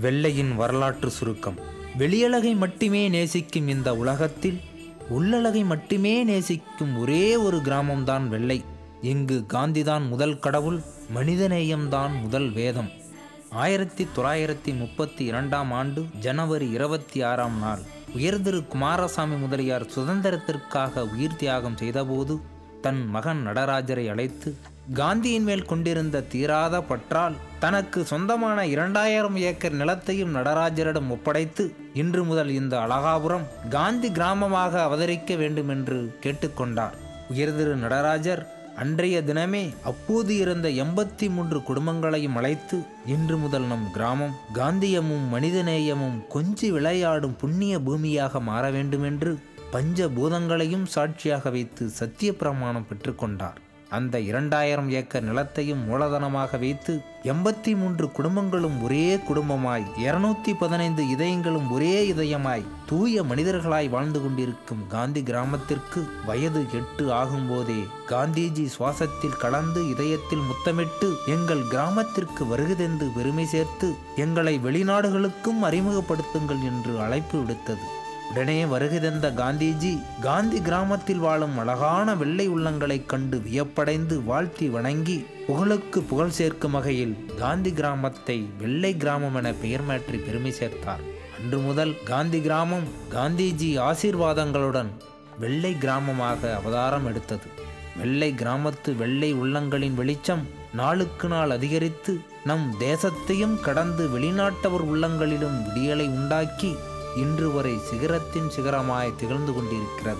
வெள்ளையின் வரலாற்று சுருக்கம் வெளியழகை மட்டுமே நேசிக்கும் இந்த உலகத்தில் உள்ளழகை மட்டுமே நேசிக்கும் ஒரே ஒரு கிராமம்தான் வெள்ளை இங்கு காந்திதான் முதல் கடவுள் மனிதநேயம்தான் முதல் வேதம் ஆயிரத்தி தொள்ளாயிரத்தி முப்பத்தி இரண்டாம் ஆண்டு ஜனவரி இருபத்தி ஆறாம் நாள் உயர்திரு குமாரசாமி முதலியார் சுதந்திரத்திற்காக உயிர் தியாகம் செய்தபோது தன் மகன் நடராஜரை அழைத்து காந்தியின் மேல் கொண்டிருந்த தீராத பற்றால் தனக்கு சொந்தமான இரண்டாயிரம் ஏக்கர் நிலத்தையும் நடராஜரிடம் ஒப்படைத்து இன்று முதல் இந்த அழகாபுரம் காந்தி கிராமமாக அவதரிக்க வேண்டும் என்று கேட்டுக்கொண்டார் உயர்திரு நடராஜர் அன்றைய தினமே அப்போது இருந்த எண்பத்தி மூன்று குடும்பங்களையும் அழைத்து இன்று முதல் நம் கிராமம் காந்தியமும் மனிதநேயமும் கொஞ்சி விளையாடும் புண்ணிய பூமியாக மாற வேண்டுமென்று பஞ்ச பூதங்களையும் சாட்சியாக வைத்து சத்திய பிரமாணம் பெற்றுக்கொண்டார் அந்த இரண்டாயிரம் ஏக்கர் நிலத்தையும் மூலதனமாக வைத்து எண்பத்தி மூன்று குடும்பங்களும் ஒரே குடும்பமாய் இருநூத்தி பதினைந்து இதயங்களும் ஒரே இதயமாய் தூய மனிதர்களாய் வாழ்ந்து கொண்டிருக்கும் காந்தி கிராமத்திற்கு வயது எட்டு ஆகும்போதே காந்திஜி சுவாசத்தில் கலந்து இதயத்தில் முத்தமிட்டு எங்கள் கிராமத்திற்கு வருகுதென்று பெருமை சேர்த்து எங்களை வெளிநாடுகளுக்கும் அறிமுகப்படுத்துங்கள் என்று அழைப்பு விடுத்தது உடனே வருகை தந்த காந்திஜி காந்தி கிராமத்தில் வாழும் அழகான வெள்ளை உள்ளங்களைக் கண்டு வியப்படைந்து வாழ்த்தி வணங்கி புகழுக்கு புகழ் சேர்க்கும் வகையில் காந்தி கிராமத்தை வெள்ளை கிராமம் என பெயர் மாற்றி பெருமை சேர்த்தார் அன்று முதல் காந்தி கிராமம் காந்திஜி ஆசீர்வாதங்களுடன் வெள்ளை கிராமமாக அவதாரம் எடுத்தது வெள்ளை கிராமத்து வெள்ளை உள்ளங்களின் வெளிச்சம் நாளுக்கு நாள் அதிகரித்து நம் தேசத்தையும் கடந்து வெளிநாட்டவர் உள்ளங்களிலும் விடியலை உண்டாக்கி இன்று வரை சிகரத்தின் சிகரமாய் திகழ்ந்து கொண்டிருக்கிறது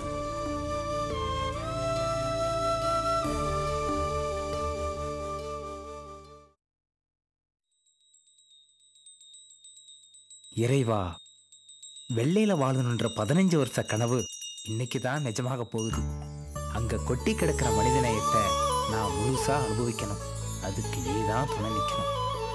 இறைவா வெள்ளையில வாழணுன்ற பதினஞ்சு வருஷ கனவு இன்னைக்கு தான் நிஜமாக போகுது அங்க கொட்டி கிடக்கிற மனிதநேயத்தை நான் முழுசா அனுபவிக்கணும் அதுக்கு நீ தான் துணை நிற்கணும்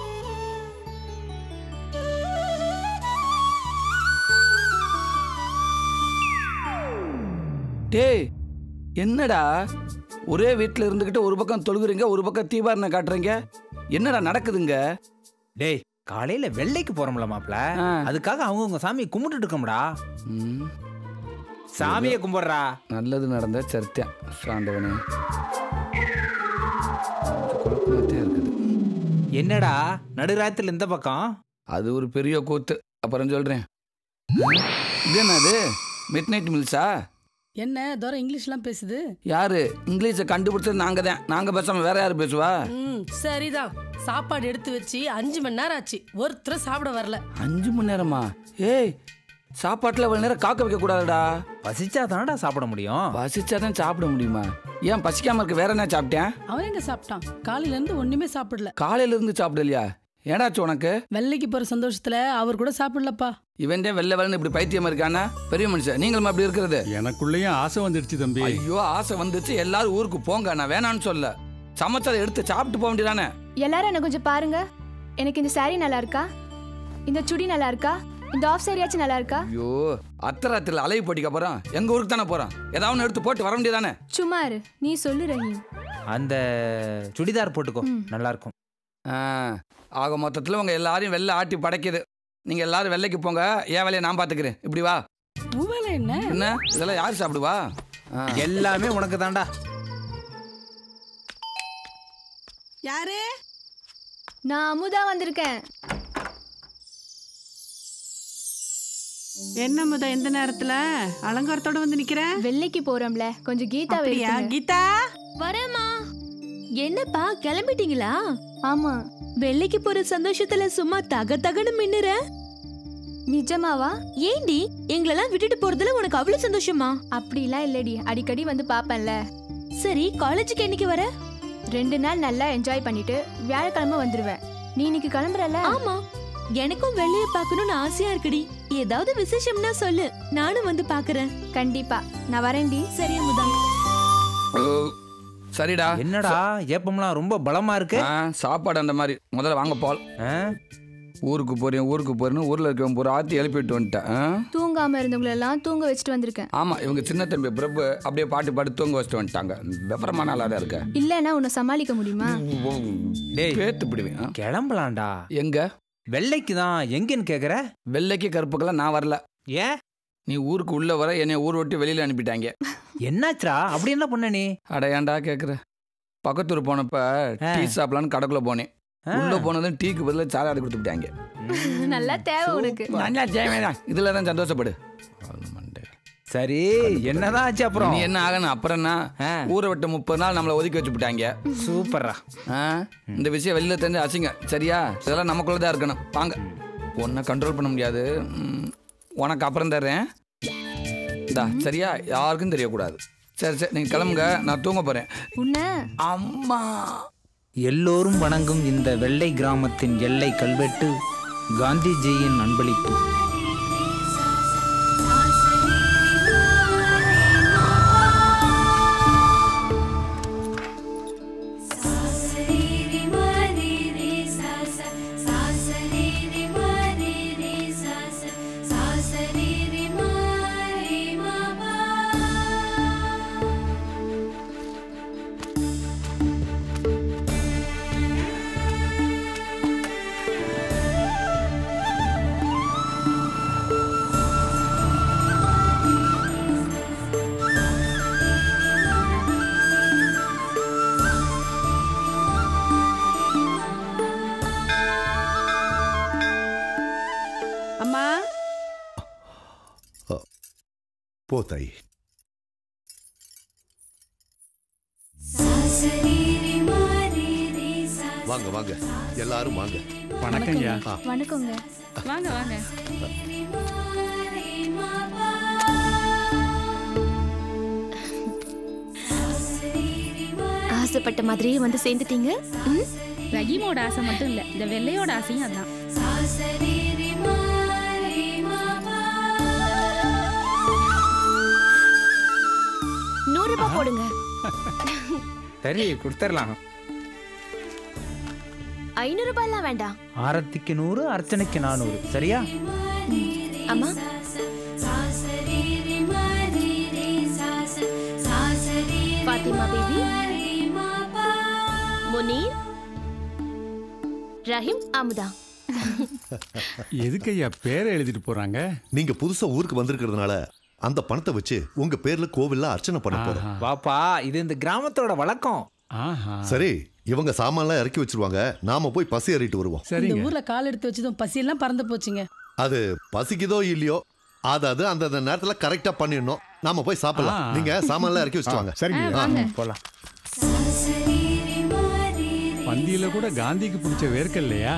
டேய் என்னடா ஒரே வீட்டில் இருந்துக்கிட்டு ஒரு பக்கம் தொழுகுறீங்க ஒரு பக்கம் தீபாரணை காட்டுறீங்க என்னடா நடக்குதுங்க டேய் காலையில வெள்ளைக்கு போறோம்ல மாப்ள ஆ. அதுக்காக அவங்கவுங்க சாமியை கும்பிட்டுட்டு இருக்கோம்டா ம், சாமியை கும்பிடுறா நல்லது நடந்த சரித்தியம் சாண்டவனே குழப்பமாத்தே இருக்குது என்னடா நடுராத்திரில இந்த பக்கம் அது ஒரு பெரிய கூத்து அப்புறம் சொல்கிறேன் இது என்னது மிட் நைட் மில்ஸா என்ன தோரம் இங்கிலீஷ்லாம் பேசுது யாரு இங்கிலீஷை கண்டுபிடிச்சது நாங்கள் தான் நாங்கள் பேசாமல் வேற யார் பேசுவா ம் சரிதான் சாப்பாடு எடுத்து வச்சு அஞ்சு மணி நேரம் ஆச்சு ஒருத்தரும் சாப்பிட வரல அஞ்சு மணி நேரமா ஏய் சாப்பாட்டில் அவ்வளோ நேரம் காக்க வைக்கக்கூடாதுடா பசிச்சா தானடா சாப்பிட முடியும் பசிச்சாதான் சாப்பிட முடியுமா ஏன் பசிக்காம இருக்க வேற என்ன சாப்பிட்டேன் அவன் எங்க சாப்பிட்டான் காலையில இருந்து ஒண்ணுமே சாப்பிடல காலையில இருந்து சாப்பிடலையா ஏடாச்சு உனக்கு வெள்ளைக்கு போற சந்தோஷத்துல அவர் கூட சாப்பிடலப்பா இவன்டே வெள்ளை வெள்ளன்னு இப்படி பைத்தியமா இருக்கானா பெரிய மனுஷன் நீங்களும் அப்படி இருக்கிறது எனக்குள்ளேயும் ஆசை வந்துடுச்சு தம்பி ஐயோ ஆசை வந்துச்சு எல்லாரும் ஊருக்கு போங்க நான் வேணான்னு சொல்ல சமைச்சதை எடுத்து சாப்பிட்டு போக வேண்டியதானே எல்லாரும் என்ன கொஞ்சம் பாருங்க எனக்கு இந்த saree நல்லா இருக்கா இந்த சுடி நல்லா இருக்கா இந்த ஆஃப் சாரியாச்சும் நல்லா இருக்கா ஐயோ அத்தராத்தில் அலைவு போட்டிக்க போறோம் எங்க ஊருக்கு தானே போறோம் ஏதாவது ஒன்று எடுத்து போட்டு வர வேண்டியதானே சும்மா இரு நீ சொல்லு ரஹீம் அந்த சுடிதார் போட்டுக்கோ நல்லா இருக்கும் ஆ, ஆக மொத்தத்தில் உங்க எல்லாரையும் வெள்ளை ஆட்டி படைக்குது நீங்க எல்லாரும் வெள்ளைக்கு போங்க என் வேலையை நான் பாத்துக்கிறேன் இப்படி வா உன் வேலை என்ன என்ன இதெல்லாம் யார் சாப்பிடுவா ஆ. எல்லாமே உனக்கு தான்டா யாரு நான் அமுதா வந்திருக்கேன் என்ன முத இந்த நேரத்துல அலங்காரத்தோட வந்து நிக்கிற வெள்ளைக்கு போறோம்ல கொஞ்சம் கீதா அப்படியா கீதா வரேம்மா என்னப்பா கிளம்பிட்டீங்களா ஆமா வெள்ளைக்கு போற சந்தோஷத்துல சும்மா தக தகன்னு மின்னுற நிஜமாவா ஏண்டி எங்களெல்லாம் விட்டுட்டு போறதுல உனக்கு அவ்வளவு சந்தோஷமா அப்படிலாம் இல்லடி அடிக்கடி வந்து பாப்பேன்ல சரி காலேஜுக்கு என்னைக்கு வர ரெண்டு நாள் நல்லா என்ஜாய் பண்ணிட்டு வியாழக்கிழமை வந்துருவேன் நீ இன்னைக்கு கிளம்புறல ஆமா எனக்கும் வெள்ளைய பார்க்கணும்னு ஆசையா இருக்குடி ஏதாவது விசேஷம்னா சொல்லு நானும் வந்து பாக்குறேன் கண்டிப்பா நான் வரேன்டி சரி அமுதா ஓ, சரிடா என்னடா ஏப்பம்லாம் ரொம்ப பலமா இருக்கு ஆ, சாப்பாடு அந்த மாதிரி முதல்ல வாங்க பால் ஆ? ஊருக்கு போறேன் ஊருக்கு போறேன்னு ஊர்ல இருக்கவன் பூரா ஆத்தி எழுப்பிட்டு வந்துட்டேன் ஆ? தூங்காம இருந்தவங்கள எல்லாம் தூங்க வச்சுட்டு வந்திருக்கேன் ஆமா இவங்க சின்ன தம்பி பிரபு அப்படியே பாட்டு பாட்டு தூங்க வச்சுட்டு வந்துட்டாங்க விவரமான ஆளா தான் இருக்க இல்லைன்னா உன்னை சமாளிக்க முடியுமா டேய் பேத்து பிடிவேன் ஆ? கிளம்பலாம்டா எங்க வெள்ளைக்கு தான் எங்கன்னு கேக்குற வெள்ளைக்கு கருப்புக்கெல்லாம் நான் வரல ஏன் நீ ஊருக்கு உள்ள வர என்னை ஊர் விட்டு வெளியில அனுப்பிட்டாங்க என்னாச்சுடா அப்படி என்ன பண்ண நீ அட ஏன்டா கேக்குற பக்கத்தூர் போனப்ப ஆ. டீ சாப்பிடலான்னு கடைக்குள்ள போனேன் ஆ. உள்ள போனதும் டீக்கு பதிலா சாலாடு கொடுத்துட்டாங்க நல்லா தேவை உனக்கு நல்லா தேவைதான் இதுல தான் சந்தோஷப்படு அது மண்டை. சரி என்னதான் ஆச்சு அப்புறம் நீ என்ன ஆகணும் அப்புறம் என்ன ஆ. ஊரை விட்டு முப்பது நாள் நம்மளை ஒதுக்கி வச்சு விட்டாங்க சூப்பர்ரா ஆ? இந்த விஷயம் வெளியில தெரிஞ்சு அசிங்க சரியா இதெல்லாம் நமக்குள்ள தான் இருக்கணும் வாங்க உன்னை கண்ட்ரோல் பண்ண முடியாது ம், உனக்கு அப்புறம் தர்றேன் இந்தா சரியா யாருக்கும் தெரியக்கூடாது சரி சரி நீங்க கிளம்புங்க நான் தூங்க போறேன் உன்ன அம்மா எல்லோரும் வணங்கும் இந்த வெள்ளை கிராமத்தின் எல்லை கல்வெட்டு காந்திஜியின் அன்பளிப்பு அம்மா போ தாய் வாங்க வாங்க எல்லாரும் வாங்க வணக்கம்யா வணக்கங்க வாங்க வாங்க ஆசைப்பட்ட மாதிரியே வந்து சேர்ந்துட்டீங்க ம்? ரஹீமோட ஆசை மட்டும் இல்ல இந்த வெள்ளையோட ஆசையும் அதான் நூறு ரூபாய் போடுங்க சரி கொடுத்துடலாம் ஐநூறு ரூபாய்லாம் வேண்டாம் ஆரத்திக்கு நூறு அர்ச்சனைக்கு நானூறு சரியா அம்மா பாத்திமா பேபி முனீர் ரஹீம் அமுதா எதுக்கு ஐயா பேரை எழுதிட்டு போறாங்க நீங்க புதுசா ஊருக்கு வந்திருக்கிறதுனால அந்த பணத்தை வச்சு உங்க பேர்ல கோவில்ல அர்ச்சனை பண்ண போறோம் ஆஹா. வாப்பா இது இந்த கிராமத்தோட வழக்கம் ஆஹா சரி இவங்க சாமான்லாம் இறக்கி வச்சிருவாங்க நாம போய் பசி ஏறிட்டு வருவோம் இந்த சரிங்க ஊர்ல கால் எடுத்து வச்சதும் பசியெல்லாம் பறந்து போச்சுங்க அது பசிக்குதோ இல்லையோ அதாவது அந்த நேரத்துல கரெக்டா பண்ணிடணும் நாம போய் சாப்பிடலாம் ஆ. நீங்க சாமான்லாம் இறக்கி வச்சுட்டு சரிங்க வாங்க போலாம் பந்தியில கூட காந்திக்கு பிடிச்ச வேர்க்க இல்லையா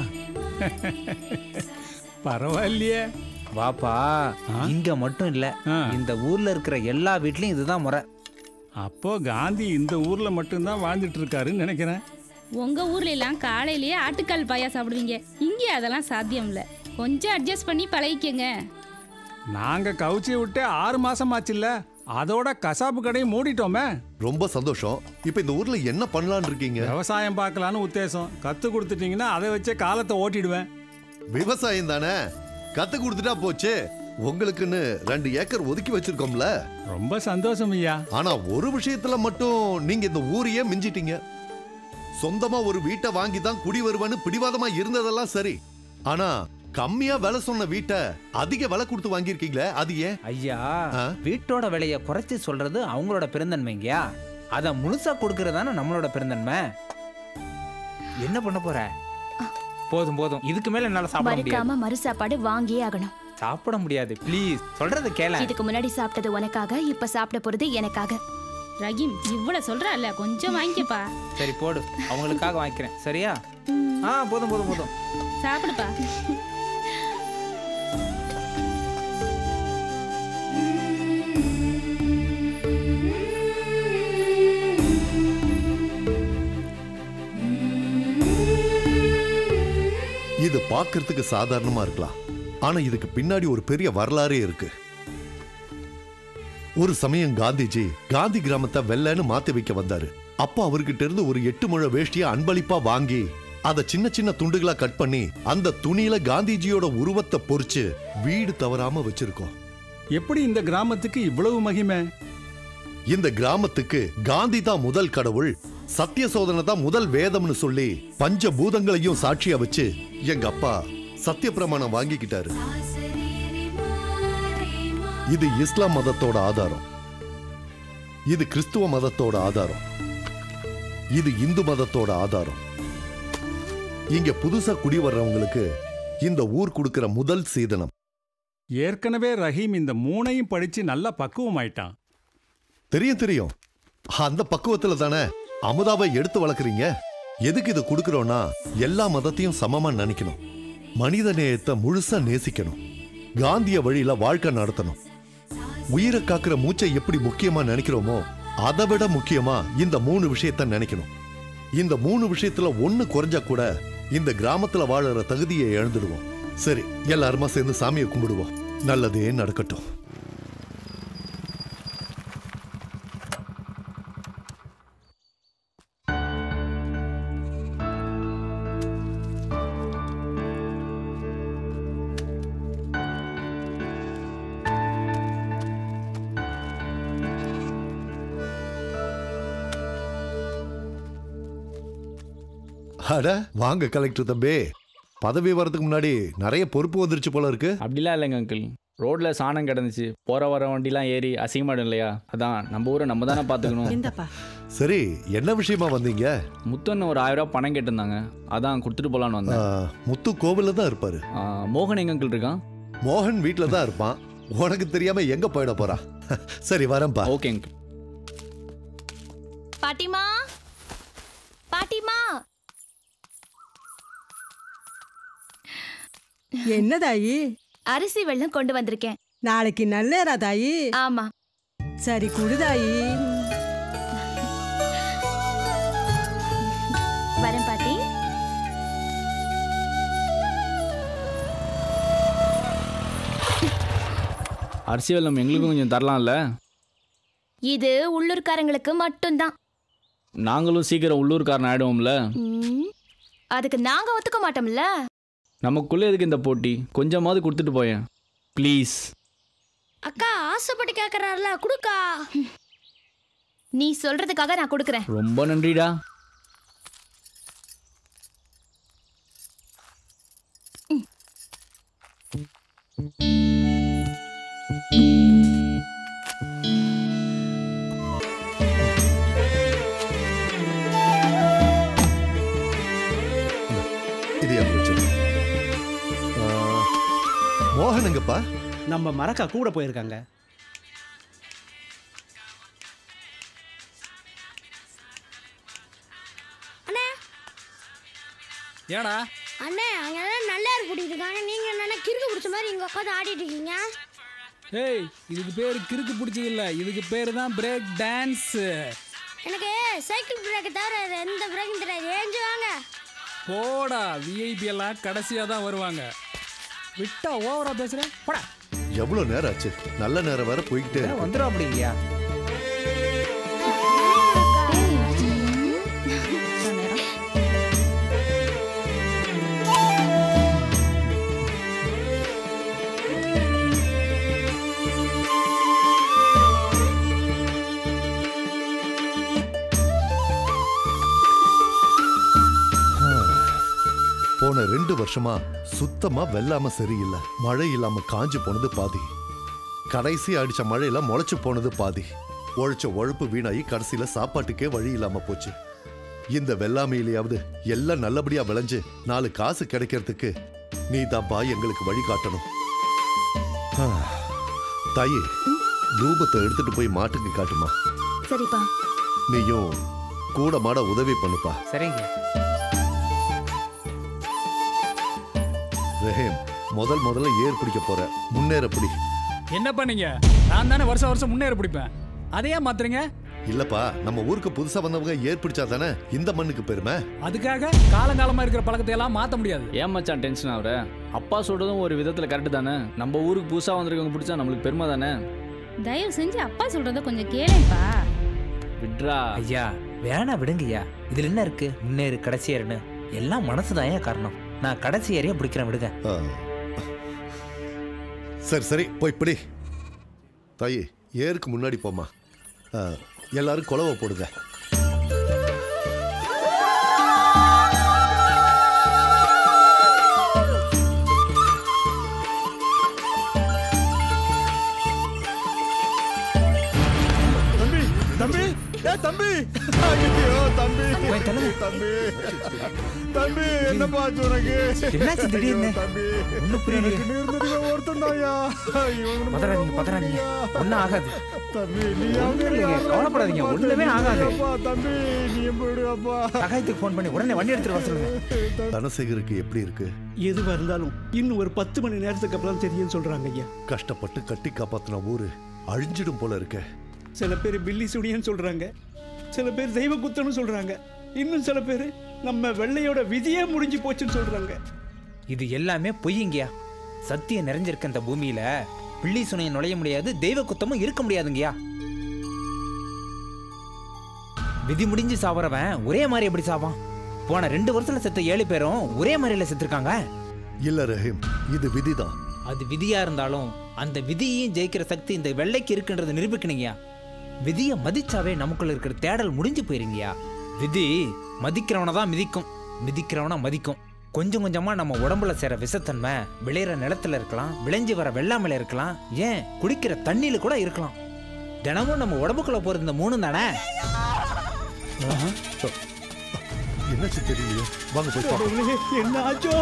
பரவாயில்லையே வாப்பா ஆ? இங்க மட்டும் இல்ல ஆ. இந்த ஊர்ல இருக்கிற எல்லா வீட்லயும் இதுதான் முறை அப்போ காந்தி இந்த ஊர்ல மட்டும்தான் வாழ்ந்துட்டு இருக்காருன்னு நினைக்கிறேன் உங்க ஊர்ல எல்லாம் காலையிலேயே ஆட்டுக்கால் பாயா சாப்பிடுவீங்க இங்கே அதெல்லாம் சாத்தியம் இல்ல கொஞ்சம் அட்ஜஸ்ட் பண்ணி பழகிக்கங்க நாங்க கவுச்சி விட்டு ஆறு மாசம் ஆச்சுல்ல அதோட கசாப்பு கடையை மூடிட்டோமே ரொம்ப சந்தோஷம் இப்ப இந்த ஊர்ல என்ன பண்ணலாம்னு இருக்கீங்க விவசாயம் பார்க்கலான்னு உத்தேசம் கத்து கொடுத்துட்டீங்கன்னா அதை வச்சே காலத்தை ஓட்டிடுவேன் விவசாயம் தானே கத்து கொடுத்துட்டா போச்சு உங்களுக்குன்னு ரெண்டு ஏக்கர் ஒதுக்கி வச்சிருக்கோம்ல ரொம்ப சந்தோஷம் ஐயா ஆனா ஒரு விஷயத்துல மட்டும் நீங்க இந்த ஊரையே மிஞ்சிட்டீங்க சொந்தமா ஒரு வீட்டை வாங்கி தான் குடி வருவேன்னு பிடிவாதமா இருந்ததெல்லாம் சரி ஆனா கம்மியா விலை சொன்ன வீட்டை அதிக விலை கொடுத்து வாங்கியிருக்கீங்களே அது ஏன் ஐயா ஆ? வீட்டோட விலைய குறைச்சு சொல்றது அவங்களோட பெருந்தன்மைங்கயா அத முழுசா கொடுக்கறது தானே நம்மளோட பெருந்தன்மை என்ன பண்ண போற போதும் போதும் இதுக்கு மேல என்னால சாப்பிட முடியாது மறுக்காம மறு சாப்பாடு வாங்கியே ஆகணும் சாப்பிட முடியாது ப்ளீஸ் சொல்றது கேள இதுக்கு முன்னாடி சாப்பிட்டது உனக்காக இப்ப சாப்பிட போறது எனக்காக ரஹீம் இவ்வளவு சொல்றல்ல கொஞ்சம் வாங்கிக்கப்பா சரி போடு அவங்களுக்காக வாங்கிக்கிறேன் சரியா ஆ போதும் போதும் போதும் சாப்பிடுப்பா இது பார்க்கிறதுக்கு சாதாரணமா இருக்கலாம் ஆனா இதுக்கு பின்னாடி ஒரு பெரிய வரலாறே இருக்கு ஒரு சமயம் காந்திஜி காந்தி கிராமத்தை வெள்ளைன்னு மாத்தி வைக்க வந்தாரு அப்போ அவர்கிட்ட இருந்து ஒரு எட்டு முழ வேஷ்டிய அன்பளிப்பா வாங்கி அதை சின்ன சின்ன துண்டுகளா கட் பண்ணி அந்த துணியில காந்திஜியோட உருவத்தை பொறிச்சு வீடு தவறாம வச்சிருக்கோம் எப்படி இந்த கிராமத்துக்கு இவ்வளவு மகிமை இந்த கிராமத்துக்கு காந்தி தான் முதல் கடவுள் சத்திய சோதனை தான் முதல் வேதம்னு சொல்லி பஞ்ச பூதங்களையும் சாட்சியா வச்சு எங்க அப்பா சத்திய பிரமாணம் வாங்கிக்கிட்டாரு இது இஸ்லாம் மதத்தோட ஆதாரம் இது கிறிஸ்துவ மதத்தோட ஆதாரம் இது இந்து மதத்தோட ஆதாரம் இங்க புதுசா குடி வர்றவங்களுக்கு இந்த ஊர் கொடுக்கிற முதல் சீதனம் ஏற்கனவே ரஹீம் இந்த மூணையும் படிச்சு நல்லா பக்குவமாயிட்டான் தெரியும் தெரியும் அந்த பக்குவத்துல தானே அமுதாவை எடுத்து வளர்க்குறீங்க எதுக்கு இது கொடுக்கறோம்னா எல்லா மதத்தையும் சமமா நினைக்கணும் மனித நேயத்தை முழுசா நேசிக்கணும் காந்திய வழியில வாழ்க்கை நடத்தணும் உயிரை காக்கிற மூச்சை எப்படி முக்கியமா நினைக்கிறோமோ அதை விட முக்கியமா இந்த மூணு விஷயத்த நினைக்கணும் இந்த மூணு விஷயத்துல ஒண்ணு குறைஞ்சா கூட இந்த கிராமத்துல வாழற தகுதியை இழந்துடுவோம் சரி எல்லாருமா சேர்ந்து சாமியை கும்பிடுவோம் நல்லதே நடக்கட்டும் அட வாங்க கலெக்டர் தம்பி பதவி வரதுக்கு முன்னாடி நிறைய பொறுப்பு வந்துருச்சு போல இருக்கு அப்படிலாம் இல்லைங்க அங்கிள் ரோட்ல சாணம் கிடந்துச்சு போற வர வண்டிலாம் ஏறி அசிங்கமாடும் இல்லையா அதான் நம்ம ஊரை நம்ம தானே பார்த்துக்கணும் இந்தப்பா சரி என்ன விஷயமா வந்தீங்க முத்தன்னு ஒரு ஆயிரம் ரூபாய் பணம் கேட்டிருந்தாங்க அதான் கொடுத்துட்டு போலான்னு ஆ, வந்தேன் முத்து கோவில்ல தான் இருப்பாரு ஆ, மோகன் எங்க அங்கிள் இருக்கான் மோகன் வீட்ல தான் இருப்பான் உனக்கு தெரியாம எங்க போயிட போறா சரி வரேன்பா ஓகே அங்கிள் பாட்டிமா பாட்டிமா என்ன தாயி அரிசி வெள்ளம் கொண்டு வந்திருக்கேன் நாளைக்கு நல்லேரா தாயி ஆமா சரி குடு தாயி வரேன் பாட்டி அரிசி வெள்ளம் எங்களுக்கும் கொஞ்சம் தரலாம்ல இது உள்ளூர்காரங்களுக்கு மட்டும்தான் நாங்களும் சீக்கிரம் உள்ளூர்காரன் ஆயிடுவோம்ல ம், அதுக்கு நாங்க ஒத்துக்க மாட்டோம்ல நமக்குள்ள எதுக்கு இந்த போட்டி கொஞ்சமாவது கொடுத்துட்டு போயேன் ப்ளீஸ் அக்கா ஆசைப்பட்டு கேக்குறாருல குடுக்கா நீ சொல்றதுக்காக நான் கொடுக்கறேன் ரொம்ப நன்றிடா இது எனக்கு வச்சிரு. ஆ, மோகன் எங்கப்பா நம்ம மரக்கா கூட போயிருக்காங்க ஏடா அண்ணே அங்க எல்லாம் நல்லா கூட்டிட்டு இருக்காங்க நீங்க என்னன்னா கிறுக்கு பிடிச்ச மாதிரி இங்க உட்காந்து ஆடிட்டு இருக்கீங்க ஏய் இதுக்கு பேர் கிறுக்கு பிடிச்சது இல்ல இதுக்கு பேர் தான் பிரேக் டான்ஸ் எனக்கு சைக்கிள் பிரேக் தவிர வேற எந்த பிரேக்கும் தெரியாது ஏஞ்சு வாங்க போடா விஐபி எல்லாம் கடைசியா தான் வருவாங்க விட்டா ஓவரா பேசுறேன் போடா எவ்வளவு நேரம் ஆச்சு நல்ல நேரம் வேற போய்கிட்டே இருக்கு வந்துடும் அப்படிங்கய்யா போன ரெண்டு வருஷமா சுத்தமா வெள்ளாம சரியில்லை மழை இல்லாம காஞ்சு போனது பாதி கடைசி அடிச்ச மழையில முளைச்சு போனது பாதி உழைச்ச உழைப்பு வீணாகி கடைசியில சாப்பாட்டுக்கே வழி இல்லாம போச்சு இந்த வெள்ளாமையிலேயாவது எல்லாம் நல்லபடியா விளைஞ்சு நாலு காசு கிடைக்கிறதுக்கு நீ தான்ப்பா எங்களுக்கு வழி காட்டணும் ஆ, தாயி தூபத்தை எடுத்துட்டு போய் மாட்டுக்கு காட்டுமா சரிப்பா நீயும் கூட மாட உதவி பண்ணுப்பா சரிங்க ரஹேம் முதல் முதல்ல ஏர் பிடிக்க போற முன்னேற பிடி என்ன பண்ணீங்க நான் தானே வருஷம் வருஷம் முன்னேற பிடிப்பேன் அதையே மாத்துறீங்க இல்லப்பா நம்ம ஊருக்கு புதுசா வந்தவங்க ஏர் பிடிச்சா தானே இந்த மண்ணுக்கு பெருமை அதுக்காக காலங்காலமா இருக்கிற பழக்கத்தை எல்லாம் மாத்த முடியாது ஏன் மச்சான் டென்ஷன் ஆகுற அப்பா சொல்றதும் ஒரு விதத்துல கரெக்டு தானே நம்ம ஊருக்கு புதுசா வந்திருக்கவங்க பிடிச்சா நம்மளுக்கு பெருமை தானே தயவு செஞ்சு அப்பா சொல்றத கொஞ்சம் கேளேப்பா விட்ரா ஐயா வேணா விடுங்கய்யா இதுல என்ன இருக்கு முன்னேறு கடைசியாருன்னு எல்லாம் மனசுதான் ஏன் காரணம் நான் கடைசி ஏறியா பிடிக்கிறேன் விடுங்க ஆ. சரி சரி போய் பிடி தாயி ஏருக்கு முன்னாடி போமா ஆ, எல்லாரும் குலவை போடுங்க ஏ தம்பி ஐயோ தம்பி தம்பி தம்பி என்னப்பா ஆச்சு உனக்கு என்னாச்சு திடீர்னு? ஐயோ, தம்பி ஒண்ணும் புரியலையே. எனக்கு நேர்ந்தது ஒருத்தன் தான்யா பதறாதீங்க பதறாதீங்க ஒன்றும் ஆகாது தம்பி நீ ஒண்ணும் இல்லைங்க, கவலைப்படாதீங்க, ஒண்ணுமே ஆகாது. தம்பி நீ போயிடுவாப்பா சகாயத்துக்கு ஃபோன் பண்ணி உடனே வண்டி எடுத்துட்டு வர சொல்லுங்க தனசேகருக்கு எப்படி இருக்கு எதுவா இருந்தாலும் இன்னும் ஒரு பத்து மணி நேரத்துக்கு அப்புறம் தெரியும்னு சொல்றாங்க ஐயா கஷ்டப்பட்டு கட்டி காப்பாத்தின ஊரு அழிஞ்சிடும் போல இருக்க சில பேர் பில்லி சுடியன்னு சொல்றாங்க சில பேர் தெய்வ குத்தம்னு சொல்றாங்க இன்னும் சில பேர் நம்ம வெள்ளையோட விதியே முடிஞ்சு போச்சுன்னு சொல்றாங்க இது எல்லாமே பொய்யுங்கயா சத்தியம் நிறைஞ்சிருக்க இந்த பூமியில பிள்ளி சுனையை நுழைய முடியாது தெய்வ குத்தமும் இருக்க முடியாதுங்கயா விதி முடிஞ்சு சாவறவன் ஒரே மாதிரி எப்படி சாவான் போன ரெண்டு வருஷத்துல செத்த ஏழு பேரும் ஒரே மாதிரில செத்துருக்காங்க இல்ல ரஹீம் இது விதிதான் அது விதியா இருந்தாலும் அந்த விதியையும் ஜெயிக்கிற சக்தி இந்த வெள்ளைக்கு இருக்குன்றதை நிரூபிக்கணுங்கயா விதியை மதிச்சாவே நமக்குள்ள இருக்கிற தேடல் முடிஞ்சு போயிருங்கயா விதி மதிக்கிறவனை தான் மிதிக்கும் மிதிக்கிறவனை மதிக்கும் கொஞ்சம் கொஞ்சமா நம்ம உடம்புல சேர விஷத்தன்மை விளையிற நிலத்துல இருக்கலாம் விளைஞ்சு வர வெள்ளாமையில இருக்கலாம் ஏன் குடிக்கிற தண்ணியில கூட இருக்கலாம் தினமும் நம்ம உடம்புக்குள்ள போறது இந்த மூணு தானே என்னாச்சு தெரியலையே வாங்க போய் பார்ப்போம். கடவுளே, என்ன ஆச்சோ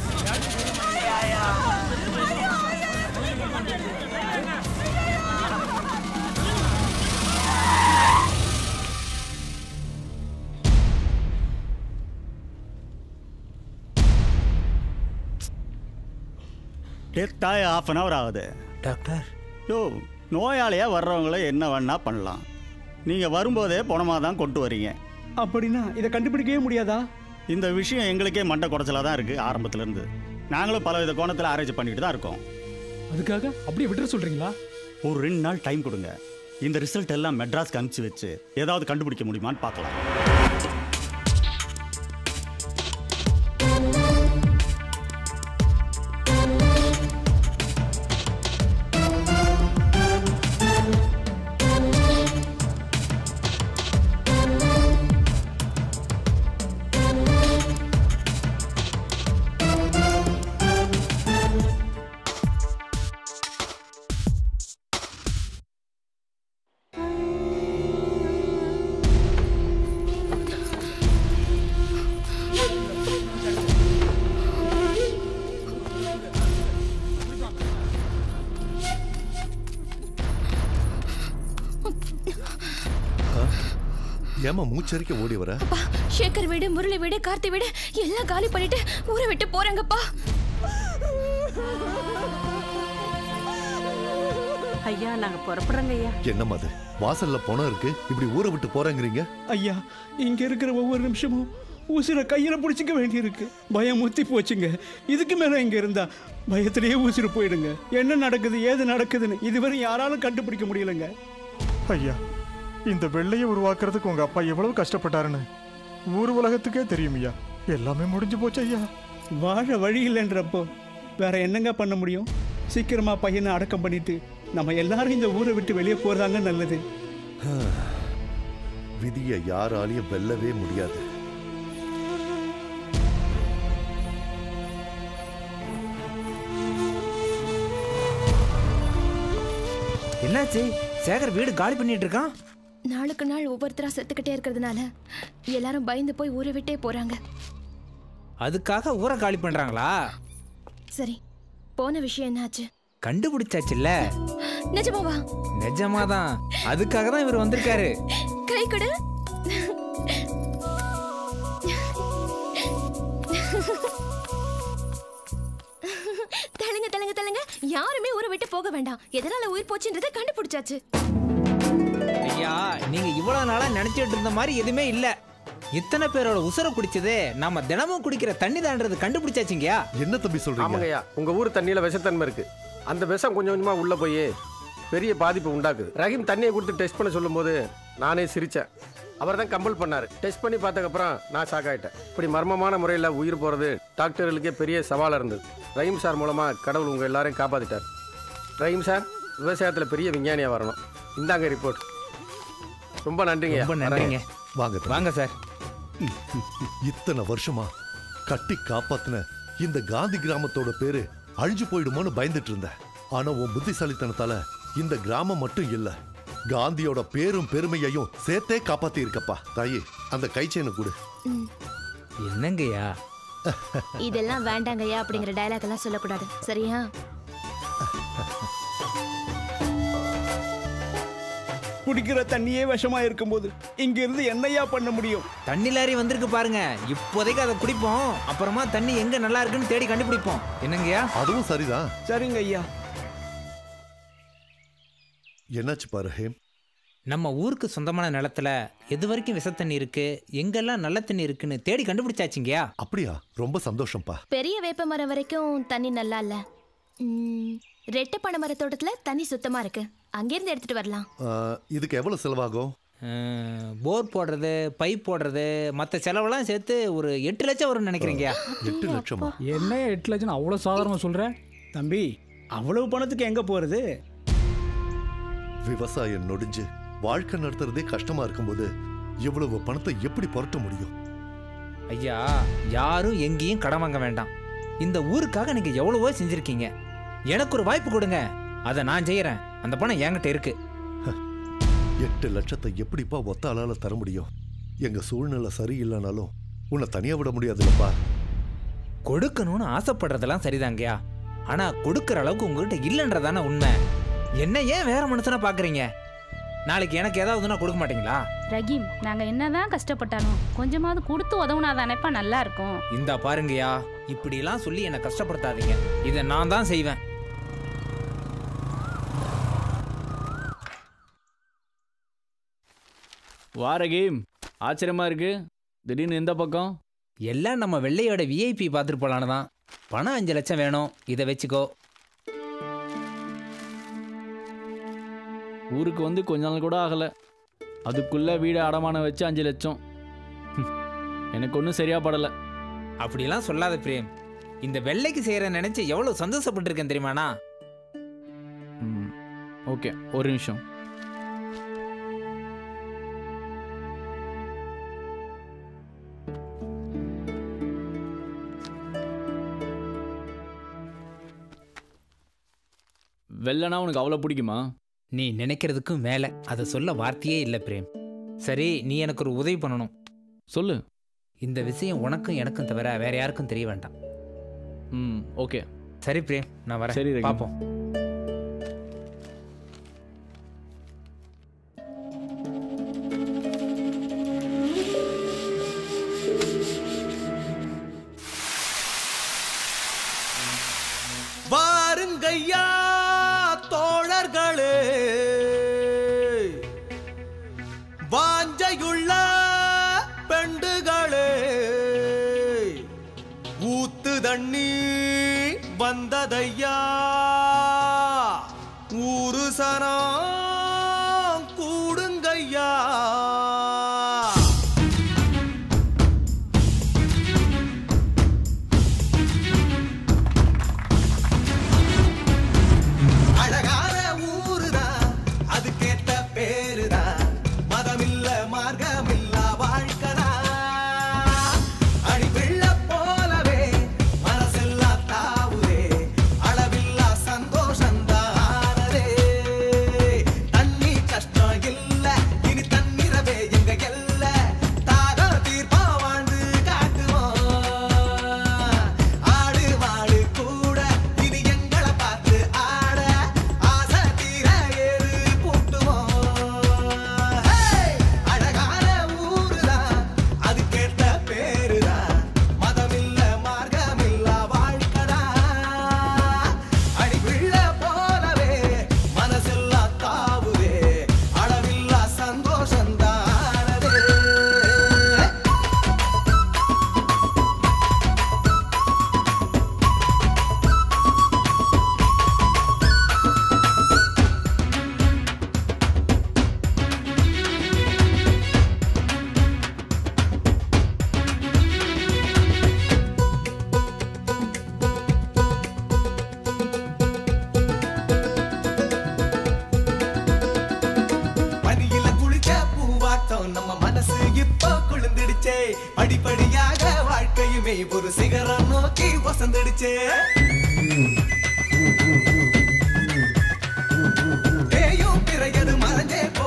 டெத் ஆகி ஆஃப் அன் ஹவர் ஆகுது டாக்டர் யோ நோயாளியாக வர்றவங்கள என்ன வேணா பண்ணலாம் நீங்கள் வரும்போதே பணமாக தான் கொண்டு வரீங்க அப்படின்னா இதை கண்டுபிடிக்கவே முடியாதா இந்த விஷயம் எங்களுக்கே மண்டை குடைச்சலாக தான் இருக்குது ஆரம்பத்துலேருந்து நாங்களும் பல வித கோணத்தில் ஆராய்ச்சி பண்ணிட்டு தான் இருக்கோம் அதுக்காக அப்படியே விட்டுற சொல்றீங்களா ஒரு ரெண்டு நாள் டைம் கொடுங்க இந்த ரிசல்ட் எல்லாம் மெட்ராஸ்க்கு அனுப்பிச்சு வச்சு ஏதாவது கண்டுபிடிக்க முடியுமான்னு பார்க்கலாம் ஏமா மூச்சரிக்க ஓடி வர சேகர் வீடு முரளி வீடு கார்த்தி வீடு எல்லாம் காலி பண்ணிட்டு ஊரை விட்டு போறாங்கப்பா ஐயா நாங்க புறப்படுறோங்க ஐயா என்னம்மா அது வாசல்ல பணம் இருக்கு இப்படி ஊரை விட்டு போறேங்கிறீங்க ஐயா இங்க இருக்கிற ஒவ்வொரு நிமிஷமும் உசுரை கையில பிடிச்சிக்க வேண்டியிருக்கு பயம் முத்தி போச்சுங்க இதுக்கு மேல இங்க இருந்தா பயத்திலேயே உசுறு போயிடுங்க என்ன நடக்குது ஏது நடக்குதுன்னு இதுவரை யாராலும் கண்டுபிடிக்க முடியலங்க ஐயா இந்த வெள்ளையை உருவாக்குறதுக்கு உங்க அப்பா எவ்வளவு கஷ்டப்பட்டாருன்னு ஊர் உலகத்துக்கே தெரியும் ஐயா எல்லாமே முடிஞ்சு போச்சு ஐயா வாழ வழி இல்லைன்றப்போ வேற என்னங்க பண்ண முடியும் சீக்கிரமா பையனை அடக்கம் பண்ணிட்டு நம்ம எல்லாரும் இந்த ஊரை விட்டு வெளியே போறதாங்க நல்லது விதியை யாராலையும் வெல்லவே முடியாது என்னாச்சு சேகர் வீடு காலி பண்ணிட்டு இருக்கான் நாளுக்கு நாள் ஒவ்வொருத்தரா செத்துக்கிட்டே இருக்கிறதுனால எல்லாரும் பயந்து போய் ஊரை விட்டே போறாங்க அதுக்காக ஊரை காலி பண்றாங்களா சரி போன விஷயம் என்னாச்சு கண்டுபிடிச்சாச்சுல்ல நிஜமாவா நிஜமாதான் அதுக்காக தான் இவர் வந்திருக்காரு கை கொடு தள்ளுங்க தள்ளுங்க தள்ளுங்க யாருமே ஊரை விட்டு போக வேண்டாம் எதனால உயிர் போச்சுன்றதை கண்டுபிடிச்சாச்சு ஐயா நீங்க இவ்வளவு நாளா நினைச்சிட்டு இருந்த மாதிரி எதுவுமே இல்ல இத்தனை பேரோட உசுர குடிச்சது நாம தினமும் குடிக்கிற தண்ணி தான்றது கண்டுபிடிச்சாச்சுங்கயா என்ன தம்பி ஆமாங்கய்யா உங்க ஊர் தண்ணியில விஷத்தன்மை இருக்கு அந்த விஷம் கொஞ்சம் கொஞ்சமா உள்ள போய் பெரிய பாதிப்பு உண்டாக்குது ரஹீம் தண்ணியை கொடுத்து டெஸ்ட் பண்ண சொல்லும்போது நானே சிரிச்சேன் அவர் தான் கம்பல் பண்ணாரு டெஸ்ட் பண்ணி பார்த்ததுக்கப்புறம் நான் ஷாக் ஆயிட்டேன் இப்படி மர்மமான முறையில் உயிர் போகிறது டாக்டர்களுக்கே பெரிய சவாலாக இருந்தது ரஹீம் சார் மூலமாக கடவுள் உங்கள் எல்லாரையும் காப்பாற்றிட்டார் ரஹீம் சார் விவசாயத்தில் பெரிய விஞ்ஞானியாக வரணும் இந்தாங்க ரிப்போர்ட் ரொம்ப நன்றிங்க ரொம்ப நன்றிங்க வாங்க வாங்க சார் இத்தனை வருஷமா கட்டி காப்பாத்தின இந்த காந்தி கிராமத்தோட பேரு அழிஞ்சு போயிடுமோன்னு பயந்துட்டு இருந்தேன் ஆனா உன் புத்திசாலித்தனத்தால இந்த கிராமம் மட்டும் இல்ல காந்தியோட பேரும் பெருமையையும் சேர்த்தே காப்பாத்தி இருக்கப்பா தாயி அந்த கை செயினை கொடு என்னங்கய்யா இதெல்லாம் வேண்டாங்கய்யா அப்படிங்கிற டயலாக் எல்லாம் சொல்லக்கூடாது சரியா குடிக்கிற தண்ணியே விஷமா இருக்கும்போது இங்க இருந்து என்னையா பண்ண முடியும் தண்ணி லாரி வந்திருக்கு பாருங்க இப்போதைக்கு அதை குடிப்போம் அப்புறமா தண்ணி எங்க நல்லா இருக்குன்னு தேடி கண்டுபிடிப்போம் என்னங்கய்யா அதுவும் சரிதான் சரிங்க ஐயா என்னாச்சு பாரு ஹேம் நம்ம ஊருக்கு சொந்தமான நிலத்துல எது வரைக்கும் விஷ தண்ணி இருக்கு எங்கெல்லாம் நல்ல தண்ணி இருக்குன்னு தேடி கண்டுபிடிச்சாச்சுங்கய்யா அப்படியா ரொம்ப சந்தோஷம்ப்பா பெரிய வேப்ப மரம் வரைக்கும் தண்ணி நல்லா இல்ல ம், ரெட்டை பனை மர தோட்டத்துல தண்ணி சுத்தமா இருக்கு அங்கிருந்து எடுத்துட்டு வரலாம் ஆ, இதுக்கு எவ்வளவு செலவாகும் அஹ், போர் போடுறது பைப் போடுறது மற்ற செலவெல்லாம் சேர்த்து ஒரு எட்டு லட்சம் வரும்னு நினைக்கிறீங்கய்யா எட்டு லட்சமா என்ன எட்டு லட்சம் அவ்வளோ சாதாரணமாக சொல்கிற தம்பி அவ்வளவு பணத்துக்கு எங்க போறது விவசாயம் நொடிஞ்சு வாழ்க்கை நடத்துறதே கஷ்டமா இருக்கும்போது இவ்வளவு பணத்தை எப்படி புரட்ட முடியும் ஐயா யாரும் எங்கேயும் கடன் வாங்க வேண்டாம் இந்த ஊருக்காக நீங்க எவ்வளவோ செஞ்சிருக்கீங்க எனக்கு ஒரு வாய்ப்பு கொடுங்க அதை நான் செய்யறேன் அந்த பணம் என்கிட்ட இருக்கு எட்டு லட்சத்தை எப்படிப்பா ஒத்த ஆளால தர முடியும் எங்க சூழ்நிலை சரியில்லைனாலும் உன்னை தனியா விட முடியாதுல்லப்பா கொடுக்கணும்னு ஆசைப்படுறதெல்லாம் சரிதாங்கய்யா ஆனா கொடுக்கற அளவுக்கு உங்ககிட்ட இல்லைன்றதானே உண்மை என்ன ஏன் வேற மனுஷனா பாக்குறீங்க நாளைக்கு எனக்கு ஏதாவதுன்னா கொடுக்க மாட்டீங்களா ரஹீம் நாங்க என்னதான் கஷ்டப்பட்டாலும் கொஞ்சமாவது கொடுத்து உதவுனாதானேப்பா நல்லா இருக்கும் இந்த பாருங்கய்யா இப்படிலாம் சொல்லி என்னை கஷ்டப்படுத்தாதீங்க இதை நான் தான் செய்வேன் வார கேம் ஆச்சரியமா இருக்கு திடீர்னு எந்த பக்கம் எல்லாம் நம்ம வெள்ளையோட விஐபி பார்த்துட்டு போலான்னு தான் பணம் அஞ்சு லட்சம் வேணும் இதை வச்சுக்கோ ஊருக்கு வந்து கொஞ்ச நாள் கூட ஆகலை அதுக்குள்ள வீடு அடமானம் வச்சு அஞ்சு லட்சம் ஹம். எனக்கு ஒன்றும் சரியா படலை அப்படிலாம் சொல்லாத பிரேம் இந்த வெள்ளைக்கு செய்யற நினைச்சு எவ்வளவு சந்தோஷப்பட்டிருக்கேன் தெரியுமாண்ணா ம் ஓகே ஒரு நிமிஷம் வெள்ளனா உனக்கு அவ்வளோ பிடிக்குமா நீ நினைக்கிறதுக்கும் மேலே அதை சொல்ல வார்த்தையே இல்லை பிரேம் சரி நீ எனக்கு ஒரு உதவி பண்ணணும் சொல்லு இந்த விஷயம் உனக்கும் எனக்கும் தவிர வேற யாருக்கும் தெரிய வேண்டாம் ம் ஓகே சரி பிரேம் நான் வரேன் சரி, ரஹீம். பார்ப்போம் வாருங்கய்யா தோழர்களே வாஞ்சையுள்ள பெண்டுகளே ஊத்து தண்ணி வந்ததையா ஊரு சனம் கூடுங்கய்யா அழகான ஊருதான் அதுக்கேத்த பேருதான் மதமில்ல மார்க்கமில்ல வாழ்க்கதான் அடி வெள்ள போலவே மனசெல்லாம் தாவுதே அளவில்லா சந்தோஷந்தானதே தண்ணி கஷ்டம் இல்ல இனி தன்னிறவே எங்க எல்ல தாகம் தீர்ப்பா வாழ்ந்து காட்டுவோம் ஆடு மாடு கூட இனி எங்களை பார்த்து ஆட ஆசை தீர ஏறு பூட்டுவோம் ஹே! அழகான ஊருதான் அதுக்கேத்த பேருதான் மதமில்ல மார்க்கமில்ல வாழ்க்கதான் அடி விழ போலவே மனசெல்லாம் தாவுதே அளவில்லா சந்தோஷந்தானதே பனியில குளிச்ச பூவாட்டம் நம்ம மனசு இப்போ குளிர்ந்துடுச்சே படிப்படியாக வாழ்க்கையுமே ஒரு சிகரம் நோக்கி வசந்துடுச்சே தேயும் பிறையது மறைஞ்சே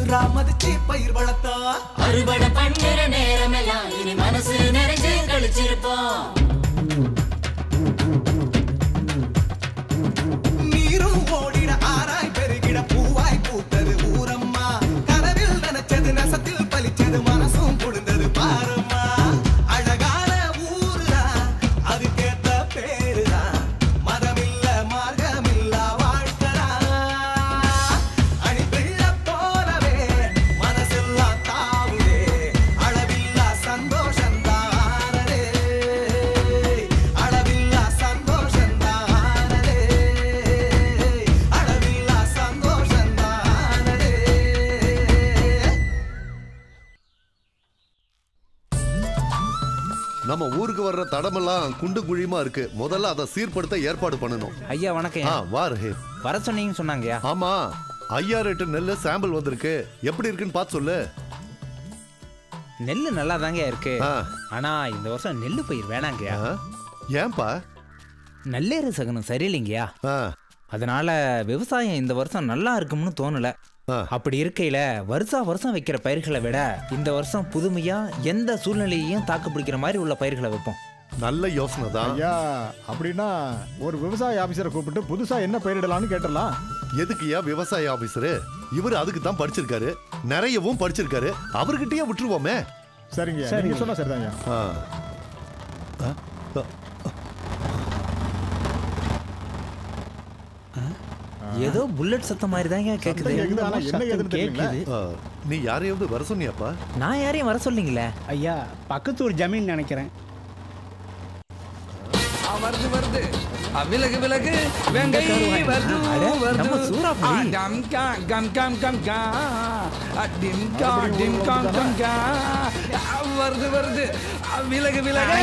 ஊரா மதிச்சு பயிர் வளர்த்தா அறுவடை பண்ணுற நேரமெல்லாம் இனி மனசு நிறைஞ்சு கழிச்சிருப்போம் நீரும் ஓடிட ஆராய் பெருகிட பூவாய் பூத்தது ஊரம்மா கனவில் நினைச்சது நெசத்தில் பலிச்சது மனசும் குளிர்ந்தது பாரம்மா அழகான ஊருதான் அதுக்கேத்த பேருதான் மதமில்ல மார்க்கமில்ல வாழ்க்கதான் அணி வெள்ள போலவே மனசெல்லாம் தாவுதே அளவில்லா சந்தோஷந்தானதே அளவில்லா சந்தோஷந்தானதே அளவில்லா சந்தோஷந்தானதே நம்ம ஊருக்கு வர்ற தடமெல்லாம் குண்டு குழியுமா இருக்கு முதல்ல அதை சீர்படுத்த ஏற்பாடு பண்ணணும் ஐயா வணக்கம் ஆ வா ரஹீம் வர சொன்னீங்கன்னு சொன்னாங்கய்யா ஆமா ஐயா ரேட்டு நெல்லு சாம்பிள் வந்திருக்கு எப்படி இருக்குன்னு பார்த்து சொல்லு நெல்லு நல்லா தாங்க இருக்கு ஆ. ஆனா இந்த வருஷம் நெல்லு பயிர் வேணாங்கய்யா ஏன்பா நல்லேறு சகனம் சரியில்லைங்கய்யா ஆ. அதனால விவசாயம் இந்த வருஷம் நல்லா இருக்கும்னு தோணல அப்படி இருக்கையில வருஷா வருஷம் வைக்கிற பயிர்களை விட இந்த வருஷம் புதுமையா எந்த சூழ்நிலையையும் தாக்கு பிடிக்கிற மாதிரி உள்ள பயிர்களை வைப்போம் நல்ல யோசனை தான் ஐயா அப்படின்னா ஒரு விவசாய ஆபீசரை கூப்பிட்டு புதுசா என்ன பயிரிடலாம்னு கேட்டலாம் எதுக்குயா விவசாய ஆபீசரு இவர் அதுக்கு தான் படிச்சிருக்காரு நிறையவும் படிச்சிருக்காரு அவர்கிட்டயே விட்டுருவோமே சரிங்க நீங்க சொன்னா சரிதாங்க ஆ. ஆ? ஆ. ஏதோ புல்லட் சத்தம் மாதிரி தாங்க கேக்குது கேக்குது, ஆனா என்ன ஏதுன்னு தெரியல. ஆ, நீ யாரையாவது வர சொன்னியாப்பா நான் யாரையும் வர சொல்லிங்களே ஐயா பக்கத்து ஒரு ஜமீன் நினைக்கிறேன் ஆ, வருது வருது ஆ, விலகு விலகு வெங்கை வருது அட, வருது நம்ம சூறாப்புலி. ஆ, டம் கா, கம் கம் கம் கா. ஆ, டிம் கா, டிம் காம் கம் கா. ஆ, வருது வருது ஆ, விலகு விலகு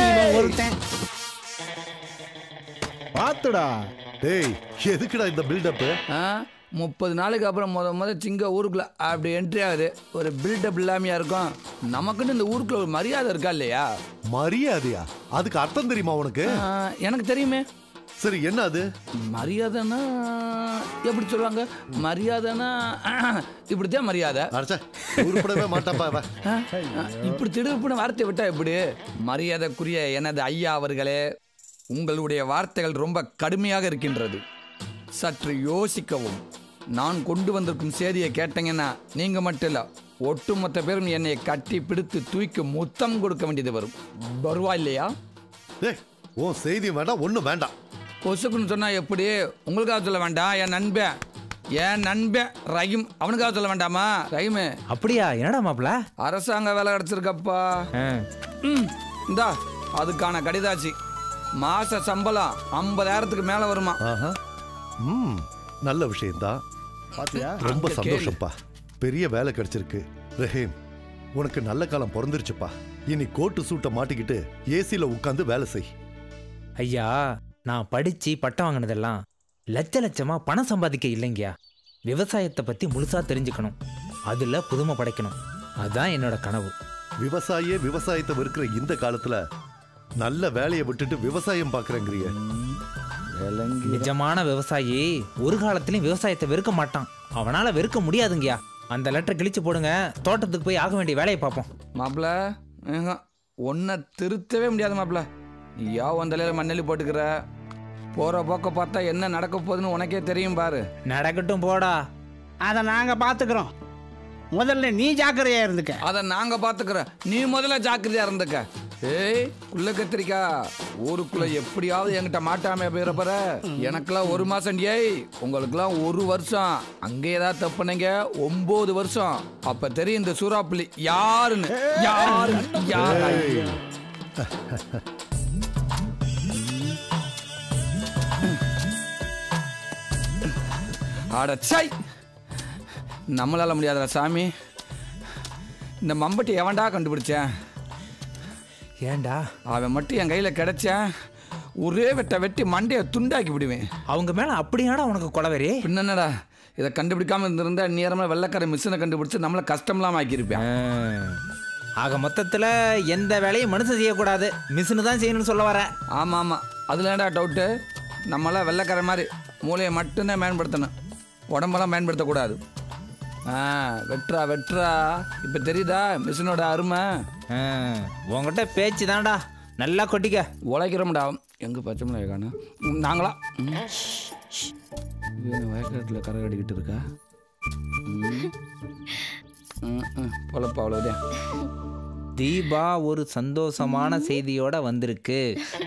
பாத்துடா டேய் எதுக்குடா இந்த பில்டப் ஆ, முப்பது நாளுக்கு அப்புறம் முத முத சிங்க ஊருக்குள்ள அப்படி என்ட்ரி ஆகுது ஒரு பில்டப் இல்லாமையா இருக்கும் நமக்குன்னு இந்த ஊருக்குள்ள ஒரு மரியாதை இருக்கா இல்லையா மரியாதையா அதுக்கு அர்த்தம் தெரியுமா உனக்கு ஆ, எனக்கு தெரியுமே சரி என்ன அது மரியாதைன்னா எப்படி சொல்லுவாங்க மரியாதைன்னா இப்படித்தான் மரியாதை உருப்படவே மாட்டாப்பா அவ. ஆ, ஆ, இப்படி திடுப்புன வார்த்தை விட்டா எப்படி மரியாதைக்குரிய எனது ஐயா அவர்களே உங்களுடைய வார்த்தைகள் ரொம்ப கடுமையாக இருக்கின்றது சற்று யோசிக்கவும் நான் கொண்டு வந்திருக்கும் செய்தியை கேட்டீங்கன்னா நீங்க மட்டும் இல்ல ஒட்டுமொத்த பேரும் என்னை கட்டி பிடித்து தூக்கி முத்தம் கொடுக்க வேண்டியது வரும் வருவா இல்லையா டேய் உன் செய்தி வேண்டாம் ஒண்ணும் வேண்டாம் பொசுக்குன்னு சொன்னா எப்படி உங்களுக்காக சொல்ல வேண்டாம் என் நண்பன் என் நண்பன் ரஹீம் அவனுக்காக சொல்ல வேண்டாமா ரஹீம் அப்படியா என்னடா மாப்பிள அரசாங்க வேலை கிடைச்சிருக்கப்பா ம் இந்தா அதுக்கான கடிதாச்சு மாச சம்பளம் ஐம்பதாயிரத்துக்கு மேல வருமா ம் நல்ல விஷயம்தான் பாத்தியா ரொம்ப அங்க கேளு. சந்தோஷம்ப்பா பெரிய வேலை கிடைச்சிருக்கு ரஹீம் உனக்கு நல்ல காலம் பிறந்துருச்சுப்பா இனி கோட்டு சூட்டை மாட்டிக்கிட்டு ஏசில உட்காந்து வேலை செய் ஐயா நான் படிச்சு பட்டம் வாங்கினதெல்லாம் லட்ச லட்சமா பணம் சம்பாதிக்க இல்லைங்கய்யா விவசாயத்தை பத்தி முழுசா தெரிஞ்சுக்கணும் அதுல புதுமை படைக்கணும் அதான் என்னோட கனவு விவசாயியே விவசாயத்தை வெறுக்கிற இந்த காலத்துல நல்ல வேலையை விட்டுட்டு விவசாயம் பாக்குறேங்கிறிய நிஜமான விவசாயி ஒரு காலத்திலயும் விவசாயத்தை வெறுக்க மாட்டான் அவனால வெறுக்க முடியாதுங்கய்யா அந்த லெட்டர் கிழிச்சு போடுங்க தோட்டத்துக்கு போய் ஆக வேண்டிய வேலையை பார்ப்போம் மாப்பிள ஒன்றை திருத்தவே முடியாது மாப்பிள யா உன் தலையில மண்ணெல்லி போட்டுக்கிற போற போக்க பார்த்தா என்ன நடக்க போகுதுன்னு உனக்கே தெரியும் பாரு நடக்கட்டும் போடா அதை நாங்க பாத்துக்கிறோம் முதல்ல நீ ஜாக்கிரதையா இருந்துக்க அதை நாங்க பாத்துக்கிறோம் நீ முதல்ல ஜாக்கிரதையா இருந்துக்க ஏய் குள்ள கத்திரிக்கா ஊருக்குள்ள எப்படியாவது என்கிட்ட மாட்டாம போயிட போற எனக்கெல்லாம் ஒரு மாசம் ஏய் உங்களுக்கெல்லாம் ஒரு வருஷம் அங்கே ஏதாவது தப்புனீங்க ஒன்பது வருஷம் அப்ப தெரியும் இந்த சூறாப்புலி யாருன்னு யாருன்னு யாரு அடச்சை நம்மளால முடியாதுடா சாமி இந்த மம்பட்டி எவன்டா கண்டுபிடிச்சேன் ஏன்டா அவன் மட்டும் என் கையில் கிடைச்சேன் ஒரே வெட்ட வெட்டி மண்டையை துண்டாக்கி விடுவேன் அவங்க மேல அப்படியாடா உனக்கு கொலவெறி என்னடா இதை கண்டுபிடிக்காம இருந்திருந்தா நேரமாக வெள்ளக்கார மிஷினை கண்டுபிடிச்சு நம்மளை கஷ்டம்லாம் ஆக்கியிருப்பேன் ஆக மொத்தத்துல எந்த வேலையும் மனுஷன் செய்யக்கூடாது மிஷினு தான் செய்யணும்னு சொல்ல வர ஆமாம் ஆமாம் அதில் ஏன்டா டவுட்டு நம்மளாம் வெள்ளைக்கார மாதிரி மூளையை மட்டும்தான் பயன்படுத்தணும் உடம்பெல்லாம் பயன்படுத்தக்கூடாது ஆ வெட்றா வெட்றா இப்போ தெரியுதா மிஷினோட அருமை உங்ககிட்ட பேச்சு தான்டா நல்லா கொட்டிக்க உழைக்கிறோம்டா எங்கே பச்சை மிளகாய் காணும் நாங்களா வயக்காட்டில் கரை கடிக்கிட்டு இருக்கா ம். ம், ம், பொழப்பு அவ்வளோதான் தீபா ஒரு சந்தோஷமான செய்தியோட வந்திருக்கு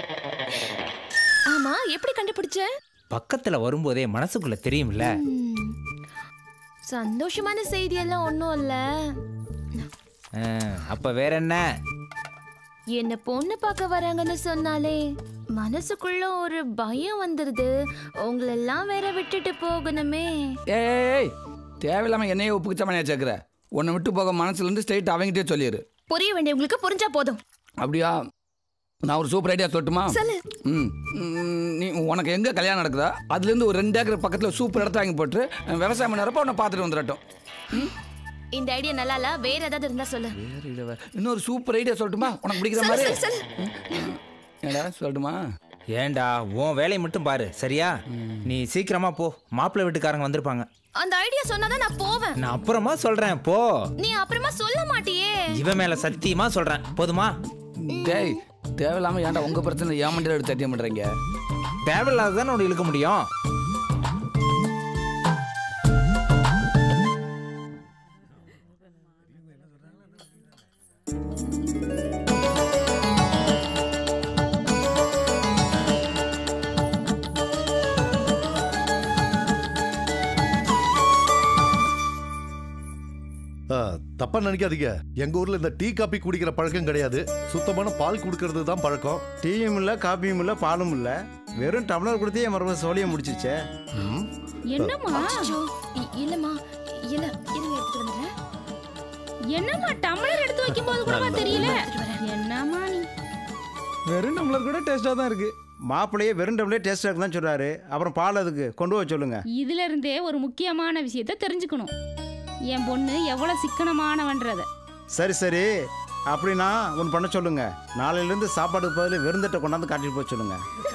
ஆமா எப்படி கண்டுபிடிச்ச பக்கத்துல வரும்போதே மனசுக்குள்ள தெரியும்ல ம், சந்தோஷமான செய்தி எல்லாம் ஒன்றும் இல்ல ஆ, அப்ப வேற என்ன என்ன பொண்ணு பார்க்க வராங்கன்னு சொன்னாலே மனசுக்குள்ள ஒரு பயம் வந்துருது உங்களெல்லாம் வேற விட்டுட்டு போகணுமே ஏய் ஏய் தேவையில்லாமல் என்னையே உப்புக்கு சமனியா சேர்க்குற உன்னை விட்டு போக மனசுலேருந்து ஸ்ட்ரைட் அவங்ககிட்டே சொல்லிடு புரிய வேண்டியவங்களுக்கு புரிஞ்சா போதும் அப்படியா நான் ஒரு சூப்பர் ஐடியா சொல்லட்டுமா சொல்லு. ம் ம், நீ உனக்கு எங்கே கல்யாணம் நடக்குதா அதுலேருந்து ஒரு ரெண்டு ஏக்கர் பக்கத்தில் சூப்பர் இடத்த வாங்கி போட்டு விவசாயம் பண்ணுறப்ப உன்னை பார்த்துட்டு வந்துடட்டும் இந்த ஐடியா நல்லா இல்ல வேற ஏதாவது இருந்தா சொல்லு வேறு இதை இன்னொரு சூப்பர் ஐடியா சொல்லட்டுமா உனக்கு பிடிக்கிற சொல்லு, மாதிரி சொல்லு, சொல்லு. ஏடா சொல்லட்டுமா ஏன்டா உன் வேலையை மட்டும் பாரு சரியா நீ சீக்கிரமா போ மாப்பிள்ளை வீட்டுக்காரங்க வந்திருப்பாங்க அந்த ஐடியா சொன்னாதான் நான் போவேன் நான் அப்புறமா சொல்றேன் போ நீ அப்புறமா சொல்ல மாட்டியே இவன் மேல சத்தியமா சொல்றேன் போதுமா டேய் தேவையில்லாமல் ஏன்டா உங்கள் பிரச்சனை ஏன் மண்டியில் எடுத்து சத்தியம் பண்ணுறீங்க தேவையில்லாத தானே உனக்கு இழுக்க முடியும் ஆ, தப்பா நினைக்காதீங்க எங்க ஊர்ல இந்த டீ காபி குடிக்கிற பழக்கம் கிடையாது சுத்தமான பால் குடுக்கறது தான் பழக்கம் டீயும் இல்லை காப்பியும் இல்லை பாலும் இல்லை வெறும் டம்ளர் கொடுத்தே என் மருமக சோழியை முடிச்சிருச்சே என்னம்மா அச்சோ, இ- இல்லம்மா இல்ல இருங்க எடுத்துட்டு வந்துடுறேன் என்னம்மா டம்ளர் எடுத்து வைக்கும் போது கூடவா தெரியல என்னம்மா நீ வெறும் டம்ளர் கூட டேஸ்ட்டாக தான் இருக்கு மாப்பிள்ளையே வெறும் டம்ளர் டேஸ்ட்டாக இருக்குன்னு தான் சொல்கிறாரு அப்புறம் பால் அதுக்கு கொண்டு போக சொல்லுங்க இதுல இருந்தே ஒரு முக்கியமான விஷயத்த தெரிஞ்சுக்கணும் என் பொண்ணு எவ்வளவு சிக்கனமானவன்றத சரி சரி அப்படின்னா ஒன்று பண்ண சொல்லுங்க நாளையிலேருந்து சாப்பாடுக்கு பதில் வெறுந்தட்டை கொண்டாந்து காட்டிட்டு போக சொல்லுங்க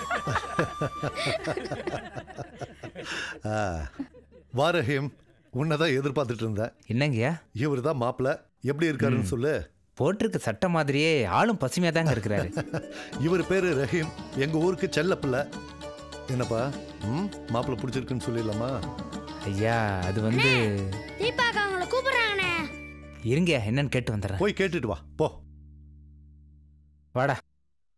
ஆ, வா ரஹீம் உன்னதான் எதிர்பார்த்துட்டு இருந்தேன் என்னங்கய்யா இவர் தான் மாப்பிள்ள எப்படி இருக்காருன்னு சொல்லு போட்டிருக்க சட்டை மாதிரியே ஆளும் பசுமையா தாங்க இருக்கிறாரு இவர் பேரு ரஹீம் எங்க ஊருக்கு செல்ல பிள்ளை என்னப்பா ம் மாப்பிள்ள பிடிச்சிருக்குன்னு சொல்லிடலாமா ஐயா அது வந்து தீபாக்கா அவங்கள கூப்பிடுறாங்கண்ணே இருங்க என்னன்னு கேட்டு வந்துடுறேன் போய் கேட்டுட்டு வா போ வாடா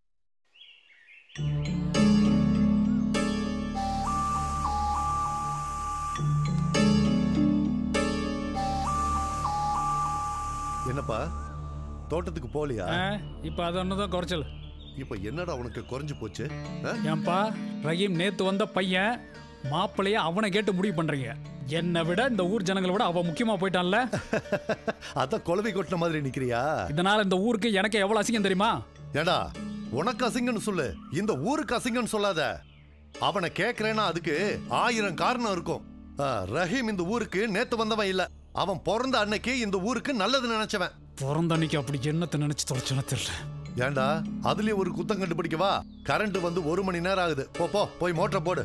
என்னப்பா தோட்டத்துக்கு போலியா இப்போ அது ஒன்று தான் குறைச்சல் இப்ப என்னடா உனக்கு குறைஞ்சு போச்சு ஆ? ஏன்பா ரஹீம் நேத்து வந்த பையன் மாப்பிள்ளைய அவனை கேட்டு முடிவு பண்றீங்க என்னை விட இந்த ஊர் ஜனங்களை விட அவன் முக்கியமா போயிட்டான்ல அதான் குழவை கொட்டின மாதிரி நிக்கிறியா இதனால இந்த ஊருக்கு எனக்கு எவ்வளவு அசிங்கம் தெரியுமா ஏடா உனக்கு அசிங்கன்னு சொல்லு இந்த ஊருக்கு அசிங்கன்னு சொல்லாத அவனை கேக்குறேன்னா அதுக்கு ஆயிரம் காரணம் இருக்கும் ஆ, ரஹீம் இந்த ஊருக்கு நேத்து வந்தவன் இல்ல அவன் பிறந்த அன்னைக்கு இந்த ஊருக்கு நல்லது நினைச்சவன் பிறந்த அன்னைக்கு அப்படி என்னத்தை நினைச்சு தொலைச்சுன்னு தெரியல ஏண்டா அதுலயே ஒரு குத்தம் கண்டுபிடிக்கவா கரண்ட் வந்து ஒரு மணி நேரம் ஆகுது போ போ போய் மோட்டரை போடு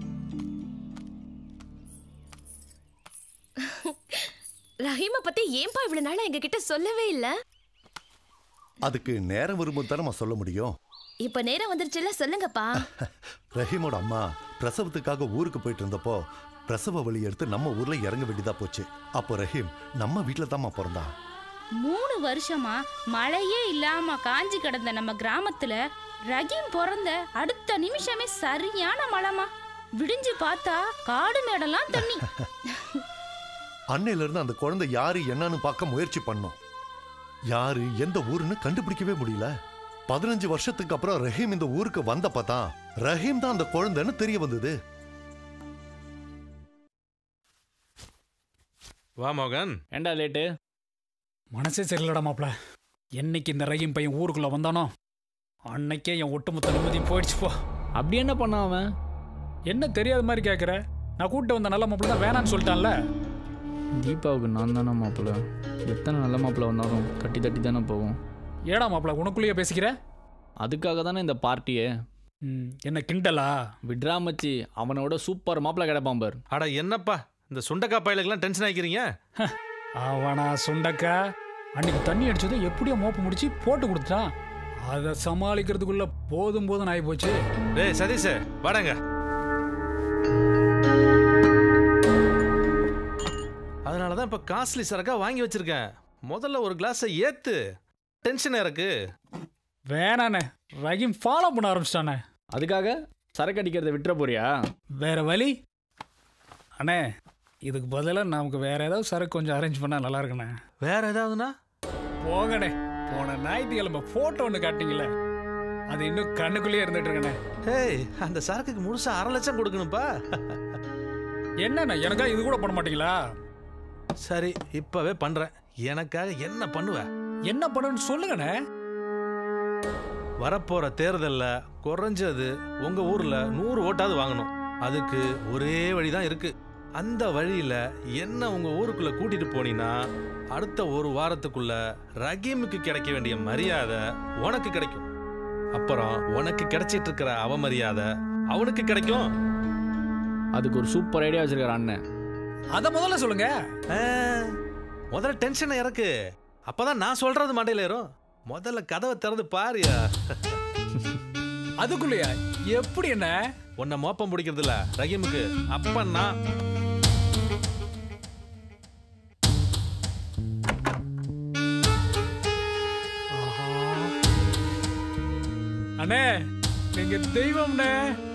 ரஹீமை பத்தி ஏன்பா இவ்வளவு நாளா எங்க கிட்ட சொல்லவே இல்ல அதுக்கு நேரம் வரும்போது தானே நான் சொல்ல முடியும் இப்ப நேரம் வந்துருச்சுல சொல்லுங்கப்பா ரஹீமோட அம்மா பிரசவத்துக்காக ஊருக்கு போயிட்டு இருந்தப்போ பிரசவ வழி எடுத்து நம்ம ஊர்ல இறங்க வேண்டியதா போச்சு அப்போ ரஹீம் நம்ம வீட்டுல தாம்மா பிறந்தான் மூணு வருஷமா மழையே இல்லாம காஞ்சி கிடந்த நம்ம கிராமத்துல ரஹீம் பிறந்த அடுத்த நிமிஷமே சரியான மழைமா விடிஞ்சு பார்த்தா காடு மேடெல்லாம் தண்ணி அன்னையில இருந்து அந்த குழந்தை யாரு என்னன்னு பார்க்க முயற்சி பண்ணோம் யாரு எந்த ஊருன்னு கண்டுபிடிக்கவே முடியல பதினஞ்சு வருஷத்துக்கு அப்புறம் ரஹீம் இந்த ஊருக்கு வந்தப்ப தான் ரஹீம் தான் அந்த குழந்தைன்னு தெரிய வந்தது வா மோகன் ஏண்டா லேட்டு மனசே சரியில்லடா மாப்ள என்னைக்கு இந்த ரஹீம் பையன் ஊருக்குள்ள வந்தானோ அன்னைக்கே என் ஒட்டுமொத்த நிம்மதியும் போயிடுச்சு போ அப்படி என்ன பண்ணான் அவன் என்ன தெரியாத மாதிரி கேட்குற நான் கூப்பிட்டு வந்த நல்ல மாப்பிள்ள தான் வேணான்னு சொல்லிட்டான்ல தீபாவுக்கு நான் தானே மாப்பிள்ள எத்தனை நல்ல மாப்பிள்ள வந்தாலும் தட்டி தட்டி தானே போகும் ஏடா மாப்பிள்ள உனக்குள்ளேயே பேசிக்கிற அதுக்காக தானே இந்த பார்ட்டியே என்ன கிண்டலா விட்ரா மச்சி அவனோட சூப்பர் மாப்பிள்ள கிடைப்பான் பார் அட என்னப்பா இந்த சுண்டக்காய் பயலுக்கெல்லாம் டென்ஷன் ஆகிக்கிறீங்க அவனா சுண்டக்கா அன்னைக்கு தண்ணி அடிச்சதும் எப்படியோ மோப்ப முடிச்சு போட்டு கொடுத்துட்டான் அதை சமாளிக்கிறதுக்குள்ள போதும் போதும் ஆகி போச்சு டேய் சதீஷ் வாடங்க அதனால தான் இப்போ காஸ்ட்லி சரக்கா வாங்கி வச்சிருக்கேன் முதல்ல ஒரு கிளாஸை ஏத்து டென்ஷன் இருக்கு வேணாண்ணே ரஹீம் ஃபாலோ பண்ண ஆரம்பிச்சிட்டானே அதுக்காக சரக்கு அடிக்கிறத விட்டுற போறியா வேற வழி அண்ணே இதுக்கு பதிலாக நமக்கு வேற ஏதாவது சரக்கு கொஞ்சம் அரேஞ்ச் பண்ணால் நல்லா இருக்குண்ணே வேற ஏதாவதுன்னா போங்கண்ணே போன ஞாயிற்றுக்கிழமை ஃபோட்டோ ஒன்று காட்டிங்களே அது இன்னும் கண்ணுக்குள்ளேயே இருந்துட்டு இருக்கண்ணே ஏய் அந்த சரக்குக்கு முழுசா அரை லட்சம் கொடுக்கணும்ப்பா என்னண்ணே எனக்கா இது கூட பண்ண மாட்டீங்களா சரி இப்பவே பண்றேன் எனக்காக என்ன பண்ணுவ என்ன பண்ணணும்னு சொல்லுங்கண்ணே வரப்போற தேர்தல்ல குறைஞ்சது உங்க ஊர்ல நூறு ஓட்டாவது வாங்கணும் அதுக்கு ஒரே வழிதான் இருக்கு அந்த வழியில என்ன உங்க ஊருக்குள்ள கூட்டிட்டு போனீங்கன்னா அடுத்த ஒரு வாரத்துக்குள்ள ரகீமுக்கு கிடைக்க வேண்டிய மரியாதை உனக்கு கிடைக்கும் அப்புறம் உனக்கு கிடைச்சிட்டு இருக்கிற அவமரியாதை அவனுக்கு கிடைக்கும் அதுக்கு ஒரு சூப்பர் ஐடியா வச்சிருக்காரு அண்ணன் அதை முதல்ல சொல்லுங்க முதல்ல டென்ஷனை இறக்கு அப்பதான் நான் சொல்றது மண்டையில ஏறும் முதல்ல கதவை திறந்து பாருயா அதுக்குள்ளயா எப்படி என்ன உன்னை மோப்பம் பிடிக்கிறது இல்ல ரஹீமுக்கு அப்பன்னா அண்ணே நீங்க தெய்வம்ண்ணே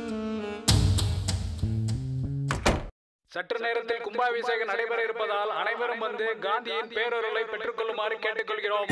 சற்று நேரத்தில் கும்பாபிஷேகம் நடைபெற இருப்பதால் அனைவரும் வந்து காந்தியின் பேரொருளை பெற்றுக்கொள்ளுமாறு கேட்டுக்கொள்கிறோம்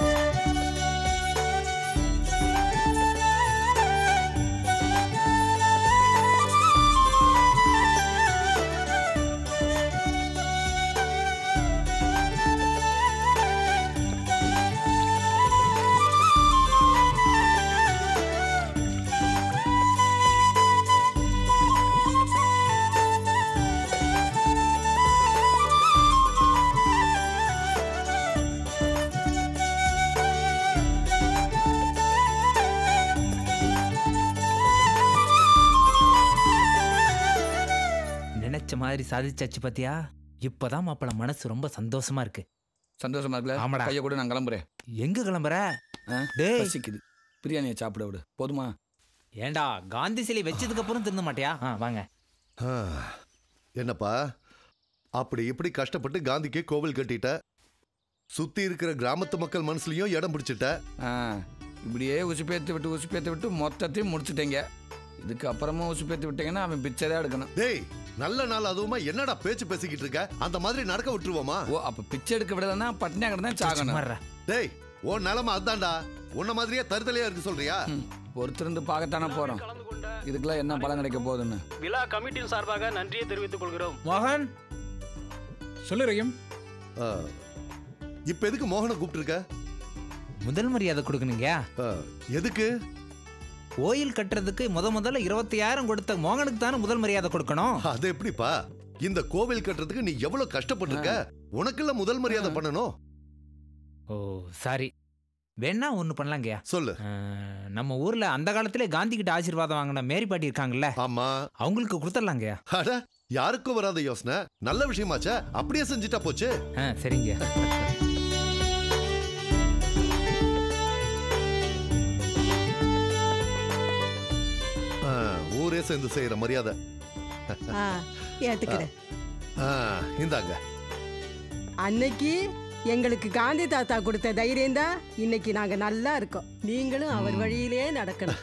நினைச்ச மாதிரி சாதிச்சாச்சு பாத்தியா இப்பதான் மாப்பிள மனசு ரொம்ப சந்தோஷமா இருக்கு சந்தோஷமா இருக்குல்ல ஆமாடா. கையை கூட நான் கிளம்புறேன் எங்க கிளம்புற ஆ? டேய். பசிக்குது பிரியாணியை சாப்பிட விடு போதுமா ஏண்டா காந்தி சிலை வச்சதுக்கு அப்புறம் திருந்த மாட்டியா ஆ, வாங்க ஆ, என்னப்பா அப்படி இப்படி கஷ்டப்பட்டு காந்திக்கே கோவில் கட்டிட்ட சுத்தி இருக்கிற கிராமத்து மக்கள் மனசுலயும் இடம் பிடிச்சிட்ட ஆ இப்படியே உசுப்பேத்து விட்டு உசுப்பேத்து விட்டு மொத்தத்தையும் முடிச்சுட்டீங்க இதுக்கு அப்புறமா உசுப்பேத்து விட்டீங்கன்னா அவன் பிச்சை தான் எடுக்கணும் டேய் நல்ல நாள் அதுவுமா என்னடா பேச்சு பேசிக்கிட்டு இருக்க அந்த மாதிரி நடக்க விட்டுருவோமா ஓ அப்ப பிச்சை எடுக்க விடலன்னா பட்டினியா கிடந்தா சாகணும் டேய் உன் நிலைமை அதான்டா உன்ன மாதிரியே தருதலையா இருக்கு சொல்றியா பொறுத்திருந்து பார்க்கத்தானே போறோம் இதுக்கெல்லாம் என்ன பலன் கிடைக்க போகுதுன்னு விழா கமிட்டியின் சார்பாக நன்றியை தெரிவித்துக் கொள்கிறோம் மோகன் சொல்லு ரஹீம் ஆ, இப்ப எதுக்கு மோகனை கூப்பிட்டுருக்க முதல் மரியாதை கொடுக்கணுங்க எதுக்கு கோயில் கட்டுறதுக்கு முத முதல்ல இருபத்தையாயிரம் கொடுத்த மோகனுக்கு தானே முதல் மரியாதை கொடுக்கணும் அது எப்படிப்பா இந்த கோவில் கட்டுறதுக்கு நீ எவ்வளவு கஷ்டப்பட்டிருக்க உனக்குள்ள முதல் மரியாதை பண்ணணும் ஓ சாரி வேணா ஒன்று பண்ணலாங்கய்யா சொல்லு நம்ம ஊர்ல அந்த காலத்திலே காந்தி கிட்ட ஆசீர்வாதம் வாங்கின மேரி பாட்டி இருக்காங்கல்ல ஆமா அவங்களுக்கு கொடுத்துடலாங்கய்யா அட யாருக்கும் வராத யோசனை நல்ல விஷயமாச்சே அப்படியே செஞ்சுட்டா போச்சு ஆ சரிங்க ஆ, ஊரே சேர்ந்து செய்யற மரியாதை ஆ ஏத்துக்கிறேன் ஆ, இந்தாங்க அன்னைக்கு எங்களுக்கு காந்தி தாத்தா கொடுத்த தைரியம் தான் இன்னைக்கு நாங்க நல்லா இருக்கோம் நீங்களும் அவர் வழியிலே நடக்கணும்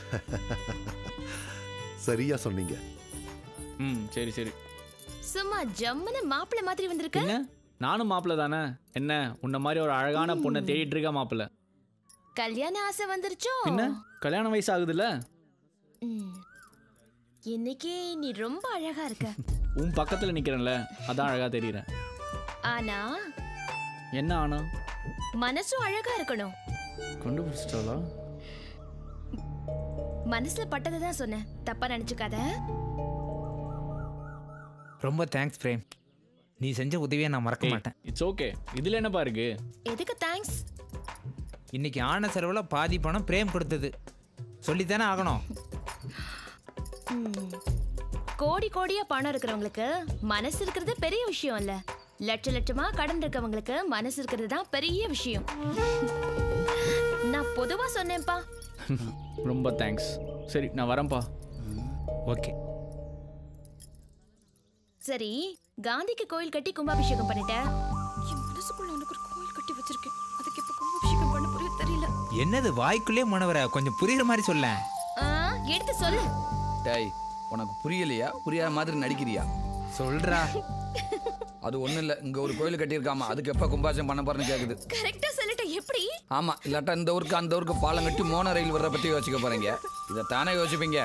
சரியா சொன்னீங்க ம் சரி சரி சும்மா ஜம்முன்னு மாப்பிள்ளை மாதிரி வந்திருக்க என்ன நானும் மாப்பிள்ள தானே என்ன உன்ன மாதிரி ஒரு அழகான பொண்ணை தேடிட்டு இருக்க மாப்பிள்ள கல்யாண ஆசை வந்துருச்சோ என்ன கல்யாண வயசு ஆகுதுல்ல ம். இன்னைக்கு நீ ரொம்ப அழகா இருக்க உன் பக்கத்துல நிக்கிறேன்ல அதான் அழகா தெரியறேன் ஆனா என்ன ஆனா மனசும் அழகா இருக்கணும் கண்டுபிடிச்சிட்டாளா மனசுல பட்டதை தான் சொன்னேன் தப்பா நினைச்சுக்காத ரொம்ப தேங்க்ஸ் பிரேம் நீ செஞ்ச உதவியை நான் மறக்க மாட்டேன் இட்ஸ் ஓகே இதுல என்னப்பா இருக்கு எதுக்கு தேங்க்ஸ் இன்னைக்கு ஆன செலவுல பாதி பணம் பிரேம் கொடுத்தது சொல்லித்தானே ஆகணும் கோடி கோடியா பணம் இருக்கிறவங்களுக்கு மனசு இருக்கிறது பெரிய விஷயம் இல்ல லட்ச லட்சமா கடன் இருக்கவங்களுக்கு மனசு இருக்கிறது தான் பெரிய விஷயம் நான் பொதுவா சொன்னேன்ப்பா ரொம்ப தேங்க்ஸ் சரி நான் வரேன்ப்பா ஓகே சரி காந்திக்கு கோயில் கட்டி கும்பாபிஷேகம் பண்ணிட்டேன் என் மனசுக்குள்ள உனக்கு ஒரு கோயில் கட்டி வச்சிருக்கேன் அதுக்கு எப்ப கும்பாபிஷேகம் பண்ண புரிய தெரியல என்னது வாய்க்குள்ளே மனவர கொஞ்சம் புரியுற மாதிரி சொல்ல ஆ, எடுத்து சொல்லு டேய் உனக்கு புரியலையா புரியாத மாதிரி நடிக்கிறியா சொல்றா அது ஒண்ணும் இல்ல இங்க ஒரு கோயில் கட்டியிருக்காமா அதுக்கு எப்ப கும்பாசம் பண்ண போறேன்னு கேக்குது கரெக்டா சொல்லிட்டேன் எப்படி ஆமா இல்லாட்டா இந்த ஊருக்கு அந்த ஊருக்கு பாலம் கட்டி மோன ரயில் வர்ற பத்தி யோசிக்க போறீங்க இதை தானே யோசிப்பீங்க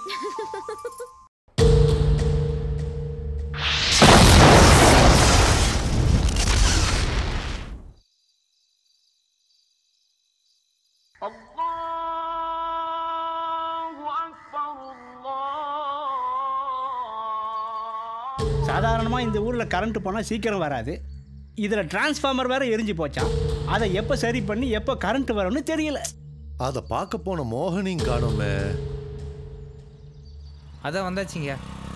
சாதாரணமாக இந்த ஊரில் கரண்ட் போனால் சீக்கிரம் வராது இதில் டிரான்ஸ்ஃபார்மர் வேற எரிஞ்சு போச்சான் அதை எப்போ சரி பண்ணி எப்போ கரண்ட் வரும்னு தெரியல அதை பார்க்க போன மோகனையும் காணோமே அதான் வந்தாச்சுங்க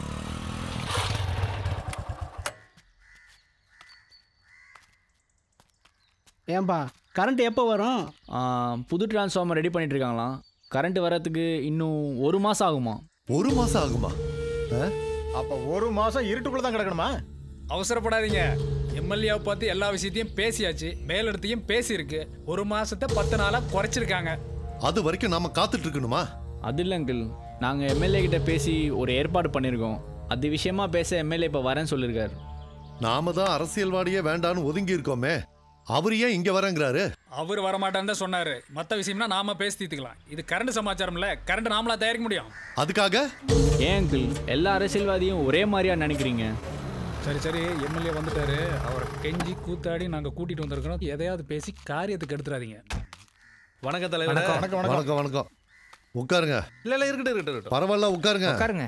ஏன்பா கரண்ட் எப்போ வரும் ஆ, புது டிரான்ஸ்ஃபார்மர் ரெடி பண்ணிட்டு இருக்காங்களாம் கரண்ட் வரதுக்கு இன்னும் ஒரு மாதம் ஆகுமா ஒரு மாதம் ஆகுமா அப்ப ஒரு மாசம் இருட்டுக்குள்ள தான் கிடக்கணுமா அவசரப்படாதீங்க எம்எல்ஏவை பார்த்து எல்லா விஷயத்தையும் பேசியாச்சு மேலிடத்தையும் பேசியிருக்கு ஒரு மாசத்தை பத்து நாளா குறைச்சிருக்காங்க அது வரைக்கும் நாம காத்துட்டு இருக்கணுமா அது இல்லை அங்கிள் நாங்கள் எம்எல்ஏ கிட்ட பேசி ஒரு ஏற்பாடு பண்ணியிருக்கோம் அது விஷயமா பேச எம்எல்ஏ இப்போ வரேன்னு சொல்லியிருக்காரு நாம தான் அரசியல்வாதியே வேண்டான்னு ஒதுங்கி இருக்கோமே அவர் ஏன் இங்க வரங்கிறாரு அவர் வரமாட்டான்னு தான் சொன்னாரு மத்த விஷயம்னா நாம பேசி தீர்த்துக்கலாம் இது கரண்ட் சமாச்சாரம்ல கரண்ட் நாமளா தயாரிக்க முடியும் அதுக்காக ஏன் அங்கிள் எல்லா அரசியல்வாதியும் ஒரே மாதிரியா நினைக்கிறீங்க சரி சரி எம்எல்ஏ வந்துட்டாரு அவரை கெஞ்சி கூத்தாடி நாங்க கூட்டிட்டு வந்திருக்கிறோம் எதையாவது பேசி காரியத்துக்கு எடுத்துறாதீங்க வணக்கம் தலைவர் வணக்கம் வணக்கம் உட்காருங்க இல்ல இல்ல இருக்கட்டும் இருக்கட்டும் இருக்கட்டும். பரவாயில்ல உட்காருங்க உட்காருங்க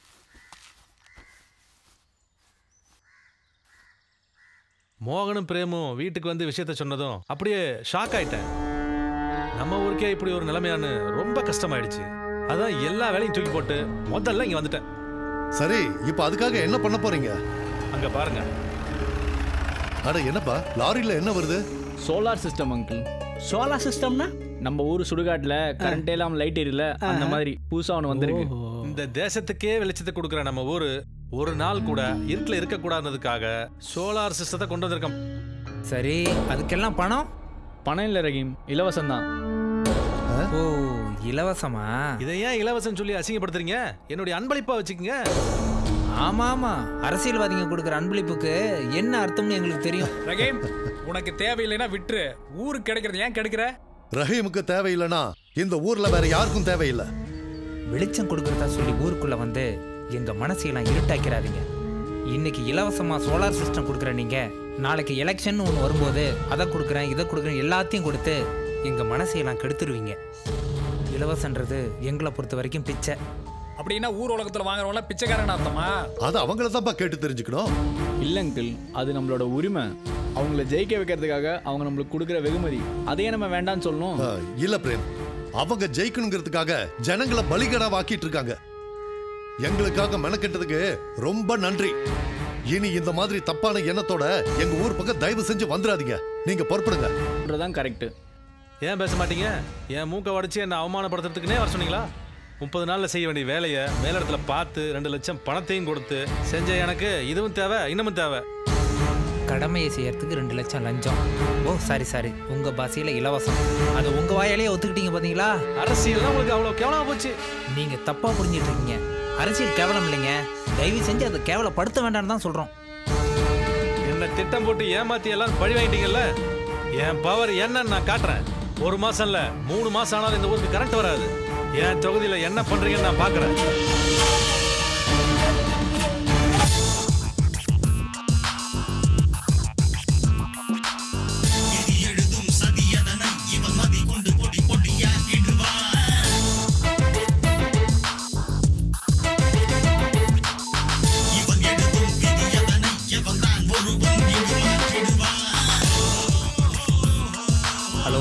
மோகனும் பிரேமும் வீட்டுக்கு வந்து விஷயத்த சொன்னதும் அப்படியே ஷாக் ஆயிட்டேன் நம்ம ஊருக்கே இப்படி ஒரு நிலைமையான்னு ரொம்ப கஷ்டமாயிடுச்சு அதான் எல்லா வேலையும் தூக்கி போட்டு முதல்ல இங்க வந்துட்டேன் சரி இப்ப அதுக்காக என்ன பண்ண போறீங்க அங்க பாருங்க அட என்னப்பா லாரியில என்ன வருது சோலார் சிஸ்டம் அங்கிள் சோலார் சிஸ்டம்னா நம்ம ஊர் சுடுகாட்டில் கரண்ட் எல்லாம் லைட் எரியல அந்த மாதிரி புதுசாக ஒன்று வந்திருக்கு இந்த தேசத்துக்கே வெளிச்சத்தை கொடுக்குற நம்ம ஊரு ஒரு நாள் கூட இருட்டில் இருக்கக்கூடாதுன்றதுக்காக சோலார் சிஸ்டத்தை கொண்டு வந்திருக்கோம் சரி அதுக்கெல்லாம் பணம் பணம் இல்லை ரஹீம் இலவசம் தான் ஓ இலவசமா இதை ஏன் இலவசம் சொல்லி அசிங்கப்படுத்துறீங்க என்னுடைய அன்பளிப்பா வச்சுக்கோங்க ஆமா ஆமா அரசியல்வாதிங்க கொடுக்குற அன்பளிப்புக்கு என்ன அர்த்தம்னு எங்களுக்கு தெரியும் ரகேம் உனக்கு தேவையில்லைன்னா விட்டுரு ஊருக்கு கிடைக்கிறது ஏன் கிடைக்கிற ரஹீமுக்கு தேவையில்லைனா இந்த ஊர்ல வேற யாருக்கும் தேவையில்லை வெளிச்சம் கொடுக்கறதா சொல்லி ஊருக்குள்ள வந்து எங்க மனசையெல்லாம் இருட்டாக்கிறாதீங்க இன்னைக்கு இலவசமா சோலார் சிஸ்டம் கொடுக்குற நீங்க நாளைக்கு எலெக்ஷன் ஒன்று வரும்போது அதை கொடுக்குறேன் இதை கொடுக்குறேன் எல்லாத்தையும் கொடுத்து எங்க மனசையெல்லாம் கெடுத்துருவீங்க இலவசன்றது எங்களை பொறுத்த வரைக்கும் பிச்சை அப்படின்னா ஊர் உலகத்துல வாங்குறவங்கள பிச்சைக்காரன் அர்த்தமா அது அவங்கள தான்ப்பா கேட்டு தெரிஞ்சுக்கணும் இல்லை அங்கிள் அது நம்மளோட உரிமை அவங்கள ஜெயிக்க வைக்கிறதுக்காக அவங்க நம்மளுக்கு கொடுக்குற வெகுமதி அதையே நம்ம வேண்டாம்னு சொல்லணும் ஆ, இல்ல பிரேம் அவங்க ஜெயிக்கணுங்கிறதுக்காக ஜனங்களை பலிகடா வாக்கிட்டு இருக்காங்க எங்களுக்காக மெனக்கெட்டதுக்கு ரொம்ப நன்றி இனி இந்த மாதிரி தப்பான எண்ணத்தோட எங்க ஊர் பக்கம் தயவு செஞ்சு வந்துடாதீங்க நீங்க பொறுப்படுங்க தான் கரெக்ட் ஏன் பேச மாட்டீங்க என் மூக்க உடைச்சு என்ன அவமானப்படுத்துறதுக்குனே வர சொன்னீங்களா முப்பது நாள்ல செய்ய வேண்டிய வேலையை மேலிடத்துல பார்த்து ரெண்டு லட்சம் பணத்தையும் கொடுத்து செஞ்ச எனக்கு இதுவும் தேவை இன்னமும் தேவை கடமையை செய்யறதுக்கு ரெண்டு லட்சம் லஞ்சம் ஓ சாரி சாரி உங்க பாஷையில இலவசம் அது உங்க வாயாலேயே ஒத்துக்கிட்டீங்க பாத்தீங்களா அரசியல் உங்களுக்கு அவ்வளவு கேவலமா போச்சு நீங்க தப்பா புரிஞ்சிட்டு இருக்கீங்க அரசியல் கேவலம் இல்லைங்க தயவு செஞ்சு அதை கேவலப்படுத்த வேண்டாம்னு தான் சொல்றோம் என்ன திட்டம் போட்டு ஏமாத்தி எல்லாம் பழி வாங்கிட்டீங்கல்ல என் பவர் என்னன்னு நான் காட்டுறேன் ஒரு மாசம் இல்ல மூணு மாசம் ஆனாலும் இந்த ஊருக்கு கரண்ட் வராது என் தொகுதியில என்ன பண்றீங்கன்னு நான் பாக்குறேன் ஹலோ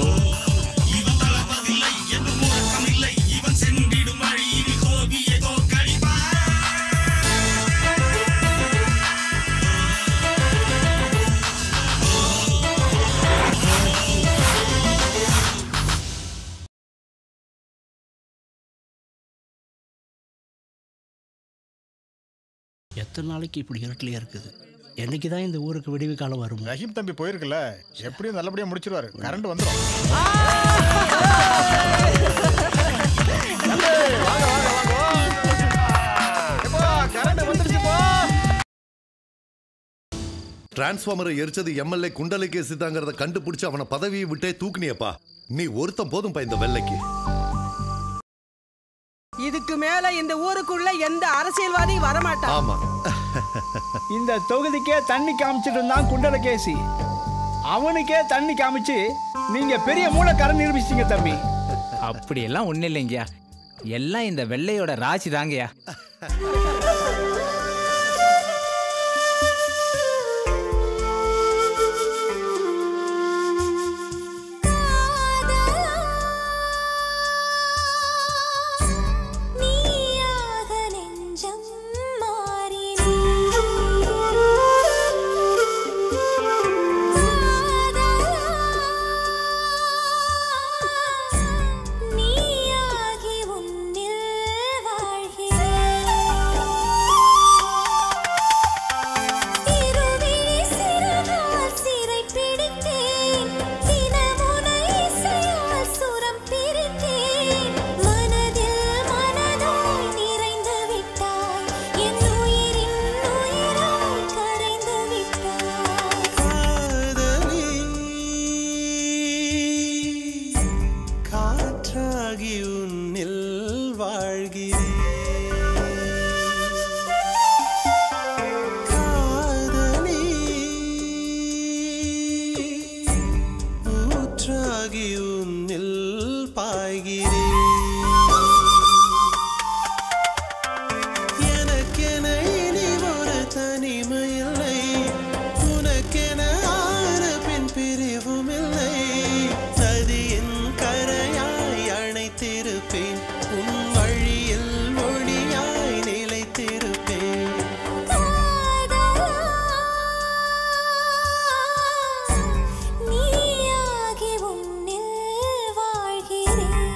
எத்தனை நாளைக்கு இப்படி இருட்டிலே இருக்குது என்னைக்கு தான் இந்த ஊருக்கு விடிவு காலம் வரும் ரஹீம் தம்பி போயிருக்குல்ல எப்படியும் நல்லபடியா முடிச்சிருவாரு கரண்ட் வந்துடும் டிரான்ஸ்ஃபார்மரை எரிச்சது எம்எல்ஏ குண்டலிகேசி தாங்கிறத கண்டுபிடிச்சு அவனை பதவியை விட்டே தூக்குனியப்பா நீ ஒருத்தன் போதும்பா இந்த வெள்ளைக்கு இதுக்கு மேல இந்த ஊருக்குள்ள எந்த அரசியல்வாதியும் வரமாட்டான் ஆமா இந்த தொகுதிக்கே தண்ணி காமிச்சிட்டு இருந்தான் குண்டலகேசி அவனுக்கே தண்ணி காமிச்சு நீங்க பெரிய மூலக்காரன் நிரூபிச்சிங்க தம்பி அப்படியெல்லாம் ஒன்றும் இல்லைங்கய்யா எல்லாம் இந்த வெள்ளையோட ராசி தாங்கய்யா நீயாக நெஞ்சம் நீயாகி உன்னில் இருவிழி சிறகால் சிறை பிடித்தேன் தினமுனை இசையால் சுரம் பிரித்தேன் மனதில் மனதாய் நிறைந்து விட்டாய் என் உயிரின் உயிராய் கரைந்து காற்றாகி உன்னில் வாழ்கிறேன் காதலி ஊற்றாகி உன்னில் பாய்கிறேன் எனக்கென இனி ஒரு தனிமையில்லை உனக்கென ஆறு பின் பிரிவும் இல்லை நதியின் கரையாய் அணைத்திருப்பேன் உன் வழியில் ஒளியாய் நிலைத்திருப்பேன் நீயாகி உன்னில் வாழ்கிறேன்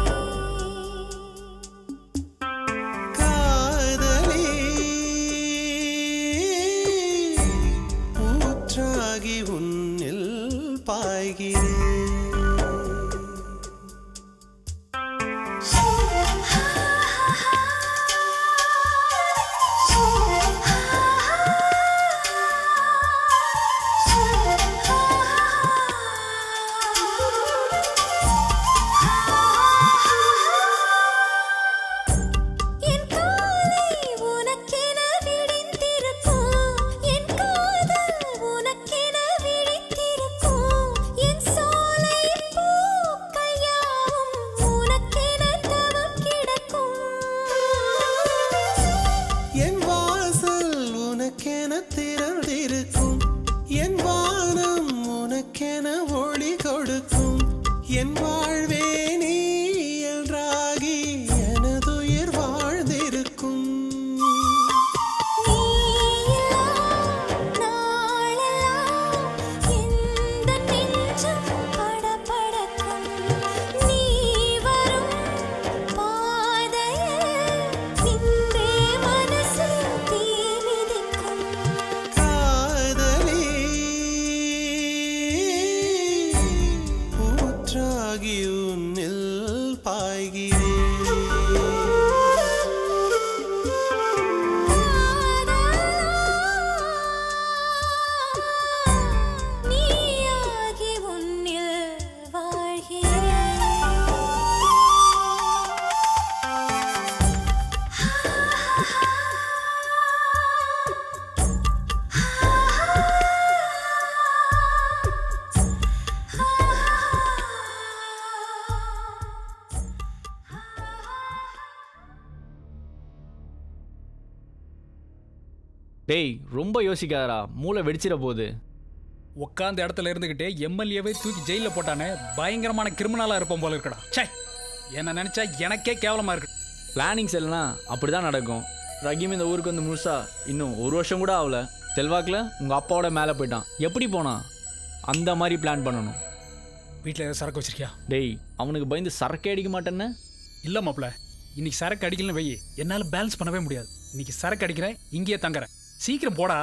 காதலி ஊற்றாகி உன்னில் பாய்கிறேன் என் காலை உனக்கென விடிந்திருக்கும் என் காதல் உனக்கென விழித்திருக்கும் என் சோலை பூக்கள் யாவும் உனக்கென தவம் கிடக்கும் என் வாசல் உனக்கென திறந்திருக்கும் என் வானம் உனக்கென ஒளி கொடுக்கும் என் வாழ்வே நீ என்றாகி எனதுயிர் வாழ்ந்திருக்கும் எந்த நெஞ்சம் படபடக்கும் நீ வரும் பாதையில் நின்றே மனசு தீ மிதிக்கும் காதலி ஊற்றாகி உன்னில் பாய்கிறேன் நீயாகி உன்னில் வாழ்கிறேன் டேய் ரொம்ப யோசிக்காதடா மூளை வெடிச்சிட போகுது உட்காந்த இடத்துல இருந்துகிட்டே எம்எல்ஏவை தூக்கி ஜெயிலில் போட்டானே பயங்கரமான கிரிமினலாக இருப்போம் போல இருக்கடா சே என்ன நினைச்சா எனக்கே கேவலமா இருக்கு பிளானிங்ஸ் எல்லாம் அப்படி தான் நடக்கும் ரஹீம் இந்த ஊருக்கு வந்து முழுசா இன்னும் ஒரு வருஷம் கூட ஆகல செல்வாக்கில் உங்கள் அப்பாவோட மேலே போயிட்டான் எப்படி போனான் அந்த மாதிரி பிளான் பண்ணணும் வீட்டில் ஏதாவது சரக்கு வச்சிருக்கியா டேய் அவனுக்கு பயந்து சரக்கே அடிக்க மாட்டேன்னு இல்லை மாப்ள இன்னைக்கு சரக்கு அடிக்கலன்னு வை என்னால பேலன்ஸ் பண்ணவே முடியாது இன்னைக்கு சரக்கு அடிக்கிறேன் இங்கேயே தங்குறேன் சீக்கிரம் போடா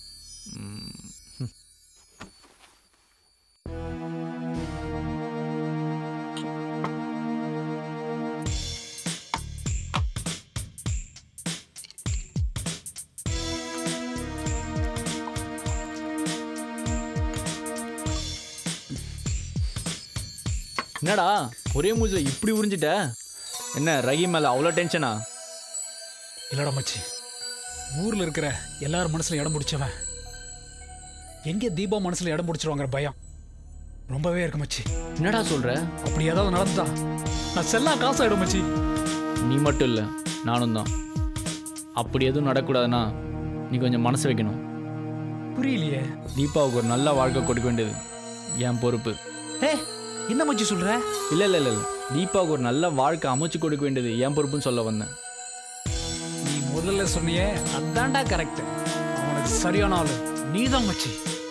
என்னடா ஒரே மூஞ்சில இப்படி உறிஞ்சிட்ட என்ன ரகி மேல அவ்வளோ டென்ஷனா இல்லடா மச்சி ஊர்ல இருக்கிற எல்லார் மனசுல இடம் பிடிச்சவன் எங்க தீபா மனசுல இடம் பிடிச்சிருவாங்கிற பயம் ரொம்பவே இருக்கு மச்சி என்னடா சொல்ற அப்படி ஏதாவது நடந்தா நான் செல்லா காசு ஆயிடும் மச்சி நீ மட்டும் இல்லை நானும் தான் அப்படி எதுவும் நடக்கூடாதுன்னா நீ கொஞ்சம் மனசு வைக்கணும் புரியலையே தீபாவுக்கு ஒரு நல்ல வாழ்க்கை கொடுக்க வேண்டியது என் பொறுப்பு ஏ என்ன மச்சி சொல்ற இல்லை இல்லை இல்லை இல்லை தீபாவுக்கு ஒரு நல்ல வாழ்க்கை அமைச்சு கொடுக்க வேண்டியது என் பொறுப்புன்னு சொல்ல வந்தேன் நீ முதல்ல சொன்னியே அதான்டா கரெக்ட் அவனுக்கு சரியான ஆளு நீதான் மச்சி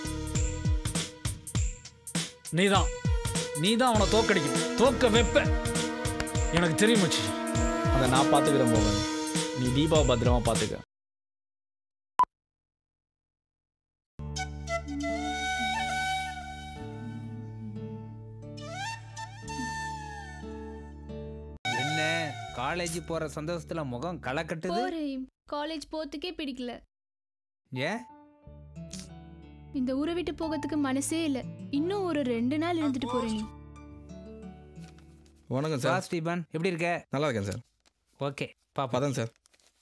நீதான் நீதான் அவனை தோக்கடிக்கணும் தோக்க வைப்ப எனக்கு தெரியும் மச்சி அதை நான் பார்த்துக்கிறேன் மோகன் நீ தீபாவை பத்திரமா பார்த்துக்க என்ன காலேஜ் போற சந்தோஷத்துல முகம் களை கட்டுது போறேன் காலேஜ் போறதுக்கே பிடிக்கல ஏன் இந்த ஊரை விட்டு போகிறதுக்கு மனசே இல்ல இன்னும் ஒரு ரெண்டு நாள் இருந்துட்டு போறேன் நீ வணக்கம் வா சார் ஸ்டீபன் எப்படி இருக்க நல்லா இருக்கேன் சார் ஓகே பாப்பா பதம் சார்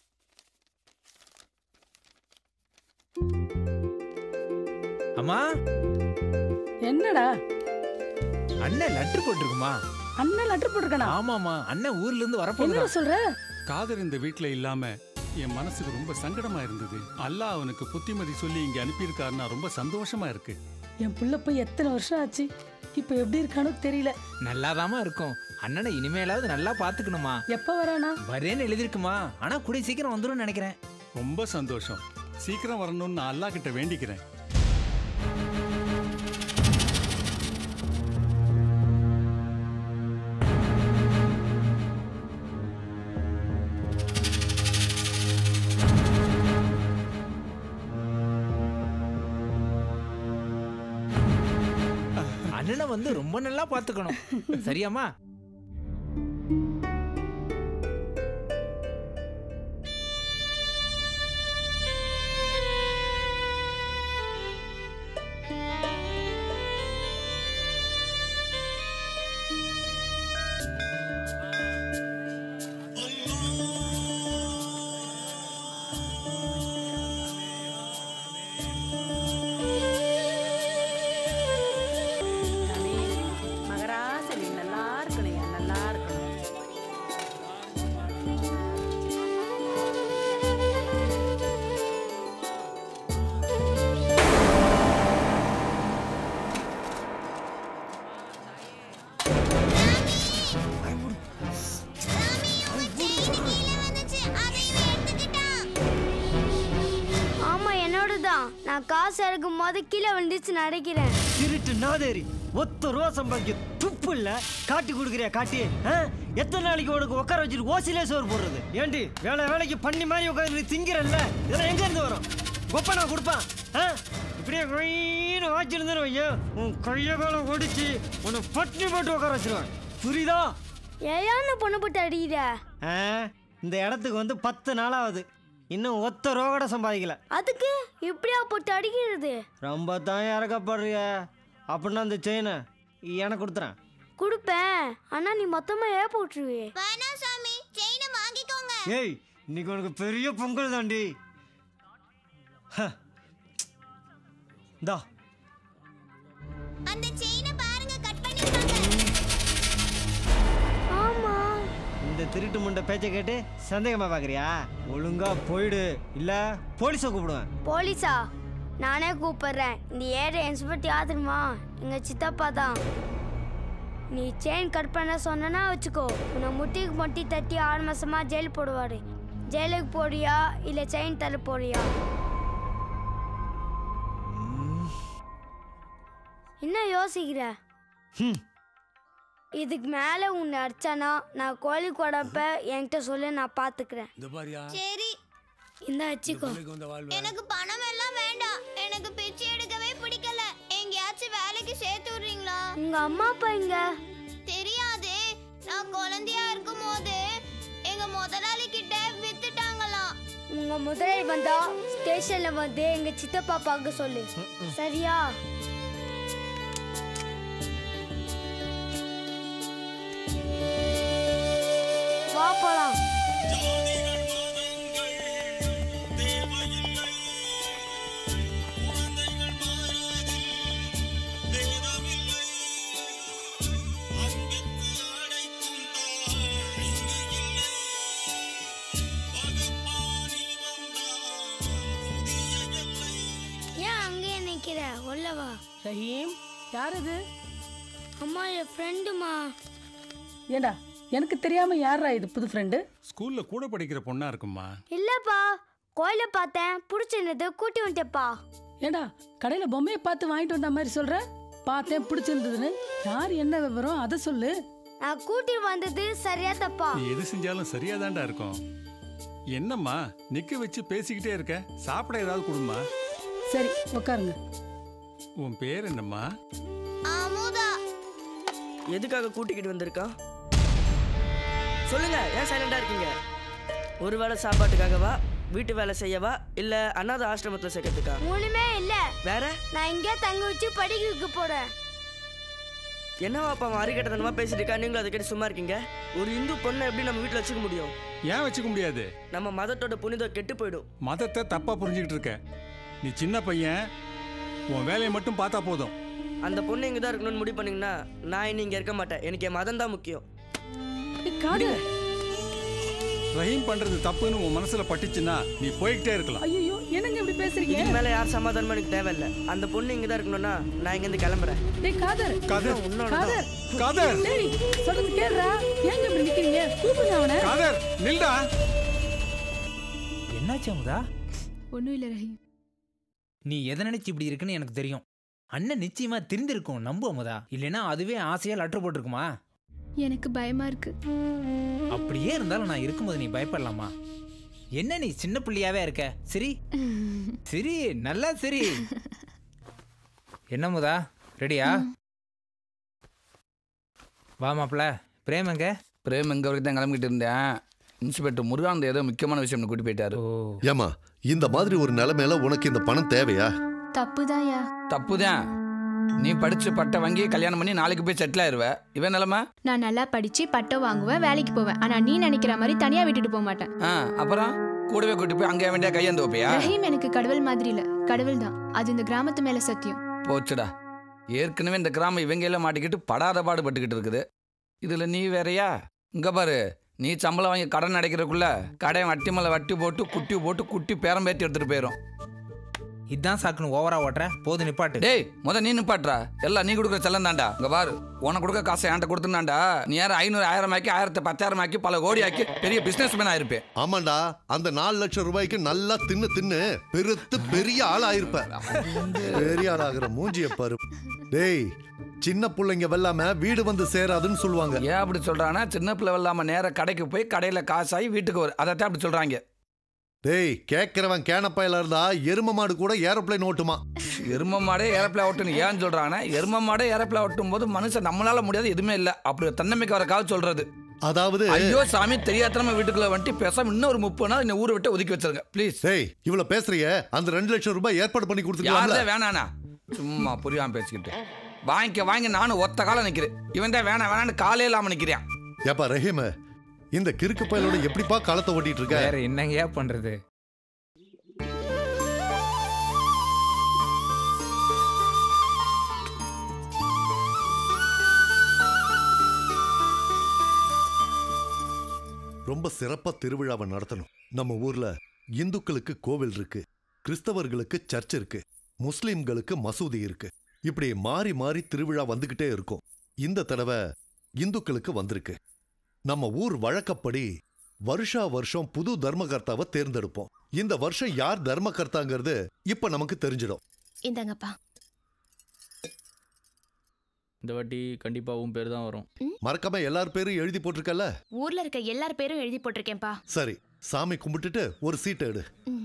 அம்மா என்னடா அண்ணன் லெட்டர் போட்டிருக்குமா அண்ணன் லெட்டர் போட்டிருக்கானா ஆமாமா அண்ணன் ஊர்ல இருந்து என்ன வரப்போகுது சொல்ற காதர் இந்த வீட்ல இல்லாம என் மனசுக்கு ரொம்ப சங்கடமா இருந்தது அல்லாஹ் அவனுக்கு புத்திமதி சொல்லி இங்க அனுப்பியிருக்காருன்னா ரொம்ப சந்தோஷமா இருக்கு என் புள்ள போய் எத்தனை வருஷம் ஆச்சு இப்போ எப்படி இருக்கானோ தெரியல நல்லாதாம்மா இருக்கும் அண்ணனை இனிமேலாவது நல்லா பாத்துக்கணுமா எப்ப வரானா வரேன்னு எழுதிருக்குமா ஆனா கூடிய சீக்கிரம் வந்துரும் நினைக்கிறேன் ரொம்ப சந்தோஷம் சீக்கிரம் வரணும்னு நான் அல்லாஹ் கிட்ட வேண்டிக்கிறேன் அண்ணனை வந்து ரொம்ப நல்லா பாத்துக்கணும் சரியாம்மா மகராச நீ நல்லா இருக்கணும் நல்லா இருக்கணும் ஆமா என்னோட தான் நான் காசு இறக்கும் போது கீழே விழுந்துச்சு நினைக்கிறேன் திருட்டு நாதேரி ஒத்த ரூபா சம்பாதிக்க துப்பு இல்ல காட்டி கொடுக்குறியா காட்டி ஆ? எத்தனை நாளைக்கு உனக்கு உட்கார வச்சுட்டு ஓசிலே சோறு போடுறது ஏண்டி வேலை வேலைக்கு பண்ணி மாதிரி உட்காந்து திங்கிறல்ல இதெல்லாம் எங்க இருந்து வரும் கொப்பனா கொடுப்பான் ஆ? இப்படியே கொயின்னு வாச்சிருந்தேன்னு வையன் உன் கைய காலம் ஒடிச்சு உன்னை பட்டினி போட்டு உட்கார வச்சிருவேன் புரியுதா ஏன் பொண்ணு போட்டு அடிக்கிற ஆ? இந்த இடத்துக்கு வந்து பத்து நாளாவது இன்னும் ஒத்த ரூபா கூட சம்பாதிக்கல அதுக்கு இப்படியா போட்டு அடிக்கிறது ரொம்ப தான் இறக்கப்படுறிய அப்படின்னா அந்த செயினை எனக்கு கொடுத்துறேன் கொடுப்பேன் ஆனா நீ மொத்தமா ஏ போட்டுருவே வேணாம் சாமி செயினை வாங்கிக்கோங்க ஏய் இன்னைக்கு உனக்கு பெரிய பொங்கல் தாண்டி ஹ. இந்தா அந்த செயினை பாருங்க கட் பண்ணிருக்காங்க ஆமா இந்த திருட்டு முண்டை பேச்சை கேட்டு சந்தேகமா பாக்குறியா ஒழுங்கா போயிடு இல்ல போலீஸை கூப்பிடுவேன் போலீஸா நானே கூப்பிடுறேன் இந்த ஏரியா இன்ஸ்பெக்டர் யார் தெரியுமா எங்க சித்தப்பா தான் நீ செயின் கட் பண்ண சொன்னா வச்சுக்கோ உன்னை முட்டிக்கு முட்டி தட்டி ஆறு மாசமா ஜெயில் போடுவாரு ஜெயிலுக்கு போறியா இல்ல செயின் தர போறியா என்ன யோசிக்கிற ஹம். இதுக்கு மேலே உன்னை அடிச்சானா நான் கோழி கொடப்ப என்கிட்ட சொல்லு நான் பார்த்துக்கிறேன் இந்த பாரியா சரி இந்த வச்சுக்கோ வந்த வாழ்வு எனக்கு பணம் எல்லாம் வேண்டாம் எனக்கு பிச்சை எடுக்கவே பிடிக்கல எங்கேயாச்சும் வேலைக்கு சேர்த்து விடுறீங்களா உங்க அம்மா அப்பா இங்க தெரியாதே நான் குழந்தையா இருக்கும் போது எங்க முதலாளி கிட்ட வித்துட்டாங்களாம் உங்க முதலாளி வந்தா ஸ்டேஷன்ல வந்து எங்க சித்தப்பா பார்க்க சொல்லு சரியா வா போலாம் ஏன் அங்கேயே நிக்கிற உள்ள வா ரஹீம் யார் அது அம்மா என் ஃப்ரெண்டுமா ஏண்டா எனக்கு தெரியாம யாரா இது புது ஃப்ரெண்டு ஸ்கூல்ல கூட படிக்கிற பொண்ணா இருக்கும்மா இல்லப்பா கோயில பார்த்தேன் பிடிச்சிருந்தது கூட்டி வந்துட்டேப்பா ஏண்டா கடையில பொம்மையை பார்த்து வாங்கிட்டு வந்த மாதிரி சொல்ற பார்த்தேன் பிடிச்சிருந்ததுன்னு யார் என்ன விவரம் அதை சொல்லு நான் கூட்டி வந்தது சரியா தப்பா நீ எது செஞ்சாலும் சரியாதான்டா இருக்கும் என்னம்மா நிக்க வச்சு பேசிக்கிட்டே இருக்க சாப்பிட ஏதாவது கொடுமா சரி உட்காருங்க உன் பேர் என்னம்மா அமுதா எதுக்காக கூட்டிக்கிட்டு வந்திருக்கா சொல்லுங்க ஏன் சைலண்டா இருக்கீங்க ஒரு வேளை சாப்பாட்டுக்காகவா வீட்டு வேலை செய்யவா இல்ல அனாதை ஆசிரமத்துல சேர்க்கறதுக்கா மூணுமே இல்ல வேற நான் இங்கே தங்க வச்சு படிக்க வைக்க போறேன் என்னவா அப்பா அவன் அறிக்கட்டத்தனமா பேசிட்டு இருக்கா நீங்களும் அதை கேட்டு சும்மா இருக்கீங்க ஒரு இந்து பொண்ணை எப்படி நம்ம வீட்டுல வச்சுக்க முடியும் ஏன் வச்சுக்க முடியாது நம்ம மதத்தோட புனிதம் கெட்டு போயிடும் மதத்தை தப்பா புரிஞ்சுக்கிட்டு இருக்க நீ சின்ன பையன் உன் வேலையை மட்டும் பார்த்தா போதும் அந்த பொண்ணு இங்க தான் இருக்கணும்னு முடிவு பண்ணீங்கன்னா நான் இனி இங்க இருக்க மாட்டேன் எனக்கு என் மதம் தான் முக்கியம் ரஹீம் பண்றது தப்புன்னு உன் மனசுல பட்டுச்சுன்னா நீ போய்கிட்டே இருக்கலாம் ஐயோ என்னங்க இப்படி பேசுறீங்க இதுக்கு மேல யார் சமாதானமும் எனக்கு தேவையில்ல அந்த பொண்ணு இங்க தான் இருக்கணும்னா நான் இங்க இருந்து கிளம்புறேன் டேய் காதர் காதர் காதர் காதர் டேய் சொல்றது கேளுடா ஏங்க இப்படி நிக்கிறீங்க கூப்பிடுங்க அவனை காதர் நில்டா என்னாச்சு அமுதா ஒன்றும் இல்லை ரஹீம் நீ எதை நினைச்சு இப்படி இருக்குன்னு எனக்கு தெரியும் அண்ணன் நிச்சயமா தெரிந்திருக்கும் நம்பு அமுதா இல்லைன்னா அதுவே ஆசையா லெட்டர் போட்டிருக்குமா எனக்கு பயமா இருக்கு அப்படியே இருந்தாலும் நான் இருக்கும்போது நீ பயப்படலாமா என்ன நீ சின்ன பிள்ளையாவே இருக்க சரி சரி நல்லா சரி என்ன முதா ரெடியா வா மாப்பிள பிரேம் எங்க பிரேம் எங்க வரைக்கும் தான் கிளம்பிட்டு இருந்தேன் இன்ஸ்பெக்டர் முருகானந்த ஏதோ முக்கியமான விஷயம் கூட்டி போயிட்டாரு ஏமா இந்த மாதிரி ஒரு நிலைமையில உனக்கு இந்த பணம் தேவையா தப்புதான்யா தப்புதான் நீ படிச்சு பட்டை வாங்கி கல்யாணம் பண்ணி நாளைக்கு போய் செட்டில் ஆயிருவ இவன் நிலமை நான் நல்லா படிச்சு பட்டம் வாங்குவேன் வேலைக்கு போவேன் ஆனா நீ நினைக்கிற மாதிரி தனியா விட்டுட்டு போக மாட்டேன் ஆ அப்புறம் கூடவே கூட்டி போய் அங்கே வேண்டிய கையேந்து வைப்பியா ரஹீம் எனக்கு கடவுள் மாதிரி இல்ல கடவுள் தான் அது இந்த கிராமத்து மேல சத்தியம் போச்சுடா ஏற்கனவே இந்த கிராமம் இவங்க எல்லாம் மாட்டிக்கிட்டு படாத பாடுபட்டுக்கிட்டு இருக்குது இதுல நீ வேறயா இங்க பாரு நீ சம்பளம் வாங்கி கடன் அடைக்கிறதுக்குள்ள கடையை வட்டி மேல வட்டி போட்டு குட்டி போட்டு குட்டி பேரம் பேத்தி எடுத்துட்டு போயிடும் இதான் சாக்குன்னு ஓவரா ஓட்டுற போது நிப்பாட்டு டேய் முத நீ நிப்பாட்றா எல்லாம் நீ கொடுக்குற செல்லம் தாண்டா இங்க பாரு உனக்கு கொடுக்க காசை என்கிட்ட கொடுத்துனாண்டா நீ யாரும் ஐநூறு ஆயிரம் ஆக்கி ஆயிரத்தி பத்தாயிரம் ஆக்கி பல கோடி ஆக்கி பெரிய பிசினஸ் மேன் ஆயிருப்பேன் ஆமாண்டா அந்த நாலு லட்சம் ரூபாய்க்கு நல்லா தின்னு தின்னு பெருத்து பெரிய ஆள் ஆயிருப்ப பெரிய ஆள் ஆகுற மூஞ்சிய பாரு டேய் சின்ன பிள்ளைங்க வெல்லாம வீடு வந்து சேராதுன்னு சொல்லுவாங்க ஏன் அப்படி சொல்றானா சின்ன பிள்ளை இல்லாம நேர கடைக்கு போய் கடையில காசாகி வீட்டுக்கு வரும் அதைத்தான் அப்படி சொல்றாங்க டேய் கேட்கிறவன் கேனப்பையில இருந்தா எரும மாடு கூட ஏரோப்ளேன் ஓட்டுமா எரும மாடே ஏரப்பில் ஓட்டணும் ஏன் சொல்றாங்கன்னா எரும மாடே ஏரப்பில் ஓட்டும் போது மனுஷன் நம்மளால முடியாது எதுவுமே இல்லை அப்படி ஒரு தன்னம்பிக்கை வரக்காக சொல்றது அதாவது ஐயோ சாமி தெரியாதனமா வீட்டுக்குள்ள வந்துட்டு பேசாம இன்னும் ஒரு முப்பது நாள் இந்த ஊரை விட்டு ஒதுக்கி வச்சிருங்க ப்ளீஸ் டேய் இவ்வளவு பேசுறிய அந்த ரெண்டு லட்சம் ரூபாய் ஏற்பாடு பண்ணி கொடுத்துருக்கலாம்ல யாரே வேணாண்ணா சும்மா புரியாம பேசிக்கிட்டு வாங்கிக்க வாங்கி நானும் ஒத்த காலம் நிக்கிறேன் இவன் தான் வேணாம் வேணான்னு காலே இல்லாம நிக்கிறேன் ஏப்பா ரஹீம் இந்த கிறுக்கு பயலோட எப்படிப்பா காலத்தை ஓட்டிட்டு இருக்க வேற என்னங்கயா பண்றது ரொம்ப சிறப்பா திருவிழாவை நடத்தணும் நம்ம ஊர்ல இந்துக்களுக்கு கோவில் இருக்கு கிறிஸ்தவர்களுக்கு சர்ச் இருக்கு முஸ்லிம்களுக்கு மசூதி இருக்கு இப்படி மாறி மாறி திருவிழா வந்துகிட்டே இருக்கும் இந்த தடவை இந்துக்களுக்கு வந்திருக்கு நம்ம ஊர் வழக்கப்படி வருஷா வருஷம் புது தர்மகர்த்தாவை தேர்ந்தெடுப்போம் இந்த வருஷம் யார் தர்மகர்த்தாங்கிறது இப்ப நமக்கு தெரிஞ்சிடும் இந்தாங்கப்பா இந்த வாட்டி கண்டிப்பாக உன் பேர் தான் வரும் மறக்காம எல்லார் பேரும் எழுதி போட்டிருக்கல ஊர்ல இருக்க எல்லார் பேரும் எழுதி போட்டிருக்கேன்ப்பா சரி சாமி கும்பிட்டுட்டு ஒரு சீட்டை எடு ம்.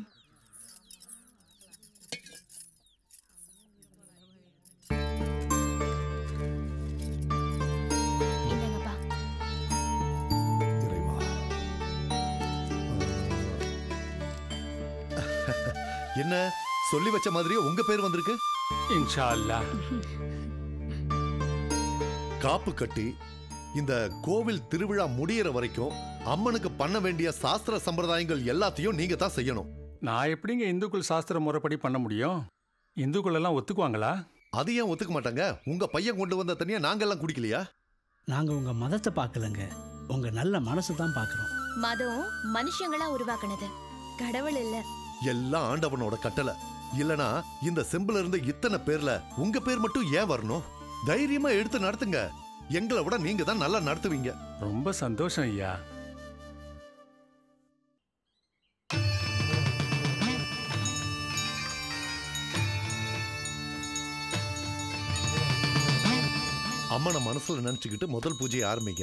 இந்தாங்கப்பா என்ன சொல்லி வச்ச மாதிரியே உங்க பேர் வந்திருக்கு இன்ஷா அல்லா காப்பு கட்டி இந்த கோவில் திருவிழா முடியிற வரைக்கும் அம்மனுக்கு பண்ண வேண்டிய சாஸ்திர சம்பிரதாயங்கள் எல்லாத்தையும் நீங்க தான் செய்யணும் நான் எப்படிங்க இந்துக்கள் சாஸ்திர முறைப்படி பண்ண முடியும் இந்துக்கள் எல்லாம் ஒத்துக்குவாங்களா அது ஏன் ஒத்துக்க மாட்டாங்க உங்க பையன் கொண்டு வந்த தனியா நாங்கெல்லாம் குடிக்கலையா நாங்க உங்க மதத்தை பார்க்கலங்க உங்க நல்ல மனசு தான் பார்க்குறோம் மதம் மனுஷங்களா உருவாக்குனது கடவுள் இல்ல எல்லாம் ஆண்டவனோட கட்டளை இல்லனா இந்த செம்புல இருந்து இத்தனை பேர்ல உங்க பேர் மட்டும் ஏன் வரணும் தைரியமா எடுத்து நடத்துங்க எங்களை விட நீங்க தான் நல்லா நடத்துவீங்க ரொம்ப சந்தோஷம் ஐயா அம்மனை மனசுல நினைச்சுக்கிட்டு முதல் பூஜையை ஆரம்பிங்க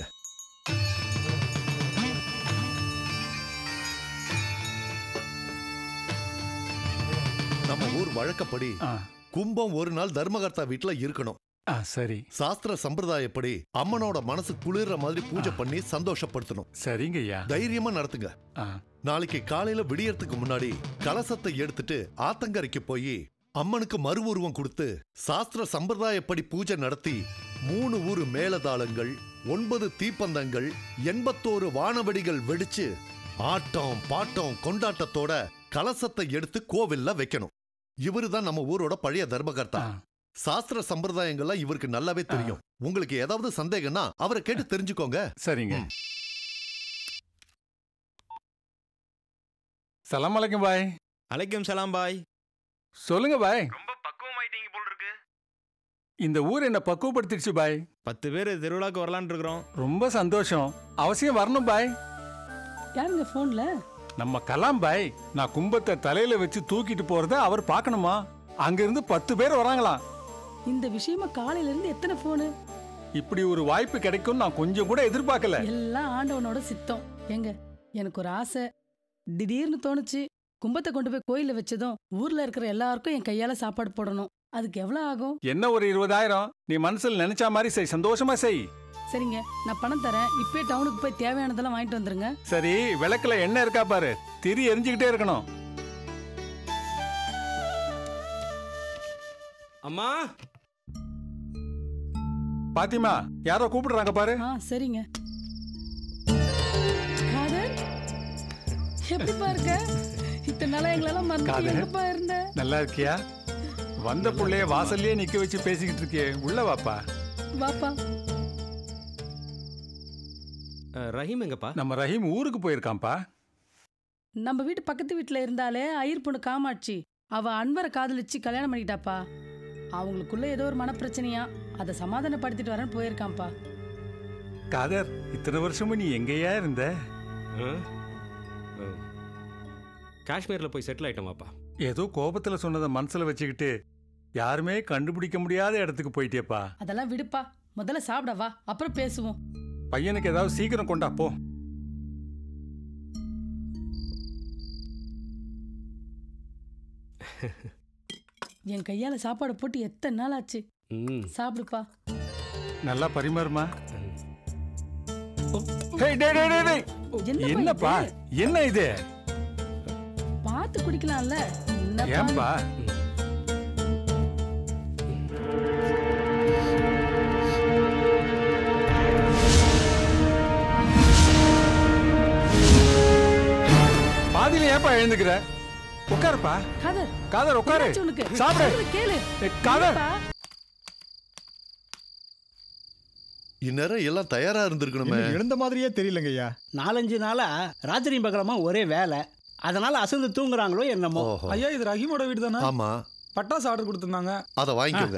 நம்ம ஊர் வழக்கப்படி கும்பம் ஒரு நாள் தர்மகர்த்தா வீட்டுல இருக்கணும் ஆ சரி சாஸ்திர சம்பிரதாயப்படி அம்மனோட மனசு குளிர்ற மாதிரி பூஜை பண்ணி சந்தோஷப்படுத்தணும் சரிங்க ஐயா தைரியமா நடத்துங்க ஆ. நாளைக்கு காலையில விடியறதுக்கு முன்னாடி கலசத்தை எடுத்துட்டு ஆத்தங்கரைக்கு போய் அம்மனுக்கு மறு உருவம் கொடுத்து சாஸ்திர சம்பிரதாயப்படி பூஜை நடத்தி மூணு ஊரு மேலதாளங்கள் ஒன்பது தீப்பந்தங்கள் எண்பத்தோரு வானவெடிகள் வெடிச்சு ஆட்டம் பாட்டம் கொண்டாட்டத்தோட கலசத்தை எடுத்து கோவில்ல வைக்கணும் இவருதான் நம்ம ஊரோட பழைய தர்மகர்த்தா சாஸ்திர சம்பிரதாயங்கள்லாம் இவருக்கு நல்லாவே தெரியும் உங்களுக்கு ஏதாவது சந்தேகம்னா அவரை கேட்டு தெரிஞ்சுக்கோங்க சரிங்க சலாம் அலைக்கும் பாய் அலைக்கும் சலாம் பாய் சொல்லுங்க பாய் இந்த ஊர் என்ன பக்குவப்படுத்திடுச்சு பாய் பத்து பேர் திருவிழாக்கு வரலான்னு இருக்கிறோம் ரொம்ப சந்தோஷம் அவசியம் வரணும் பாய் யாருங்க ஃபோன்ல நம்ம கலாம் பாய் நான் கும்பத்தை தலையில வச்சு தூக்கிட்டு போறத அவர் பார்க்கணுமா அங்கிருந்து பத்து பேர் வராங்களாம் இந்த விஷயமா காலையில இருந்து எத்தனை ஃபோனு இப்படி ஒரு வாய்ப்பு கிடைக்கும் நான் கொஞ்சம் கூட எதிர்பார்க்கல எல்லாம் ஆண்டவனோட சித்தம் ஏங்க எனக்கு ஒரு ஆசை திடீர்னு தோணுச்சு கும்பத்தை கொண்டு போய் கோயில்ல வச்சதும் ஊர்ல இருக்கிற எல்லாருக்கும் என் கையால சாப்பாடு போடணும் அதுக்கு எவ்வளவு ஆகும் என்ன ஒரு இருபதாயிரம் நீ மனசுல நினைச்ச மாதிரி செய் சந்தோஷமா செய் சரிங்க நான் பணம் தரேன் இப்பயே டவுனுக்கு போய் தேவையானதெல்லாம் வாங்கிட்டு வந்துருங்க சரி விளக்குல என்ன இருக்கா பாரு திரி எரிஞ்சுக்கிட்டே இருக்கணும் அம்மா பாத்திமா யாரோ கூப்பிடுறாங்க பாரு ஆ சரிங்க காதர் எப்படிப்பா இருக்க இத்தனை நாளா எங்களெல்லாம் மறந்துட்டு காதர். எங்கப்பா இருந்த நல்லா இருக்கியா வந்த புள்ளைய வாசல்லயே நிக்க வச்சு பேசிக்கிட்டு இருக்கியே உள்ள வாப்பா வாப்பா ரஹீம் எங்கப்பா நம்ம ரஹீம் ஊருக்கு போயிருக்கான்ப்பா நம்ம வீட்டு பக்கத்து வீட்டுல இருந்தாலே ஐயர் பொண்ணு காமாட்சி அவ அன்பரை காதலிச்சு கல்யாணம் பண்ணிக்கிட்டாப்பா அவங்களுக்குள்ள ஏதோ ஒரு மனப்பிரச்சனையா அதை சமாதானப்படுத்திட்டு வரேன்னு போயிருக்கான்ப்பா காதர் இத்தனை வருஷமும் நீ எங்கேயா இருந்த காஷ்மீர்ல போய் செட்டில் ஆயிட்டோமாப்பா ஏதோ கோபத்துல சொன்னதை மனசுல வச்சுக்கிட்டு யாருமே கண்டுபிடிக்க முடியாத இடத்துக்கு போயிட்டேப்பா அதெல்லாம் விடுப்பா முதல்ல சாப்பிட வா அப்புறம் பேசுவோம் பையனுக்கு ஏதாவது சீக்கிரம் கொண்டா போ என் கையால சாப்பாடு போட்டு எத்தனை நாள் ஆச்சு சாப்பிடுப்பா நல்லா பரிமாறுமா டேய், டேய், டேய், டேய், டேய். என்னப்பா என்னப்பா என்ன இது பார்த்து குடிக்கலாம்ல என்னப்பா ஏன்பா பாதியில ஏன்பா எழுந்துக்கிற உட்காருப்பா காதர் காதர் உட்காரு என்னாச்சு உனக்கு? சாப்பிடு சொல்றது கேளு ஏய், காதர் என்னப்பா? இந்நேரம் எல்லாம் தயாரா இருந்திருக்கணுமே இன்னைக்கு எழுந்த மாதிரியே தெரியலங்க ஐயா நாலஞ்சு நாளா ராத்திரி பகலமா ஒரே வேலை அதனால அசந்து தூங்குறாங்களோ என்னமோ ஓஹோ. ஐயா இது ரஹீமோட வீடு தானே ஆமா பட்டாசு ஆர்டர் கொடுத்துருந்தாங்க அதை வாங்கிக்கோங்க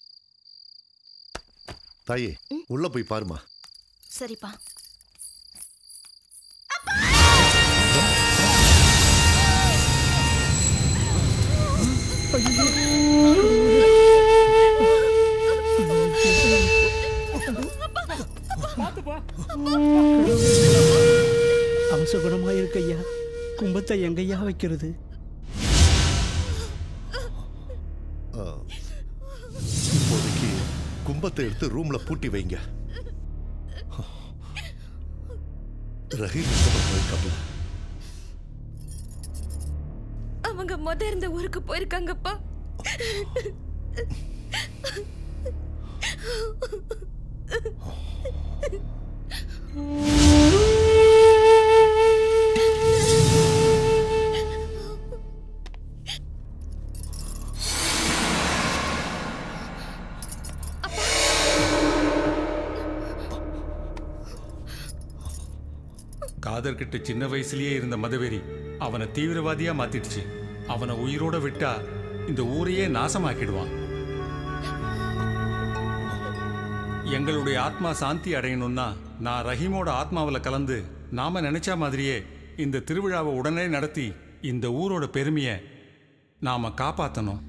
தாயே உள்ள போய் பாருமா சரிப்பா செய்யறது ஆ, இப்போதைக்கு கும்பத்தை எடுத்து ரூம்ல பூட்டி வைங்க ரஹீம் எங்க போயிருக்காப்ல அவங்க முத இருந்த ஊருக்கு போயிருக்காங்கப்பா காதர்கிட்ட சின்ன வயசுலயே இருந்த மதவெறி அவனை தீவிரவாதியா மாத்திடுச்சு அவனை உயிரோட விட்டா இந்த ஊரையே நாசமாக்கிடுவான் எங்களுடைய ஆத்மா சாந்தி அடையணும்னா நான் ரஹீமோட ஆத்மாவில் கலந்து நாம நினைச்ச மாதிரியே இந்த திருவிழாவை உடனே நடத்தி இந்த ஊரோட பெருமையை நாம காப்பாத்தணும்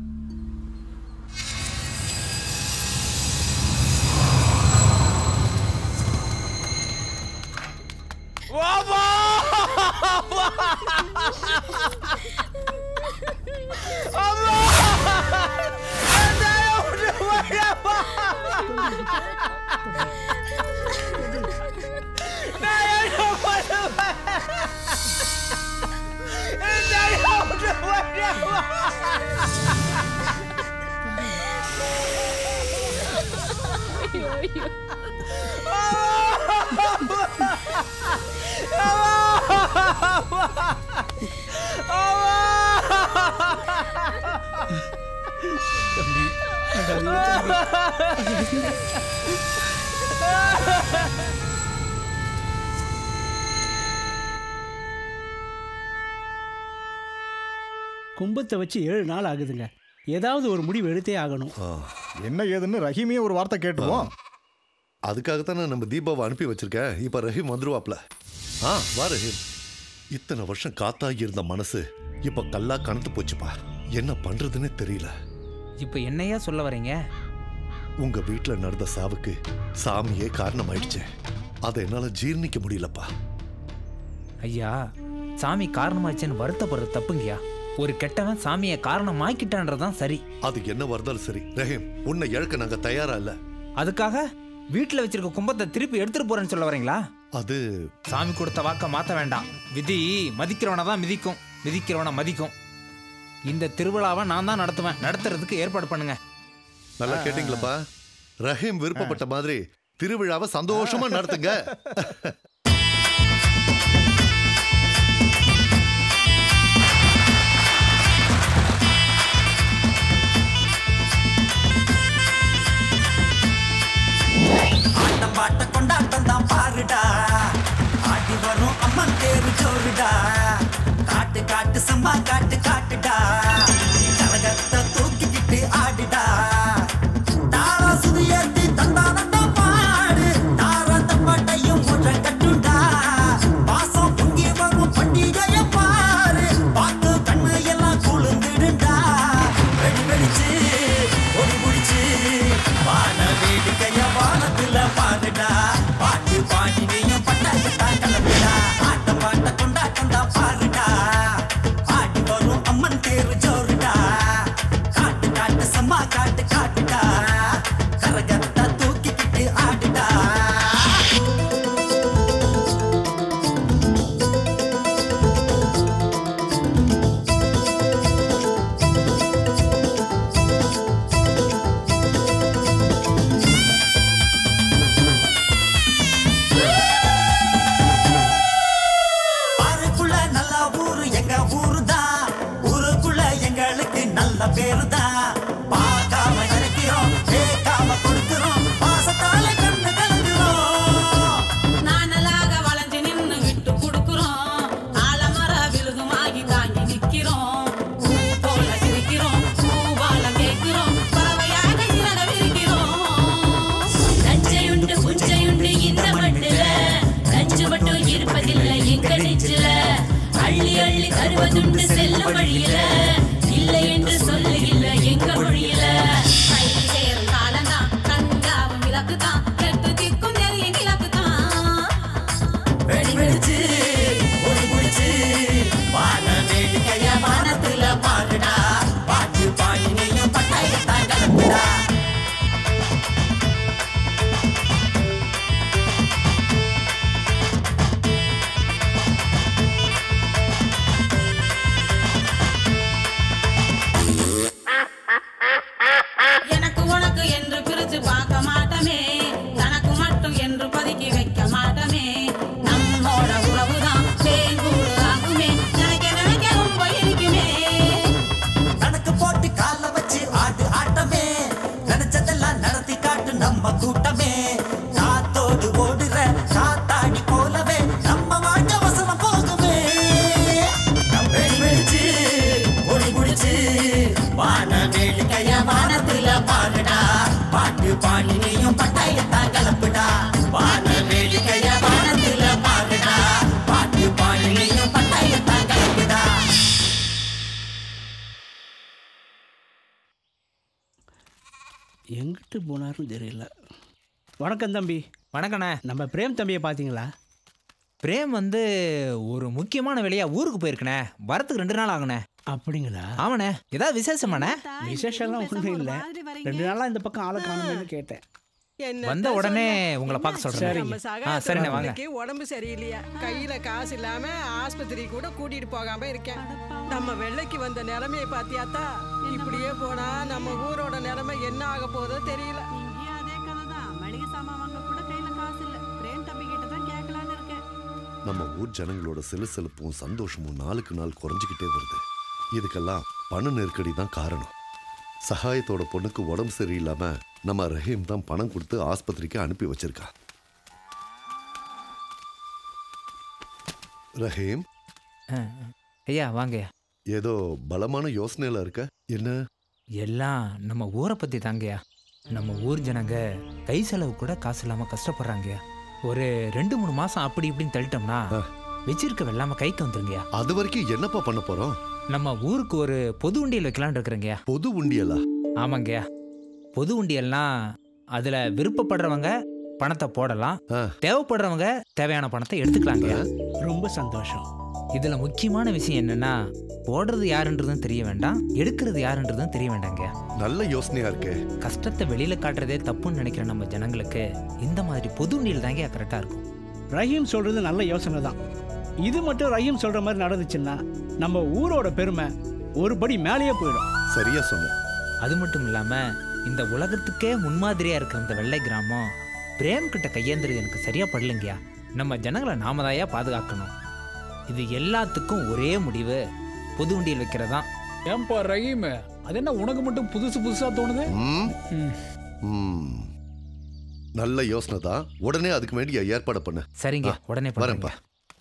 கும்பத்தை வச்சு ஏழு நாள் ஆகுதுங்க ஏதாவது ஒரு முடிவு எடுத்தே ஆகணும் என்ன ஏதுன்னு ரஹீமே ஒரு வார்த்தை கேட்டுருவோம் அதுக்காகத்தானே நம்ம தீபாவை அனுப்பி வச்சிருக்கேன் இப்ப ரஹீம் வந்துருவாப்ல ஆ வா ரஹீம் இத்தனை வருஷம் காத்தாகி இருந்த மனசு இப்ப கல்லா கனத்து போச்சுப்பா என்ன பண்றதுன்னே தெரியல இப்போ என்னையா சொல்ல வரீங்க உங்க வீட்ல நடந்த சாவுக்கு சாமியே காரணமாயிடுச்சு அதை என்னால ஜீர்ணிக்க முடியலப்பா ஐயா சாமி காரணமாச்சுன்னு வருத்தப்படுறது தப்புங்கய்யா ஒரு கெட்டவன் சாமியை காரணமாக்கிட்டான்றதான் சரி அதுக்கு என்ன வருதாலும் சரி ரஹீம் உன்னை இழக்க நாங்க தயாரா இல்ல அதுக்காக வீட்டில் வச்சிருக்க கும்பத்தை திருப்பி எடுத்துட்டு போறேன்னு சொல்ல வரீங்களா அது சாமி கொடுத்த வாக்க மாத்த வேண்டாம் விதி மதிக்கிறவனை தான் மிதிக்கும் மிதிக்கிறவனை மதிக்கும் இந்த திருவிழாவை நான் தான் நடத்துவேன் நடத்துறதுக்கு ஏற்பாடு பண்ணுங்க நல்லா கேட்டீங்களப்பா ரஹீம் விருப்பப்பட்ட மாதிரி திருவிழாவை சந்தோஷமா நடத்துங்க ஆட்டம் பாட்ட கொண்டாட்டம் தான் பாருடா ஆடி வரும் அம்மன் தேரு ஜோருடா காட்டு காட்டு சம்பா காட்டு காட்டுடா கரகத்தை தூக்கிக்கிட்டு ஆடுடா தாரா சுதியேத்தி தந்தானண்டா பாடு தாரா தப்பாட்டையும் முறை கட்டுண்டா பாசம் பொங்கி வரும் பண்டிகைய பாரு பார்த்து கண்ணு எல்லாம் குளிர்ந்துடுண்டா வெடி வெடிச்சு ஒளி முடிச்சு வான வேடிக்கைய வானத்துல பாடுடா பாட்டு பாடி நீயும் பட்டாக்கட்டா கலந்துடா ஆட்ட பாட்ட கொண்டாட்டம் தான் பாருடா ஆடி வரும் அம்மன் தேரு ஜோருடா காட்டு காட்டு சம்மா காட்டு காட்டுடா கரகத்தை தூக்கிக்கிட்டு ஆடுடா பாருக்குள்ள நல்ல ஊரு எங்க ஊரு தான் ஊருக்குள்ள எங்களுக்கு நல்ல பேரு தான் பார்க்காம கிடைக்கிறோம் கேட்காம கொடுக்கிறோம் பாசத்தால கண்ணு கலங்குறோம் நானலாக வளைஞ்சு நின்னு விட்டு கொடுக்குறோம் ஆலமர விழுதுமாகி தாங்கி நிக்கிறோம் பூ போல சிரிக்கிறோம் பூவால கேட்கிறோம் பறவையாக இறக விரிக்கிறோம் நஞ்சையுண்டு புஞ்சையுண்டு இந்த மண்ணுல நஞ்சு மட்டும் இருப்பதில்லை எங்க நெஞ்சில அள்ளி அள்ளி தருவதுண்டு செல்லும் வழியில இல்லை என்று சொல்லு இல்ல எங்க மொழியில கையில் சேரும் காலம்தான் கண்காவும் விளக்குதான் எட்டு திக்கும் தெரிய கிழக்குதான் வெடி வெடிச்சு ஒளி முடிச்சு வான வேடி எங்கிட்டு போனாருன்னு தெரியல வணக்கம் தம்பி வணக்கண்ணே நம்ம பிரேம் தம்பியை பார்த்தீங்களா பிரேம் வந்து ஒரு முக்கியமான வேலையா ஊருக்கு போயிருக்கண்ணே வரத்துக்கு ரெண்டு நாள் ஆகுண்ணே அப்படிங்களா ஆமாண்ணே ஏதாவது விசேஷமாண்ணே விசேஷம்லாம் ஒன்றும் இல்லை ரெண்டு நாளாக இந்த பக்கம் ஆளை காணுமேனு கேட்டேன் வந்த உடனே உங்களை பார்க்க சொல்றேன் நம்ம ஆ சரிண்ணே வாங்க சகாயத்துக்கு உடம்பு சரியில்லையா கையில காசு இல்லாம ஆஸ்பத்திரி கூட கூட்டிட்டு போகாம இருக்கேன் நம்ம வெள்ளைக்கு வந்த நிலைமையை பாத்தியாத்தா இப்படியே போனா நம்ம ஊரோட நிலைமை என்ன ஆக போதோ தெரியல அதே கதை தான் மளிகை சாமான் வாங்க கூட கையில காசு இல்ல பிரேம் தம்பி கிட்ட தான் கேட்கலான்னு இருக்கேன் நம்ம ஊர் ஜனங்களோட சிலுசிலுப்பும் சந்தோஷமும் நாளுக்கு நாள் குறைஞ்சிக்கிட்டே வருது இதுக்கெல்லாம் பண நெருக்கடி தான் காரணம் சகாயத்தோட பொண்ணுக்கு உடம்பு சரியில்லாம நம்ம ரஹீம் தான் பணம் கொடுத்து ஆஸ்பத்திரிக்கு அனுப்பி வச்சிருக்கா ரஹீம் ஐயா வாங்கய்யா ஏதோ பலமான யோசனையில இருக்க என்ன எல்லாம் நம்ம ஊரை பத்தி தாங்கய்யா நம்ம ஊர் ஜனங்க கை செலவு கூட காசு இல்லாம கஷ்டப்படுறாங்கய்யா ஒரு ரெண்டு மூணு மாசம் அப்படி இப்படின்னு தள்ளிட்டோம்னா வச்சிருக்க வெள்ளாம கைக்கு வந்துருங்கய்யா அது வரைக்கும் என்னப்பா பண்ண போறோம் நம்ம ஊருக்கு ஒரு பொது உண்டியல் வைக்கலாம்னு இருக்கிறேங்கய்யா பொது உண்டியலா ஆமாங்கய்யா பொது உண்டியல்னா அதுல விருப்பப்படுறவங்க பணத்தை போடலாம் தேவைப்படுறவங்க தேவையான பணத்தை எடுத்துக்கலாங்கய்யா ரொம்ப சந்தோஷம் இதுல முக்கியமான விஷயம் என்னன்னா போடுறது யாருன்றதும் தெரிய வேண்டாம் எடுக்கிறது யாருன்றதும் தெரிய வேண்டாங்க நல்ல யோசனையா இருக்கே கஷ்டத்தை வெளியில காட்டுறதே தப்புன்னு நினைக்கிற நம்ம ஜனங்களுக்கு இந்த மாதிரி பொது உண்டியல் தாங்க கரெக்டா இருக்கும் ரஹீம் சொல்றது நல்ல யோசனை தான் இது மட்டும் ரஹீம் சொல்ற மாதிரி நடந்துச்சுன்னா நம்ம ஊரோட பெருமை ஒரு படி மேலேயே போயிடும் சரியா சொன்ன அது மட்டும் இல்லாம இந்த உலகத்துக்கே முன்மாதிரியா இருக்கிற இந்த வெள்ளை கிராமம் பிரேம் கிட்ட கையேந்துறது எனக்கு சரியா படலைங்கயா நம்ம ஜனங்களை நாம தாயா பாதுகாக்கணும் இது எல்லாத்துக்கும் ஒரே முடிவு பொது உண்டியல் வைக்கிறதான் ஏன்பா ரஹீம் அது என்ன உனக்கு மட்டும் புதுசு புதுசா தோணுது ம். ம். நல்ல யோசனை தான் உடனே அதுக்கு வேண்டிய ஏற்பாடு பண்ண சரிங்க உடனே வரேன்ப்பா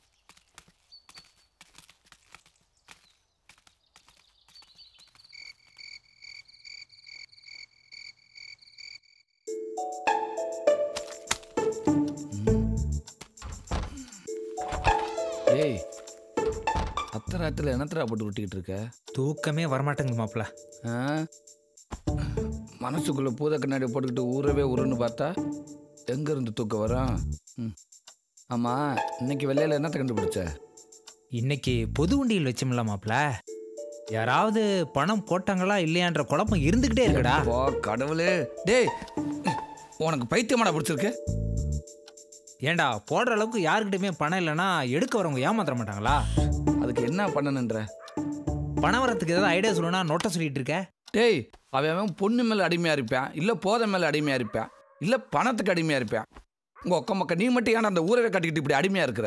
ஏய் அத்தராத்தில் என்னத்தரா போட்டு விட்டுக்கிட்டு இருக்க தூக்கமே வரமாட்டேங்குது மாப்பிள்ள ஆ மனசுக்குள்ள பூத கண்ணாடி போட்டுக்கிட்டு ஊறவே உருன்னு பார்த்தா எங்க இருந்து தூக்கம் வரும் ம். ஆமா இன்னைக்கு வெள்ளையில என்னத்தை கண்டுபிடிச்ச இன்னைக்கு பொது உண்டியல் வச்சோம்ல மாப்பிள்ள யாராவது பணம் போட்டாங்களா இல்லையான்ற குழப்பம் இருந்துகிட்டே இருக்குடா வா கடவுளே டேய் உனக்கு பைத்தியமாடா பிடிச்சிருக்கு ஏண்டா போடுற அளவுக்கு யாருக்கிட்டயுமே பணம் இல்லைன்னா எடுக்க வரவங்க ஏமாத்திர மாட்டாங்களா அதுக்கு என்ன பண்ணணுன்ற பணம் வரத்துக்கு ஏதாவது ஐடியா சொல்லணும்னா நோட்டை சொல்லிட்டு இருக்க டேய் அவன் அவன் பொண்ணு மேலே அடிமையாக இருப்பான் இல்லை போதை மேலே அடிமையாக இருப்பான் இல்லை பணத்துக்கு அடிமையாக இருப்பான் உங்கள் ஒக்க மக்க நீ மட்டும் ஏன் அந்த ஊரவே கட்டிக்கிட்டு இப்படி அடிமையாக இருக்கிற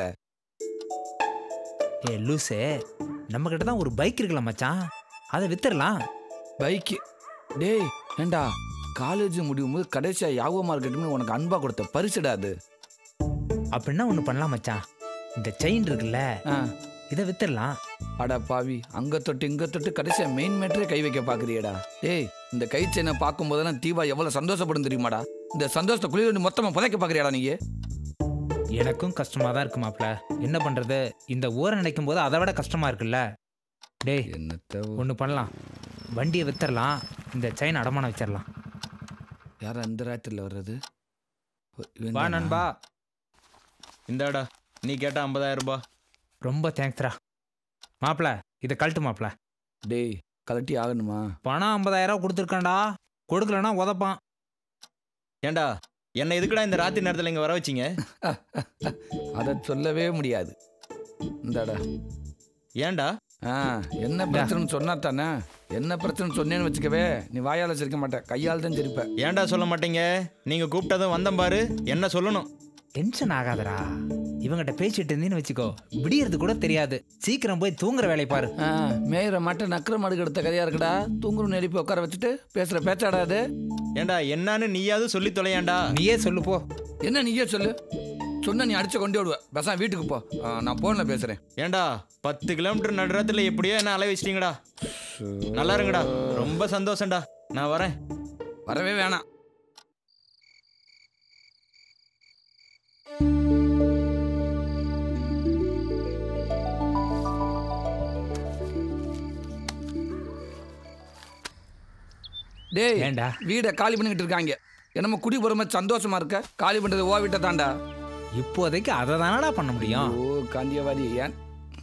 ஏ லூசே நம்ம கிட்ட தான் ஒரு பைக் இருக்குல்ல மச்சான் அதை வித்துடலாம் பைக்கு டேய் ஏண்டா காலேஜ் முடியும் போது கடைசியாக யாவோ மார்க்கெட்டுன்னு உனக்கு அன்பா கொடுத்த பரிசுடா அது அப்படின்னா ஒன்று பண்ணலாம் மச்சான் இந்த செயின் இருக்குல்ல இதை வித்துடலாம் அட பாவி அங்க தொட்டு இங்க தொட்டு கடைசியா மெயின் மேட்டரே கை வைக்க பாக்குறியடா டேய் இந்த கை செயினை பார்க்கும் போதெல்லாம் தீபா எவ்வளவு சந்தோஷப்படும் தெரியுமாடா இந்த சந்தோஷத்தை குளிர் மொத்தமா புதைக்க பாக்குறியாடா நீங்க எனக்கும் கஷ்டமா தான் இருக்கு மாப்ள என்ன பண்றது இந்த ஊரை நினைக்கும் போது அதை விட கஷ்டமா இருக்குல்ல டேய் என்னத்த ஒன்று பண்ணலாம் வண்டியை வித்துடலாம் இந்த செயின் அடமானம் வச்சிடலாம் யார் அந்த ராத்திரில வர்றது இவன் வா தானா? நண்பா இந்தாடா நீ கேட்ட ஐம்பதாயிரம் ரூபாய் ரொம்ப தேங்க்ஸ்ரா மாப்ள இதை கழட்டு மாப்ள டேய் கலட்டி ஆகணுமா பணம் ஐம்பதாயிரம் கொடுத்துருக்கான்டா கொடுக்கலன்னா உதப்பான் ஏண்டா என்னை எதுக்குடா இந்த ராத்திரி நேரத்தில் இங்கே வர வச்சிங்க அதை சொல்லவே முடியாது இந்தாடா ஏன்டா ஆ என்ன பிரச்சனைன்னு சொன்னா தானே என்ன பிரச்சனை சொன்னேன்னு வச்சுக்கவே நீ வாயால சிரிக்க மாட்ட கையால் தான் சிரிப்ப ஏன்டா சொல்ல மாட்டீங்க நீங்கள் கூப்பிட்டதும் வந்தேன் பாரு என்ன சொல்லணும் டென்ஷன் ஆகாதடா இவங்கிட்ட பேசிட்டு இருந்தீன்னு வச்சுக்கோ விடியறது கூட தெரியாது சீக்கிரம் போய் தூங்குற வேலையை பாரு ஆ மேயிற மாட்டை நக்கிற மாடு எடுத்த கதையா இருக்குடா தூங்குற எழுப்பி உட்கார வச்சுட்டு பேசுற பேச்சாடா அது ஏண்டா என்னன்னு நீயாவது சொல்லி தொலையாண்டா நீயே சொல்லு போ என்ன நீயே சொல்லு சொன்னா நீ அடிச்சு கொண்டு விடுவ பேசாம வீட்டுக்கு போ ஆ, நான் போன்ல பேசுறேன் ஏண்டா பத்து கிலோமீட்டர் நடுறத்துல எப்படியோ என்ன அலை வச்சிட்டீங்கடா நல்லா இருங்கடா ரொம்ப சந்தோஷம்டா நான் வரேன் வரவே வேணாம் டேய் ஏன்டா? வீடை காலி பண்ணிக்கிட்டு இருக்காங்க என்னமோ குடி போகிற சந்தோஷமா இருக்க காலி பண்ணுறது ஓ வீட்டை தாண்டா இப்போதைக்கு அதை தானடா பண்ண முடியும் ஓ காந்தியவாதி ஏன்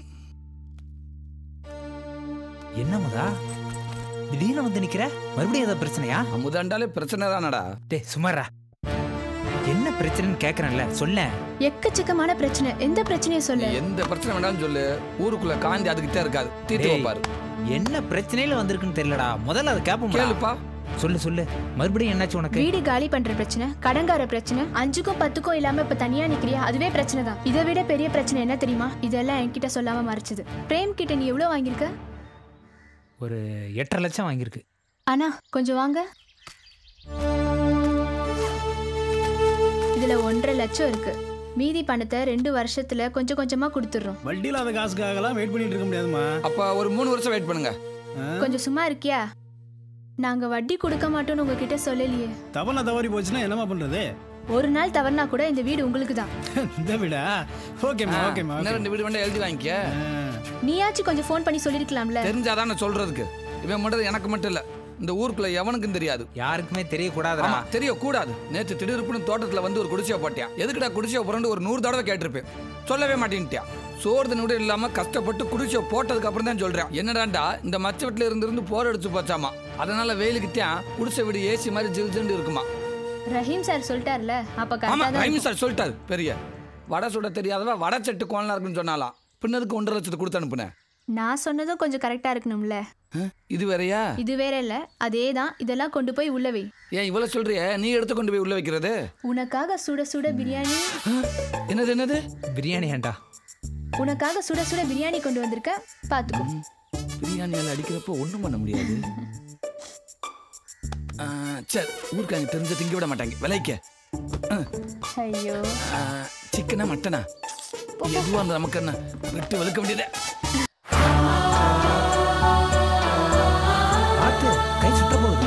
என்ன முதா திடீர்னு வந்து நிக்கிற மறுபடியும் ஏதாவது பிரச்சனையா அமுதாண்டாலே பிரச்சனை தானடா டேய் சுமாரா என்ன பிரச்சனைன்னு கேக்குறேன்ல சொல்ல எக்கச்சக்கமான பிரச்சனை எந்த பிரச்சனையும் சொல்லு எந்த பிரச்சனை வேணாலும் சொல்லு ஊருக்குள்ள காந்தி அதுக்கிட்டே இருக்காது தீர்த்து டேய், வைப்பாரு என்ன பிரச்சனையில வந்திருக்குன்னு தெரியலடா முதல்ல அதை கேப்போம் கேளுப்பா சொல்லு சொல்லு மறுபடியும் என்னாச்சு உனக்கு வீடு காலி பண்ற பிரச்சனை கடங்கார பிரச்சனை அஞ்சுக்கும் பத்துக்கும் இல்லாம இப்ப தனியா நிக்கிறியா அதுவே பிரச்சனை தான் இதை விட பெரிய பிரச்சனை என்ன தெரியுமா இதெல்லாம் என்கிட்ட சொல்லாம மறைச்சது பிரேம் கிட்ட நீ எவ்வளவு வாங்கியிருக்க ஒரு எட்டரை லட்சம் வாங்கியிருக்கு அண்ணா கொஞ்சம் வாங்க இதுல ஒன்றரை லட்சம் இருக்கு மீதி பணத்தை ரெண்டு வருஷத்துல கொஞ்சம் கொஞ்சமா கொடுத்துடுறோம் வட்டி இல்லாத காசுக்காகலாம் வெயிட் பண்ணிட்டு இருக்க முடியாதுமா அப்ப ஒரு மூணு வருஷம் வெயிட் பண்ணுங்க கொஞ்சம் சும்மா இருக்கியா நாங்க வட்டி கொடுக்க மாட்டோம்னு உங்ககிட்ட சொல்லலையே தவறுனா தவறி போச்சுன்னா என்னமா பண்றது ஒரு நாள் தவறுனா கூட இந்த வீடு உங்களுக்கு தான் இந்த விடா ஓகேம்மா ஆ, ஓகேம்மா இன்னும் ரெண்டு வீடு வேண்டாம் எழுதி வாங்கிக்க நீயாச்சும் கொஞ்சம் ஃபோன் பண்ணி சொல்லிருக்கலாம்ல தெரிஞ்சாதான் நான் சொல்றதுக்கு இவன் மட்டும் எனக்கு மட்டும் இல்ல இந்த ஊருக்குள்ள எவனுக்கும் தெரியாது யாருக்குமே தெரியக்கூடாதுடா ஆமா தெரியக்கூடாது நேத்து திடீர்னு தோட்டத்துல வந்து ஒரு குடிசையை போட்டியான் எதுக்குடா குடிசையை புரண்டு ஒரு நூறு தடவை கேட்டிருப்பேன் சொல்லவே மாட்டேன்ட்டியா சோறு தண்ணி கூட இல்லாம கஷ்டப்பட்டு குடிசையை போட்டதுக்கு அப்புறம் தான் சொல்றேன் என்னடாண்டா இந்த மச்ச வீட்டுல இருந்து இருந்து போர் அடிச்சு போச்சாமா அதனால வெயிலுக்கு தான் குடிசை வீடு ஏசி மாதிரி ஜில் ஜில்னு இருக்குமா ரஹீம் சார் சொல்லிட்டார்ல அப்ப ஆமா கரெக்டா தான் ரைமி இருக்கும். சார் சொல்லிட்டாரு பெரிய வடை சுட தெரியாதவ வடை செட்டு கோலனா இருக்குன்னு சொன்னாலாம் பின்னதுக்கு ஒன்றரை லட்சத்தை கொடுத்து அனுப்புனேன் நான் சொன்னதும் கொஞ்சம் கரெக்டா இருக்கணும்ல இது வேறயா இது வேற இல்ல அதே தான் இதெல்லாம் கொண்டு போய் உள்ள வை ஏன் இவ்வளவு சொல்றிய நீ எடுத்து கொண்டு போய் உள்ள வைக்கிறது உனக்காக சுட சுட பிரியாணி என்னது என்னது பிரியாணி ஏன்டா உனக்காக சுட சுட பிரியாணி கொண்டு வந்திருக்க பாத்துக்கோ பிரியாணியால் அடிக்கிறப்போ ஒன்றும் பண்ண முடியாது ஆ, சரி ஊருக்காங்க தெரிஞ்ச திங்க விட மாட்டாங்க விலைக்க ஐயோ சிக்கனா மட்டனா எதுவாக அந்த நமக்கு என்ன விட்டு வெளுக்க வேண்டியதே பார்த்து கை சுட்ட போகுது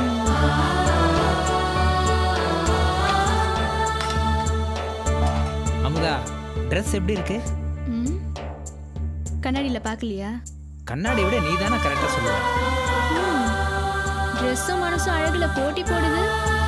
அமுதா ட்ரெஸ் எப்படி இருக்கு ம் கண்ணாடியில பாக்கலையா கண்ணாடி விட நீ தானே கரெக்டாக சொல்லுவ ட்ரெஸ்ஸும் மனசும் அழகுல போட்டி போடுது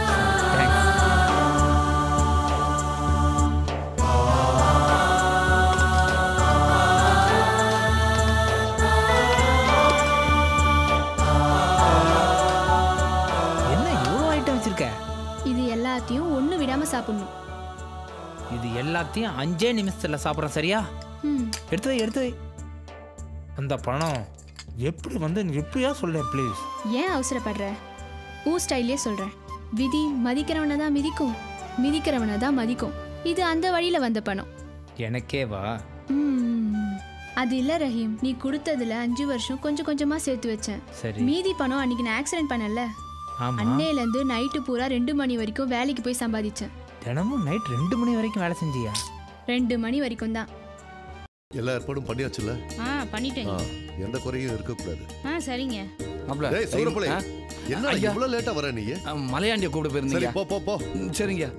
என்ன இவ்வளோ ஐட்டம் வச்சிருக்க இது எல்லாத்தையும் ஒண்ணு விடாம சாப்பிடணும் இது எல்லாத்தையும் அஞ்சே நிமிஷத்தில் சாப்பிட்றோம் சரியா ம் எடுத்து வை எடுத்து வை அந்த பணம் எப்படி வந்து எப்படியா சொல்ல ப்ளீஸ் ஏன் அவசரப்படுற ஊ ஸ்டைலே சொல்றேன் விதி மதிக்கிறவனை தான் மிதிக்கும் மிதிக்கிறவனை தான் மதிக்கும் இது அந்த வழியில வந்த பணம் எனக்கே வா ம், அது இல்ல ரஹீம் நீ கொடுத்ததுல அஞ்சு வருஷம் கொஞ்சம் கொஞ்சமா சேர்த்து வச்சேன் சரி. மீதி பணம் அன்னைக்கு நான் ஆக்சிடென்ட் பண்ணல ஆமா அன்னையில இருந்து நைட்டு பூரா ரெண்டு மணி வரைக்கும் வேலைக்கு போய் சம்பாதிச்சேன் தினமும் நைட் ரெண்டு மணி வரைக்கும் வேலை செஞ்சியா ரெண்டு மணி வரைக்கும் தான் எல்லா ஏற்பாடும் பண்ணியாச்சுல்ல ஆ பண்ணிட்டேங்க ஆ, எந்த குறையும் இருக்கக்கூடாது ஆ சரிங்க மாப்ள, டேய் சூரப்புலே ஆ? என்ன ஐயா. இவ்வளவு லேட்டா வர நீ ஆ, மலையாண்டிய கூப்பிட்டு போயிருந்தீங்க சரி போ போ போ ம், சரிங்க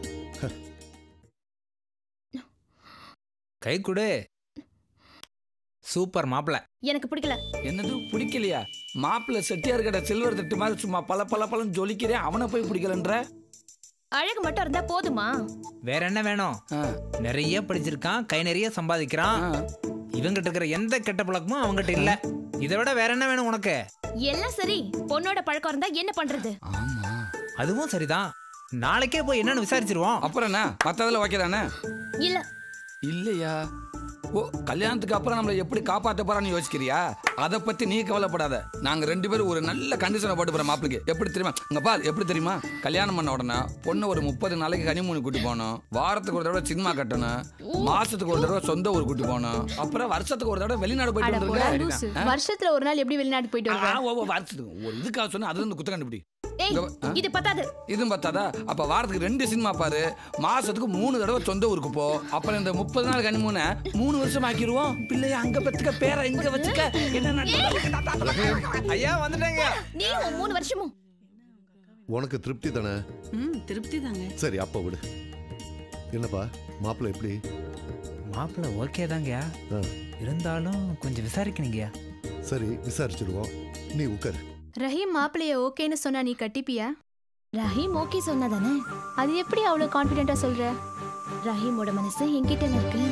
கை கொடு சூப்பர் மாப்பிள எனக்கு பிடிக்கல என்னது பிடிக்கலையா மாப்பிள்ளை செட்டியார் கடை சில்வர் தட்டு மாதிரி சும்மா பல பல பழம் ஜொலிக்கிறேன் அவனை போய் பிடிக்கலன்ற அழகு மட்டும் இருந்தா போதுமா வேற என்ன வேணும் நிறைய படிச்சிருக்கான் கை நிறைய சம்பாதிக்கிறான் இவங்கிட்ட இருக்கிற எந்த கெட்ட பழக்கமும் அவங்ககிட்ட இல்ல இதை விட வேற என்ன வேணும் உனக்கு எல்லாம் சரி பொண்ணோட பழக்கம் இருந்தா என்ன பண்றது அதுவும் சரிதான் நாளைக்கே போய் என்னன்னு விசாரிச்சிருவோம் அப்புறம் என்ன மற்றதில் ஓகே தானே இல்ல இல்லையா ஓ கல்யாணத்துக்கு அப்புறம் நம்மளை எப்படி காப்பாற்ற போறான்னு யோசிக்கிறியா அதை பத்தி நீ கவலைப்படாத நாங்க ரெண்டு பேரும் ஒரு நல்ல கண்டிஷனை போட்டு போறோம் மாப்பிளைக்கு எப்படி தெரியுமா இங்க பார் எப்படி தெரியுமா கல்யாணம் பண்ண உடனே பொண்ணு ஒரு முப்பது நாளைக்கு கனிமூணு கூட்டி போகணும் வாரத்துக்கு ஒரு தடவை சினிமா கட்டணும் மாசத்துக்கு ஒரு தடவை சொந்த ஊர் கூட்டி போகணும் அப்புறம் வருஷத்துக்கு ஒரு தடவை வெளிநாடு போயிட்டு அட போடா லூசு. வந்துருக்க வருஷத்துல ஒரு நாள் எப்படி வெளிநாட்டுக்கு போயிட்டு ஆ, வருவ ஓ, ஓ, வருஷத்துக்கு ஒரு இதுக்காக சொன்னா அது வந்து குத்த கண்டுபிடி ஏய் இங்க வா. ஆ? இது பத்தாது இதுவும் பார்த்தாதா அப்ப வாரத்துக்கு ரெண்டு சினிமா பாரு மாசத்துக்கு மூணு தடவை சொந்த ஊருக்கு போ அப்புறம் இந்த முப்பது நாள் கனிமூனை மூணு வருஷம் ஆக்கிடுவோம் பிள்ளைய அங்க பத்துக்க பேரை இங்க வச்சுக்க என்ன ஐயா வந்துட்டேங்க நீ உன் மூணு வருஷமும் உனக்கு திருப்தி தானே ம் திருப்தி தாங்க சரி அப்ப விடு என்னப்பா மாப்பிள்ளை எப்படி மாப்பிள்ள ஓகே தாங்கயா இருந்தாலும் கொஞ்சம் விசாரிக்கணுங்கய்யா சரி விசாரிச்சிருவோம் நீ உட்காரு ரஹீம் மாப்பிளைய ஓகேன்னு சொன்னா நீ கட்டிப்பியா ரஹீம் ஓகே சொன்னாதானே அது எப்படி அவ்வளவு கான்ஃபிடென்ட்டா சொல்ற ரஹீமோட மனசு என்கிட்ட இருக்கு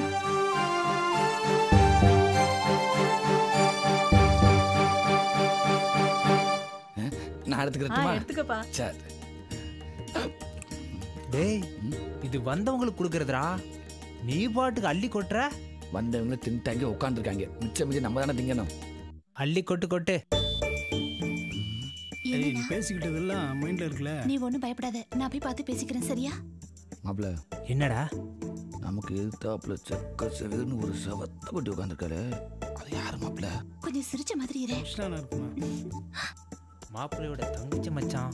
நான் எடுத்துக்கிறேன் எடுத்துக்கப்பா சரி டேய் இது வந்தவங்களுக்கு கொடுக்கறதுடா நீ பாட்டுக்கு அள்ளி கொட்டுற வந்தவங்க தின்ட்டாங்க உட்காந்துருக்காங்க மிச்சம் மிச்சம் நம்ம தானே திங்கணும் அள்ளி கொட்டு கொட்டு ஏய், நீ பேசிக்கிட்டதெல்லாம் மைண்ட்ல இருக்குல்ல நீ ஒண்ணும் பயப்படாத நான் போய் பார்த்து பேசிக்கிறேன் சரியா மாப்பிள என்னடா நமக்கு எதிர்த்தாப்புல செக்க செவன்னு ஒரு செவத்த பட்டி உட்காந்துருக்காரு அது யாரு மாப்பிள கொஞ்சம் சிரிச்ச மாதிரி இரு மாப்பிள்ளையோட தங்கச்சி மச்சான்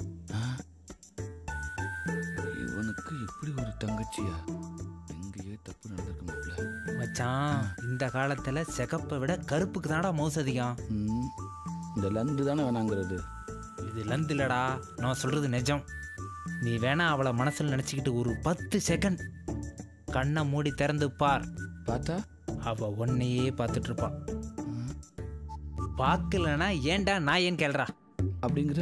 இவனுக்கு இப்படி ஒரு தங்கச்சியா எங்கேயே தப்பு நடந்திருக்கு மாப்பிள மச்சான் இந்த காலத்துல சிகப்பை விட கருப்புக்கு தான்டா மவுசு அதிகம் ம், இந்த லந்து தானே வேணாங்கிறது இது லந்து இல்லடா நான் சொல்றது நிஜம் நீ வேணா அவளை மனசுல நினைச்சுக்கிட்டு ஒரு பத்து செகண்ட் கண்ணை மூடி திறந்து பார் பார்த்தா அவ உன்னையே பார்த்துட்டு இருப்பா பார்க்கலனா ஏன்டா நான் ஏன் கேள்றா அப்படிங்கிற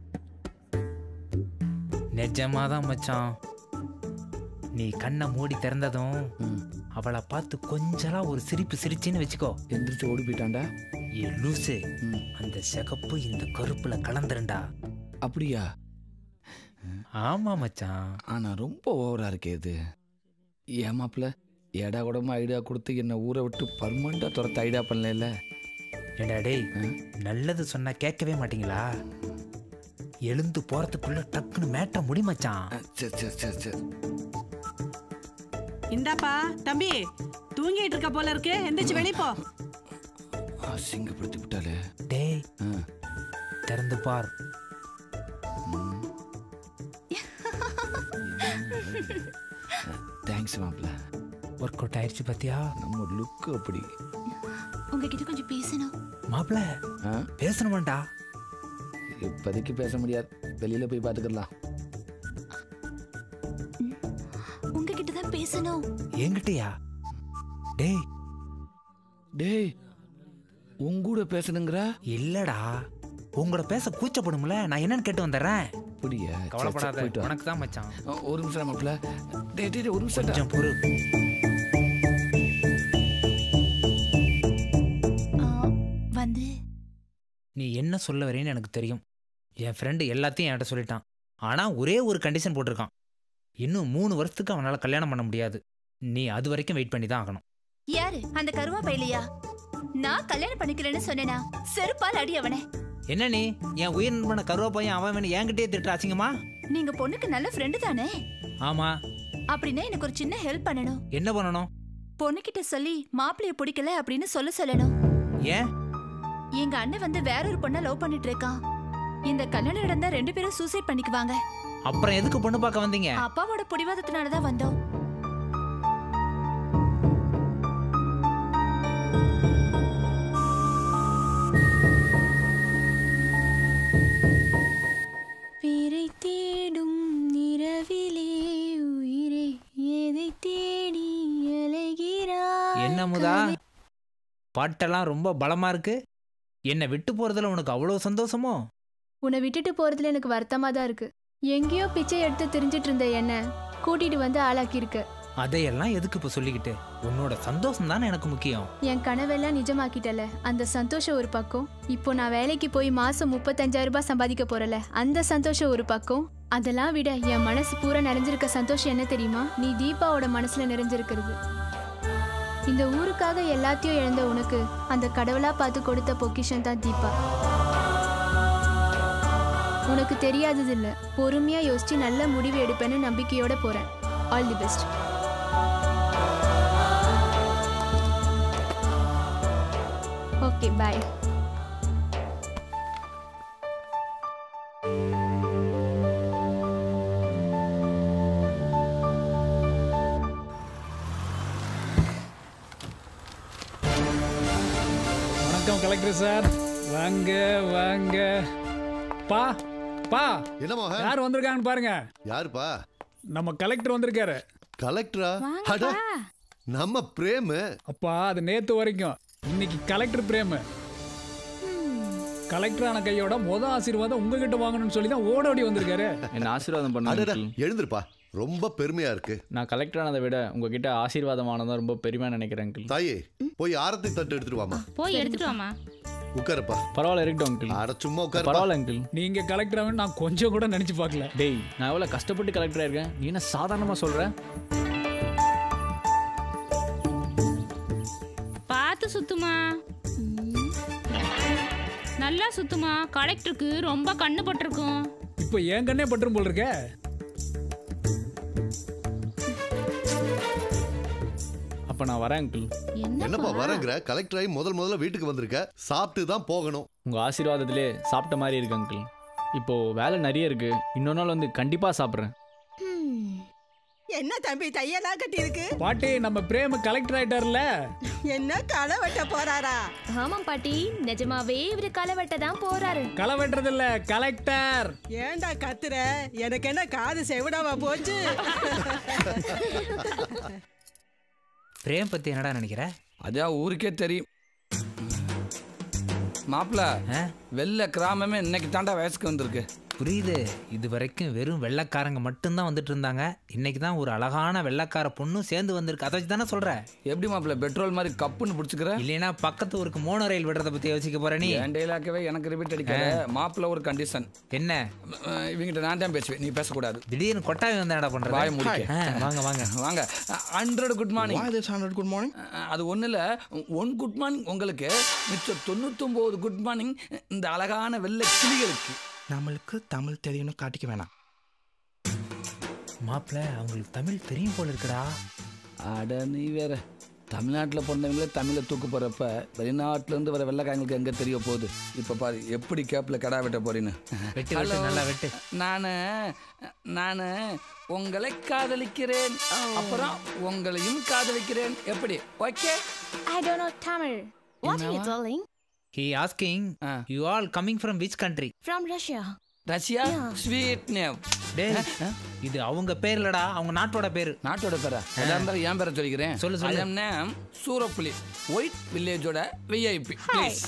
நிஜமாதான் மச்சான் நீ கண்ணை மூடி திறந்ததும் அவளை பார்த்து கொஞ்சலா ஒரு சிரிப்பு சிரிச்சின்னு வச்சுக்கோ எந்திரிச்சு ஓடி போயிட்டான்டா ஏ லூசு அந்த சிகப்பு இந்த கருப்புல கலந்துருண்டா அப்படியா ஆமா மச்சான் ஆனா ரொம்ப ஓவரா இருக்கே இது ஏன் மாப்பிள ஏடா கூடமா ஐடியா கொடுத்து என்ன ஊரை விட்டு பர்மனண்டா துரத்த ஐடியா பண்ணல ஏண்டா டேய் நல்லது சொன்னா கேட்கவே மாட்டீங்களா எழுந்து போறதுக்குள்ள டக்குன்னு மேட்ட முடி மச்சான் சரி சரி சரி சரி இந்தாப்பா தம்பி தூங்கிட்டு இருக்க போல இருக்கு எந்திரிச்சு வெளிய போ அசிங்கப்படுத்தி விட்டாலே டேய் திறந்து பார் தேங்க்ஸ் மாப்பிள ஒர்க் அவுட் ஆயிடுச்சு பாத்தியா நம்ம லுக்கு அப்படி உங்ககிட்ட கொஞ்சம் பேசணும் மாப்பிள ஆ? பேசணுமாண்டா இப்போதைக்கு பேச முடியாது வெளியில போய் பார்த்துக்கலாம் உங்ககிட்ட தான் பேசணும் என்கிட்டயா டேய் டேய் உங்கூட பேசணுங்கிற இல்லடா உங்களோட பேச கூச்சப்படும்ல நான் என்னன்னு கேட்டு வந்துடுறேன் அப்படியா சரி, சரி, கவலைப்படாத போயிட்டு வா. உனக்கு தான் மச்சான் அஹ், ஒரு நிமிஷம் மாப்பிள டேய் டேய், டேய், ஒரு நிமிஷம் கொஞ்சம் பொறு வந்து நீ என்ன சொல்ல வரேன்னு எனக்கு தெரியும் என் ஃப்ரெண்டு எல்லாத்தையும் என்கிட்ட சொல்லிட்டான் ஆனா ஒரே ஒரு கண்டிஷன் போட்டிருக்கான் இன்னும் மூணு வருஷத்துக்கு அவனால கல்யாணம் பண்ண முடியாது நீ அது வரைக்கும் வெயிட் பண்ணி தான் ஆகணும் யாரு அந்த கருவா பையலையா நான் கல்யாணம் பண்ணிக்கிறேன்னு சொன்னேனா செருப்பால் அடி அவனே என்ன நீ என் உயிர் நண்பன கருவா பையன் அவன் வேணும் என்கிட்டயே திட்டுற அசிங்கமா நீங்க பொண்ணுக்கு நல்ல ஃப்ரெண்டு தானே ஆமா அப்படின்னா எனக்கு ஒரு சின்ன ஹெல்ப் பண்ணணும் என்ன பண்ணணும் பொண்ணுகிட்ட சொல்லி மாப்பிளைய பிடிக்கல அப்படின்னு சொல்ல சொல்லணும் ஏன் எங்க அண்ணன் வந்து வேற ஒரு பொண்ணை லவ் பண்ணிட்டு இருக்கான் இந்த கல்யாணம் நடந்தா ரெண்டு பேரும் சூசைட் பண்ணிக்குவாங்க அப்புறம் எதுக்கு பொண்ணு பார்க்க வந்தீங்க அப்பாவோட பிடிவாதத்தினால தான் வந்தோம் வீரை தேடும் நிறவிலே உயிரே எதை தேடி அலைகிறாய் என்ன முதா பாட்டெல்லாம் ரொம்ப பலமா இருக்கு என்னை விட்டு போறதுல உனக்கு அவ்வளோ சந்தோஷமோ உன்னை விட்டுட்டு போறதுல எனக்கு வருத்தமா தான் இருக்கு எங்கேயோ பிச்சை எடுத்து தெரிஞ்சிட்டு இருந்த என்ன கூட்டிட்டு வந்து ஆளாக்கியிருக்க அதையெல்லாம் எதுக்கு இப்போ சொல்லிக்கிட்டு உன்னோட சந்தோஷம் தானே எனக்கு முக்கியம் என் கனவெல்லாம் நிஜமாக்கிட்டல அந்த சந்தோஷம் ஒரு பக்கம் இப்போ நான் வேலைக்கு போய் மாசம் முப்பத்தஞ்சாயிரம் ரூபாய் சம்பாதிக்க போறல அந்த சந்தோஷம் ஒரு பக்கம் அதெல்லாம் விட என் மனசு பூரா நிறைஞ்சிருக்க சந்தோஷம் என்ன தெரியுமா நீ தீபாவோட மனசுல நிறைஞ்சிருக்கிறது இந்த ஊருக்காக எல்லாத்தையும் இழந்த உனக்கு அந்த கடவுளா பார்த்து கொடுத்த பொக்கிஷன் தான் தீபா உனக்கு தெரியாதது இல்ல பொறுமையா யோசிச்சு நல்ல முடிவு எடுப்பேன்னு நம்பிக்கையோட போறேன் all the best okay bye வணக்கம் கலெக்டர் சார் வாங்க வாங்க பா பா என்னமா யார் வந்திருக்காங்கன்னு பாருங்க யாருப்பா நம்ம கலெக்டர் வந்திருக்காரு கலெக்டரா அட நம்ம பிரேமு அப்பா அது நேத்து வரைக்கும் இன்னைக்கு கலெக்டர் பிரேமு கலெக்டரான கையோட முத ஆசீர்வாதம் உங்ககிட்ட வாங்கணும்னு சொல்லி தான் ஓடோடி வந்திருக்காரு என்ன ஆசீர்வாதம் அடடா, பண்ணுங்க எழுந்திருப்பா ரொம்ப பெருமையா இருக்கு நான் கலெக்டர் ஆனதை விட உங்ககிட்ட ஆசீர்வாதம் ஆனதான் ரொம்ப பெருமையா நினைக்கிறேன் அங்கிள் தாயே போய் ஆரத்தி தட்டு எடுத்துட்டு வாமா போய் எடுத்துட்டு வாமா உட்காருப்பா பரவாயில்ல இருக்கட்டும் அங்கிள் அட சும்மா உட்காரு பரவாயில்ல அங்கிள் நீங்க கலெக்டர் ஆகணும் நான் கொஞ்சம் கூட நினைச்சு பார்க்கல டேய் நான் எவ்வளவு கஷ்டப்பட்டு கலெக்டர் ஆயிருக்கேன் நீ என்ன சாதாரணமா சொல்ற பார்த்து சுத்துமா நல்லா சுத்துமா கலெக்டருக்கு ரொம்ப கண்ணு பட்டிருக்கும் இப்போ என் கண்ணே பட்டுரும் போல் இருக்க அப்ப நான் வரேன் அங்கிள் என்னப்பா வரங்கிற கலெக்டர் ஆகி முதல் முதல்ல வீட்டுக்கு வந்திருக்க சாப்பிட்டு தான் போகணும் உங்க ஆசீர்வாதத்திலே சாப்பிட்ட மாதிரி இருக்கு அங்கிள் இப்போ வேலை நிறைய இருக்கு இன்னொரு நாள் வந்து கண்டிப்பா சாப்பிட்றேன் என்ன தம்பி தையலா கட்டி இருக்கு பாட்டி நம்ம பிரேம கலெக்டர் ஆயிட்டார்ல என்ன களை வெட்ட போறாரா ஆமாம் பாட்டி நிஜமாவே இவரு களை வெட்ட தான் போறாரு களை வெட்டுறதில்ல கலெக்டர் ஏன்டா கத்துற எனக்கு என்ன காது செவிடாவா போச்சு பிரேம் பத்தி என்னடா நினைக்கிற அதான் ஊருக்கே தெரியும் மாப்பிள வெள்ளை கிராமமே இன்னைக்கு தாண்டா வயசுக்கு வந்திருக்கு புரியுது இது வரைக்கும் வெறும் வெள்ளைக்காரங்க மட்டும்தான் வந்துட்டு இருந்தாங்க இன்னைக்கு தான் ஒரு அழகான வெள்ளைக்கார பொண்ணும் சேர்ந்து வந்திருக்கு அதை வச்சு தானே சொல்ற எப்படி மாப்பிள பெட்ரோல் மாதிரி கப்புன்னு பிடிச்சிக்கிற இல்லைன்னா பக்கத்து ஊருக்கு மோனோ ரயில் விடுறத பத்தி யோசிக்க போற நீ என் டைலாக்கவே எனக்கு ரிப்பீட் அடிக்காத மாப்பிள ஒரு கண்டிஷன் என்ன இவங்கிட்ட நான் தான் பேசுவேன் நீ பேசக்கூடாது திடீர்னு கொட்டாவி வந்து என்னடா பண்ற வாய முடிக்க வாங்க வாங்க வாங்க hundred good morning Why this 100 good morning? அது ஒன்றும் இல்லை ஒன் குட் மார்னிங் உங்களுக்கு மிச்சம் தொண்ணூத்தொம்பது குட் மார்னிங் இந்த அழகான வெள்ளை கிளிகளுக்கு நம்மளுக்கு தமிழ் தெரியும்னு காட்டிக்க வேணாம் மாப்பிள்ள அவங்களுக்கு தமிழ் தெரியும் போல இருக்குடா அட நீ வேற தமிழ்நாட்டில் பிறந்தவங்களே தமிழை தூக்கு போகிறப்ப வெளிநாட்டிலேருந்து வர வெள்ளைக்காரங்களுக்கு எங்கே தெரிய போகுது இப்போ பாரு எப்படி கேப்பில் கடா வெட்ட போறீன்னு வெட்டு, வெட்டு, நல்லா வெட்டு. நான் நான் உங்களை காதலிக்கிறேன் அப்புறம் உங்களையும் காதலிக்கிறேன் எப்படி okay I don't know Tamil. What are you என்னவா? telling? He asking you all coming from which country From Russia. Russia sweet name டேய் இது அவங்க பேர் இல்லடா அவங்க நாட்டோட பேரு நாட்டோட பேரா எதா இருந்தாலும் என் பேரை சொல்லிக்கிறேன் சொல்லு, சொல்லு. ஐ நேம் சூரப்புலி ஒயிட் வில்லேஜோட விஐபி ப்ளீஸ்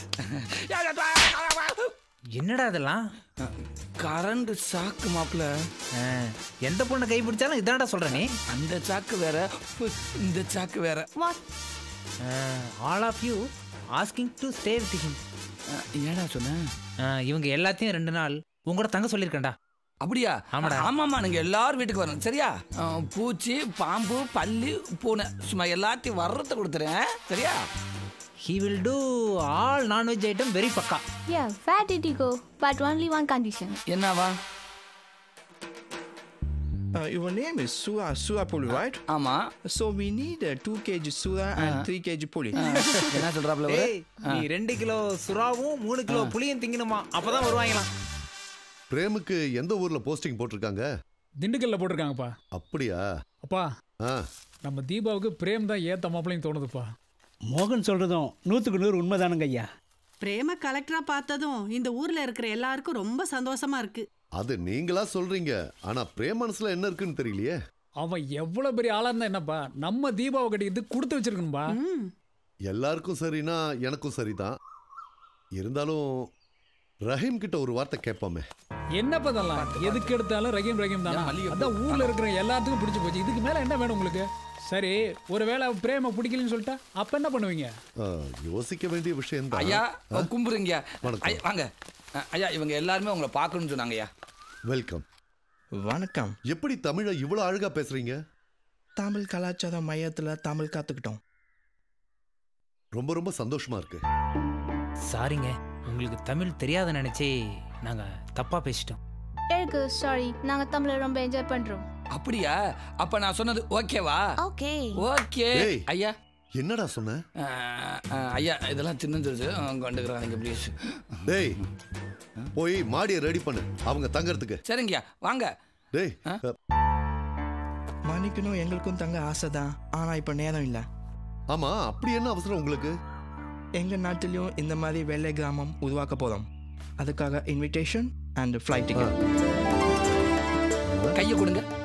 என்னடா இதெல்லாம் கரண்ட் சாக்கு மாப்பிள்ள எந்த பொண்ணை கை பிடிச்சாலும் இதான்டா சொல்ற நீ அந்த சாக்கு வேற பு, இந்த சாக்கு வேற What? All of you asking to stay with him ஏடா சொன்ன இவங்க எல்லாத்தையும் ரெண்டு நாள் உங்களோட தங்க சொல்லியிருக்கேன்டா அப்படியா ஆமாடா. ஆமாம்மா நீங்க எல்லாரும் வீட்டுக்கு வரணும் சரியா அஹ், பூச்சி பாம்பு பல்லி பூனை சும்மா எல்லாத்தையும் வர்றத கொடுத்துறேன் சரியா he will do all non veg item very பக்கா Yeah, where did you go? But only one condition. என்னவா Uh, your name is Sura Sura Puli, right? ஆமா So we need uh, 2 kg Sura and 3 kg Puli. என்ன சொல்றாப்ல இவரு? ஏய் நீ ரெண்டு kilo சுறாவும் மூணு kilo புளியும் திங்கணுமா அப்பதான் வருவாங்களாம் பிரேமுக்கு எந்த ஊர்ல போஸ்டிங் போட்டிருக்காங்க திண்டுக்கல்ல போட்டிருக்காங்கப்பா அப்படியா அப்பா ஆ நம்ம தீபாவுக்கு பிரேம் தான் ஏத்த மாப்பிளையும் தோணுதுப்பா மோகன் சொல்றதும் நூற்றுக்கு நூறு உண்மைதானுங்க ஐயா பிரேம கலெக்டரா பார்த்ததும் இந்த ஊர்ல இருக்கிற எல்லாருக்கும் ரொம்ப சந்தோஷமா இருக்கு அது நீங்களா சொல்றீங்க ஆனா பிரேம் மனசுல என்ன இருக்குன்னு தெரியலையே அவன் எவ்வளவு பெரிய ஆளா இருந்தா என்னப்பா நம்ம தீபாவை கட்டிக்கிட்டு கொடுத்து வச்சிருக்கணும்பா எல்லாருக்கும் சரினா எனக்கும் சரிதான் இருந்தாலும் ரஹீம் கிட்ட ஒரு வார்த்தை கேட்போமே என்னப்பா இதெல்லாம் எதுக்கு எடுத்தாலும் ரஹீம் ரஹீம் தானா அதான் ஊர்ல இருக்கிற எல்லாத்துக்கும் பிடிச்சு போச்சு இதுக்கு மேல என்ன வேணும் உங்களுக்கு சரி ஒருவேளை பிரேம பிடிக்கலன்னு சொல்லிட்டா அப்ப என்ன பண்ணுவீங்க ஆ, யோசிக்க வேண்டிய விஷயம் ஐயா தான் கும்புறீங்க வணக்கம். ஐயா, வாங்க அஹ், ஐயா இவங்க எல்லாருமே உங்களை பார்க்கணும்னு சொன்னாங்க ஐயா வெல்கம் வணக்கம் எப்படி தமிழை இவ்வளவு அழகா பேசுறீங்க தமிழ் கலாச்சார மையத்தில் தமிழ் கற்றுக்கிட்டோம் ரொம்ப ரொம்ப சந்தோஷமா இருக்கு சாரிங்க உங்களுக்கு தமிழ் தெரியாத நினைச்சே நாங்க தப்பா பேசிட்டோம் எனக்கு சாரி நாங்க தமிழை ரொம்ப என்ஜாய் பண்றோம் அப்படியா அப்ப நான் சொன்னது ஓகேவா ஓகே ஓகே ஏய். ஐயா என்னடா சொன்ன அஹ், அஹ், ஐயா இதெல்லாம் சின்னஞ்சிருச்சு கொண்டுக்கிறாங்க ப்ளீஸ் டேய் போய் மாடியை ரெடி பண்ணு அவங்க தங்கறதுக்கு சரிங்கய்யா வாங்க டேய் மன்னிக்கணும் எங்களுக்கும் தங்க ஆசை தான் ஆனால் இப்போ நேரம் இல்லை ஆமா அப்படி என்ன அவசரம் உங்களுக்கு எங்கள் நாட்டிலையும் இந்த மாதிரி வெள்ளை கிராமம் உருவாக்க போகிறோம் அதுக்காக இன்விடேஷன் அண்ட் ஃப்ளைட் டிக்கெட் கையை கொடுங்க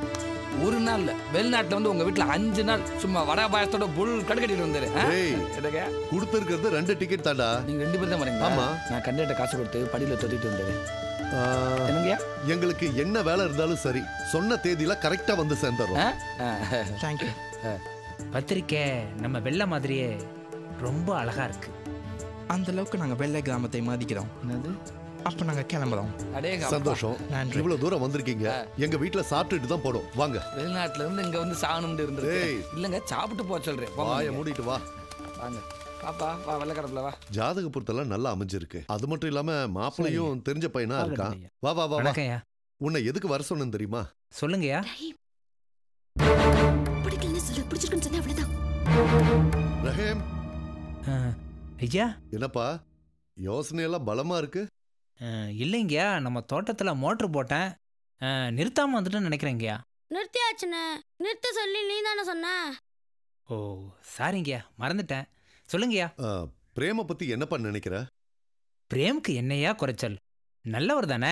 ஒரு நாள் இல்ல வெளிநாட்டுல வந்து உங்க வீட்டுல அஞ்சு நாள் சும்மா வடை பாயசத்தோட புல் கடுக்கட்டிட்டு வந்தாரு ஆ? டேய் என்னங்க? கொடுத்துருக்கிறது ரெண்டு டிக்கெட் தாண்டா நீங்க ரெண்டு பேரும் தான் வரீங்களா ஆமா. நான் கண்டிட்ட காசு கொடுத்து படியில தொட்டிட்டு வந்தாரு ஆ, என்னங்கய்யா எங்களுக்கு என்ன வேலை இருந்தாலும் சரி சொன்ன தேதியில கரெக்டா வந்து சேர்ந்துடுறோம் தேங்க்யூ பத்திரிக்கை நம்ம வெள்ளை மாதிரியே ரொம்ப அழகா இருக்கு அந்த அளவுக்கு நாங்க வெள்ளை கிராமத்தை மதிக்கிறோம் என்னது அப்ப நாங்க கிளம்புறோம் அடேங்க சந்தோஷம் நன்றி. இவ்வளவு தூரம் வந்திருக்கீங்க எங்க வீட்டுல சாப்பிட்டுட்டு தான் போடும் வாங்க வெளிநாட்டுல இருந்து இங்க வந்து சாகணும்னு இருந்திருக்கு ஏய். இல்லங்க சாப்பிட்டு போக சொல்றேன் போங்க வாய நீங்க. மூடிட்டு வா வாங்க பாப்பா வா வெள்ளக்கடப்புல வா ஜாதக பொருத்தெல்லாம் நல்லா அமைஞ்சிருக்கு அது மட்டும் இல்லாம மாப்பிளையும் தெரிஞ்ச பையனா இருக்கான் வா வா வா வா வணக்கம்யா உன்னை எதுக்கு வர சொன்னேன் தெரியுமா சொல்லுங்கய்யா பிடிக்கலன்னு சொல்லு பிடிச்சிருக்குன்னு சொன்னா அவ்வளவுதான் ரஹேம் ஐயா என்னப்பா யோசனை எல்லாம் பலமா இருக்கு அஹ், இல்லைங்கய்யா நம்ம தோட்டத்தில் மோட்ரு போட்டேன் அஹ், நிறுத்தாம வந்துட்டுன்னு நினைக்கிறேங்கய்யா நிறுத்தியாச்சுண்ணே நிறுத்த சொல்லி நீ தானே சொன்ன ஓ சாரிங்கய்யா மறந்துட்டேன் சொல்லுங்கய்யா ஆ, பிரேம பத்தி என்னப்பா நினைக்கிற பிரேம்க்கு என்னையா குறைச்சல் நல்லவர் தானே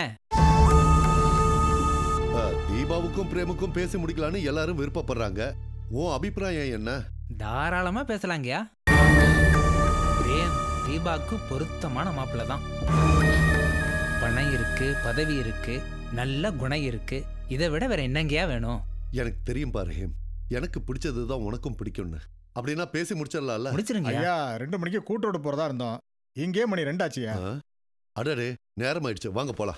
ஆ, தீபாவுக்கும் பிரேமுக்கும் பேசி முடிக்கலான்னு எல்லாரும் விருப்பப்படுறாங்க உன் அபிப்பிராயம் என்ன தாராளமா பேசலாங்கய்யா பிரேம் தீபாக்கு பொருத்தமான மாப்பிள்ளை தான் பணம் இருக்கு பதவி இருக்கு நல்ல குணம் இருக்கு இதை விட வேற என்னங்கய்யா வேணும் எனக்கு தெரியும் பா ரஹீம் எனக்கு பிடிச்சதுதான் உனக்கும் பிடிக்கும்னு அப்படின்னா பேசி முடிச்சிடலாம்ல ஐயா ரெண்டு மணிக்கு கூட்டோட போறதா இருந்தோம் இங்கே மணி ரெண்டாச்சியா ஆ, அடடே நேரம் ஆயிடுச்சு வாங்க போலாம்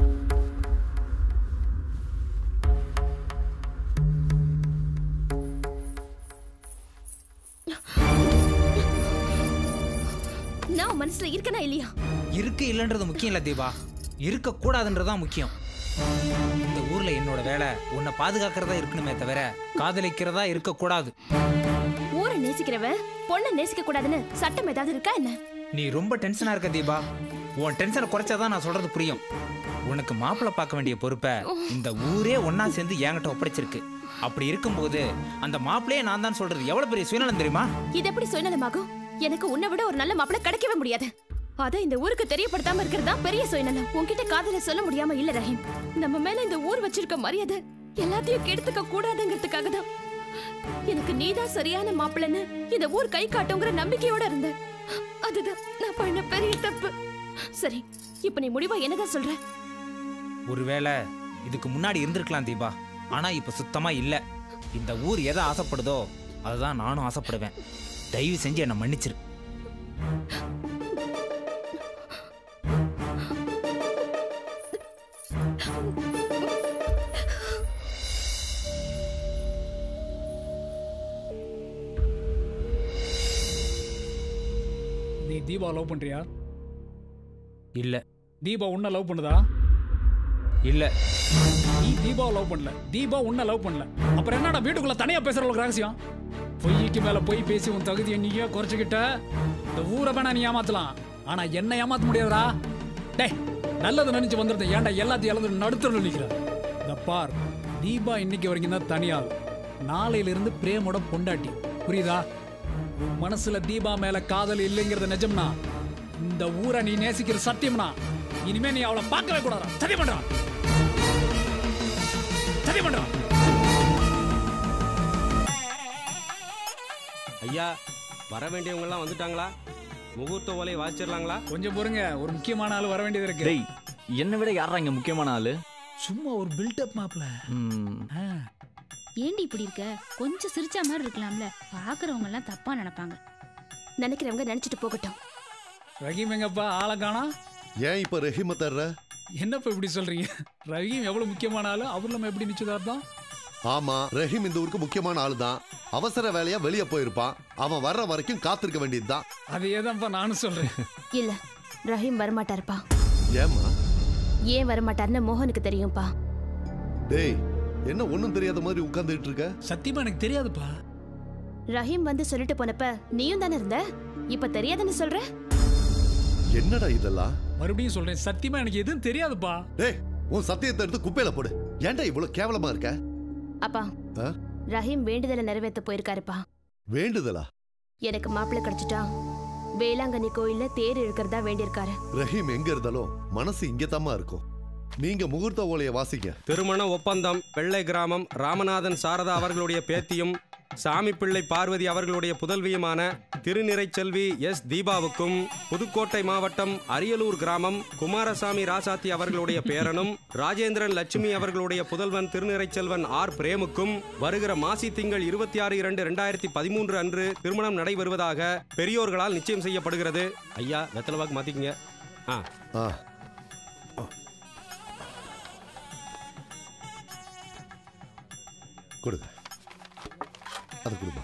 நான் உன் மனசுல இருக்கனா இல்லையா இருக்கு இல்லைன்றது முக்கியம் இல்ல தீபா இருக்க கூடாதுன்றதுதான் முக்கியம் இந்த ஊர்ல என்னோட வேலை உன்னை பாதுகாக்கிறதா இருக்கணுமே தவிர காதலிக்கிறதா இருக்கக்கூடாது ஊரை நேசிக்கிறவன் பொண்ணை நேசிக்க கூடாதுன்னு சட்டம் ஏதாவது இருக்கா என்ன நீ ரொம்ப டென்ஷனா இருக்க தீபா உன் டென்ஷனை குறைச்சாதான் நான் சொல்றது புரியும் உனக்கு மாப்பிள்ளை பார்க்க வேண்டிய பொறுப்பை இந்த ஊரே ஒண்ணா சேர்ந்து என்கிட்ட ஒப்படைச்சிருக்கு அப்படி இருக்கும்போது அந்த மாப்பிள்ளையே நான் தான் சொல்றது எவ்வளவு பெரிய சுயநலம் தெரியுமா இது எப்படி சுயநலமாகும் எனக்கு உன்னை விட ஒரு நல்ல மாப்பிள்ளை கிடைக்கவே முடியாது அத இந்த ஊருக்கு தெரியப்படுத்தாம இருக்கிறது தான் பெரிய சுயநலம் உன்கிட்ட காதல சொல்ல முடியாம இல்ல ரஹீம் நம்ம மேல இந்த ஊர் வச்சிருக்க மரியாதை எல்லாத்தையும் கெடுத்துக்க கூடாதுங்கிறதுக்காக தான் எனக்கு நீதான் சரியான மாப்பிள்ளைன்னு இந்த ஊர் கை காட்டுங்கிற நம்பிக்கையோட இருந்தேன் அதுதான் நான் பண்ண பெரிய தப்பு சரி இப்ப நீ முடிவா என்னதான் சொல்ற ஒருவேளை இதுக்கு முன்னாடி இருந்திருக்கலாம் தீபா ஆனா இப்ப சுத்தமா இல்ல இந்த ஊர் எதை ஆசைப்படுதோ அதுதான் நானும் ஆசைப்படுவேன் தயவு செஞ்சு என்னை மன்னிச்சிரு நீ தீபா லவ் பண்றியா இல்ல தீபா உன்னை லவ் பண்ணுதா இல்ல நீ தீபாவை லவ் பண்ணல தீபா உன்னை லவ் பண்ணல அப்புறம் என்னடா வீட்டுக்குள்ள தனியா பேசுற அளவுக்கு ரகசியம் பொய்க்கு மேல பொய் பேசி உன் தகுதியை நீயே குறைச்சிக்கிட்ட இந்த ஊரை வேணா நீ ஏமாத்தலாம் ஆனா என்ன ஏமாத்த முடியாதுடா டேய் நல்லது நினைச்சு வந்திருந்தேன் ஏன்டா எல்லாத்தையும் இழந்து நடுத்தர நிக்கிற இந்த பார் தீபா இன்னைக்கு வரைக்கும் தான் தனியாள் நாளையில இருந்து பிரேமோட பொண்டாட்டி புரியுதா உன் மனசுல தீபா மேல காதல் இல்லைங்கிறது நிஜம்னா இந்த ஊரை நீ நேசிக்கிற சத்தியம்னா இனிமே நீ அவளை பார்க்கவே கூடாதா சத்தியம் பண்றான் சத்தியம் பண்றான் ஐயா வர வேண்டியவங்க எல்லாம் வந்துட்டாங்களா முகூர்த்த ஓலையை வாசிச்சிடலாங்களா கொஞ்சம் பொறுங்க ஒரு முக்கியமான ஆள் வர வேண்டியது இருக்கு டேய் என்னை விட யாரா இங்க முக்கியமான ஆளு சும்மா ஒரு பில்டப் மாப்ள ம், ஏண்டி இப்படி இருக்க கொஞ்சம் சிரிச்ச மாதிரி இருக்கலாம்ல பாக்குறவங்க எல்லாம் தப்பா நினைப்பாங்க நினைக்கிறவங்க நினைச்சிட்டு போகட்டும் ரஹீம் எங்கப்பா ஆளை காணா ஏன் இப்ப ரஹீம தர்ற என்னப்பா இப்படி சொல்றீங்க ரஹீம் எவ்வளவு முக்கியமான ஆளு அவர் நம்ம எப்படி நிச்சயதார்த்தம் ஆமா ரஹீம் இந்த ஊருக்கு முக்கியமான ஆளு தான் அவசர வேலையா வெளியே போயிருப்பான் அவன் வர்ற வரைக்கும் காத்திருக்க வேண்டியதுதான் அதையே தான்ப்பா நானும் சொல்றேன் இல்ல ரஹீம் வரமாட்டாருப்பா ஏமா ஏன் வரமாட்டாருன்னு மோகனுக்கு தெரியும்பா டேய் என்ன ஒண்ணும் தெரியாத மாதிரி உட்கார்ந்துட்டு இருக்க சத்தியமா எனக்கு தெரியாதுப்பா ரஹீம் வந்து சொல்லிட்டு போனப்ப நீயும் தானே இருந்த இப்ப தெரியாதுன்னு சொல்ற என்னடா இதெல்லாம் மறுபடியும் சொல்றேன் சத்தியமா எனக்கு எதுவும் தெரியாதுப்பா டேய் உன் சத்தியத்தை எடுத்து குப்பையில போடு ஏன்டா இவ்வளவு கேவலமா இருக்க அப்பா ஆ? ரஹீம் வேண்டுதலை நிறைவேற்ற போயிருக்காருப்பா வேண்டுதலா எனக்கு மாப்பிள்ளை கிடைச்சிட்டா வேளாங்கண்ணி கோயில்ல தேர் இழுக்கிறதா வேண்டியிருக்காரு ரஹீம் எங்க இருந்தாலும் மனசு இங்கதாம்மா இருக்கும் நீங்க முகூர்த்த ஓலையை வாசிங்க திருமண ஒப்பந்தம் வெள்ளை கிராமம் ராமநாதன் சாரதா அவர்களுடைய பேத்தியும் சாமி பிள்ளை பார்வதி அவர்களுடைய புதல்வியுமான திருநிறைச்செல்வி எஸ் தீபாவுக்கும் புதுக்கோட்டை மாவட்டம் அரியலூர் கிராமம் குமாரசாமி ராசாத்தி அவர்களுடைய பேரனும் ராஜேந்திரன் லட்சுமி அவர்களுடைய புதல்வன் திருநிறைச்செல்வன் ஆர் பிரேமுக்கும் வருகிற மாசி திங்கள் இருபத்தி ஆறு இரண்டு ரெண்டாயிரத்தி பதிமூன்று அன்று திருமணம் நடைபெறுவதாக பெரியோர்களால் நிச்சயம் செய்யப்படுகிறது ஐயா வெத்தலவாக்கு மாத்திக்கங்க ஆ ஆ கொடுங்க அது கொடுங்க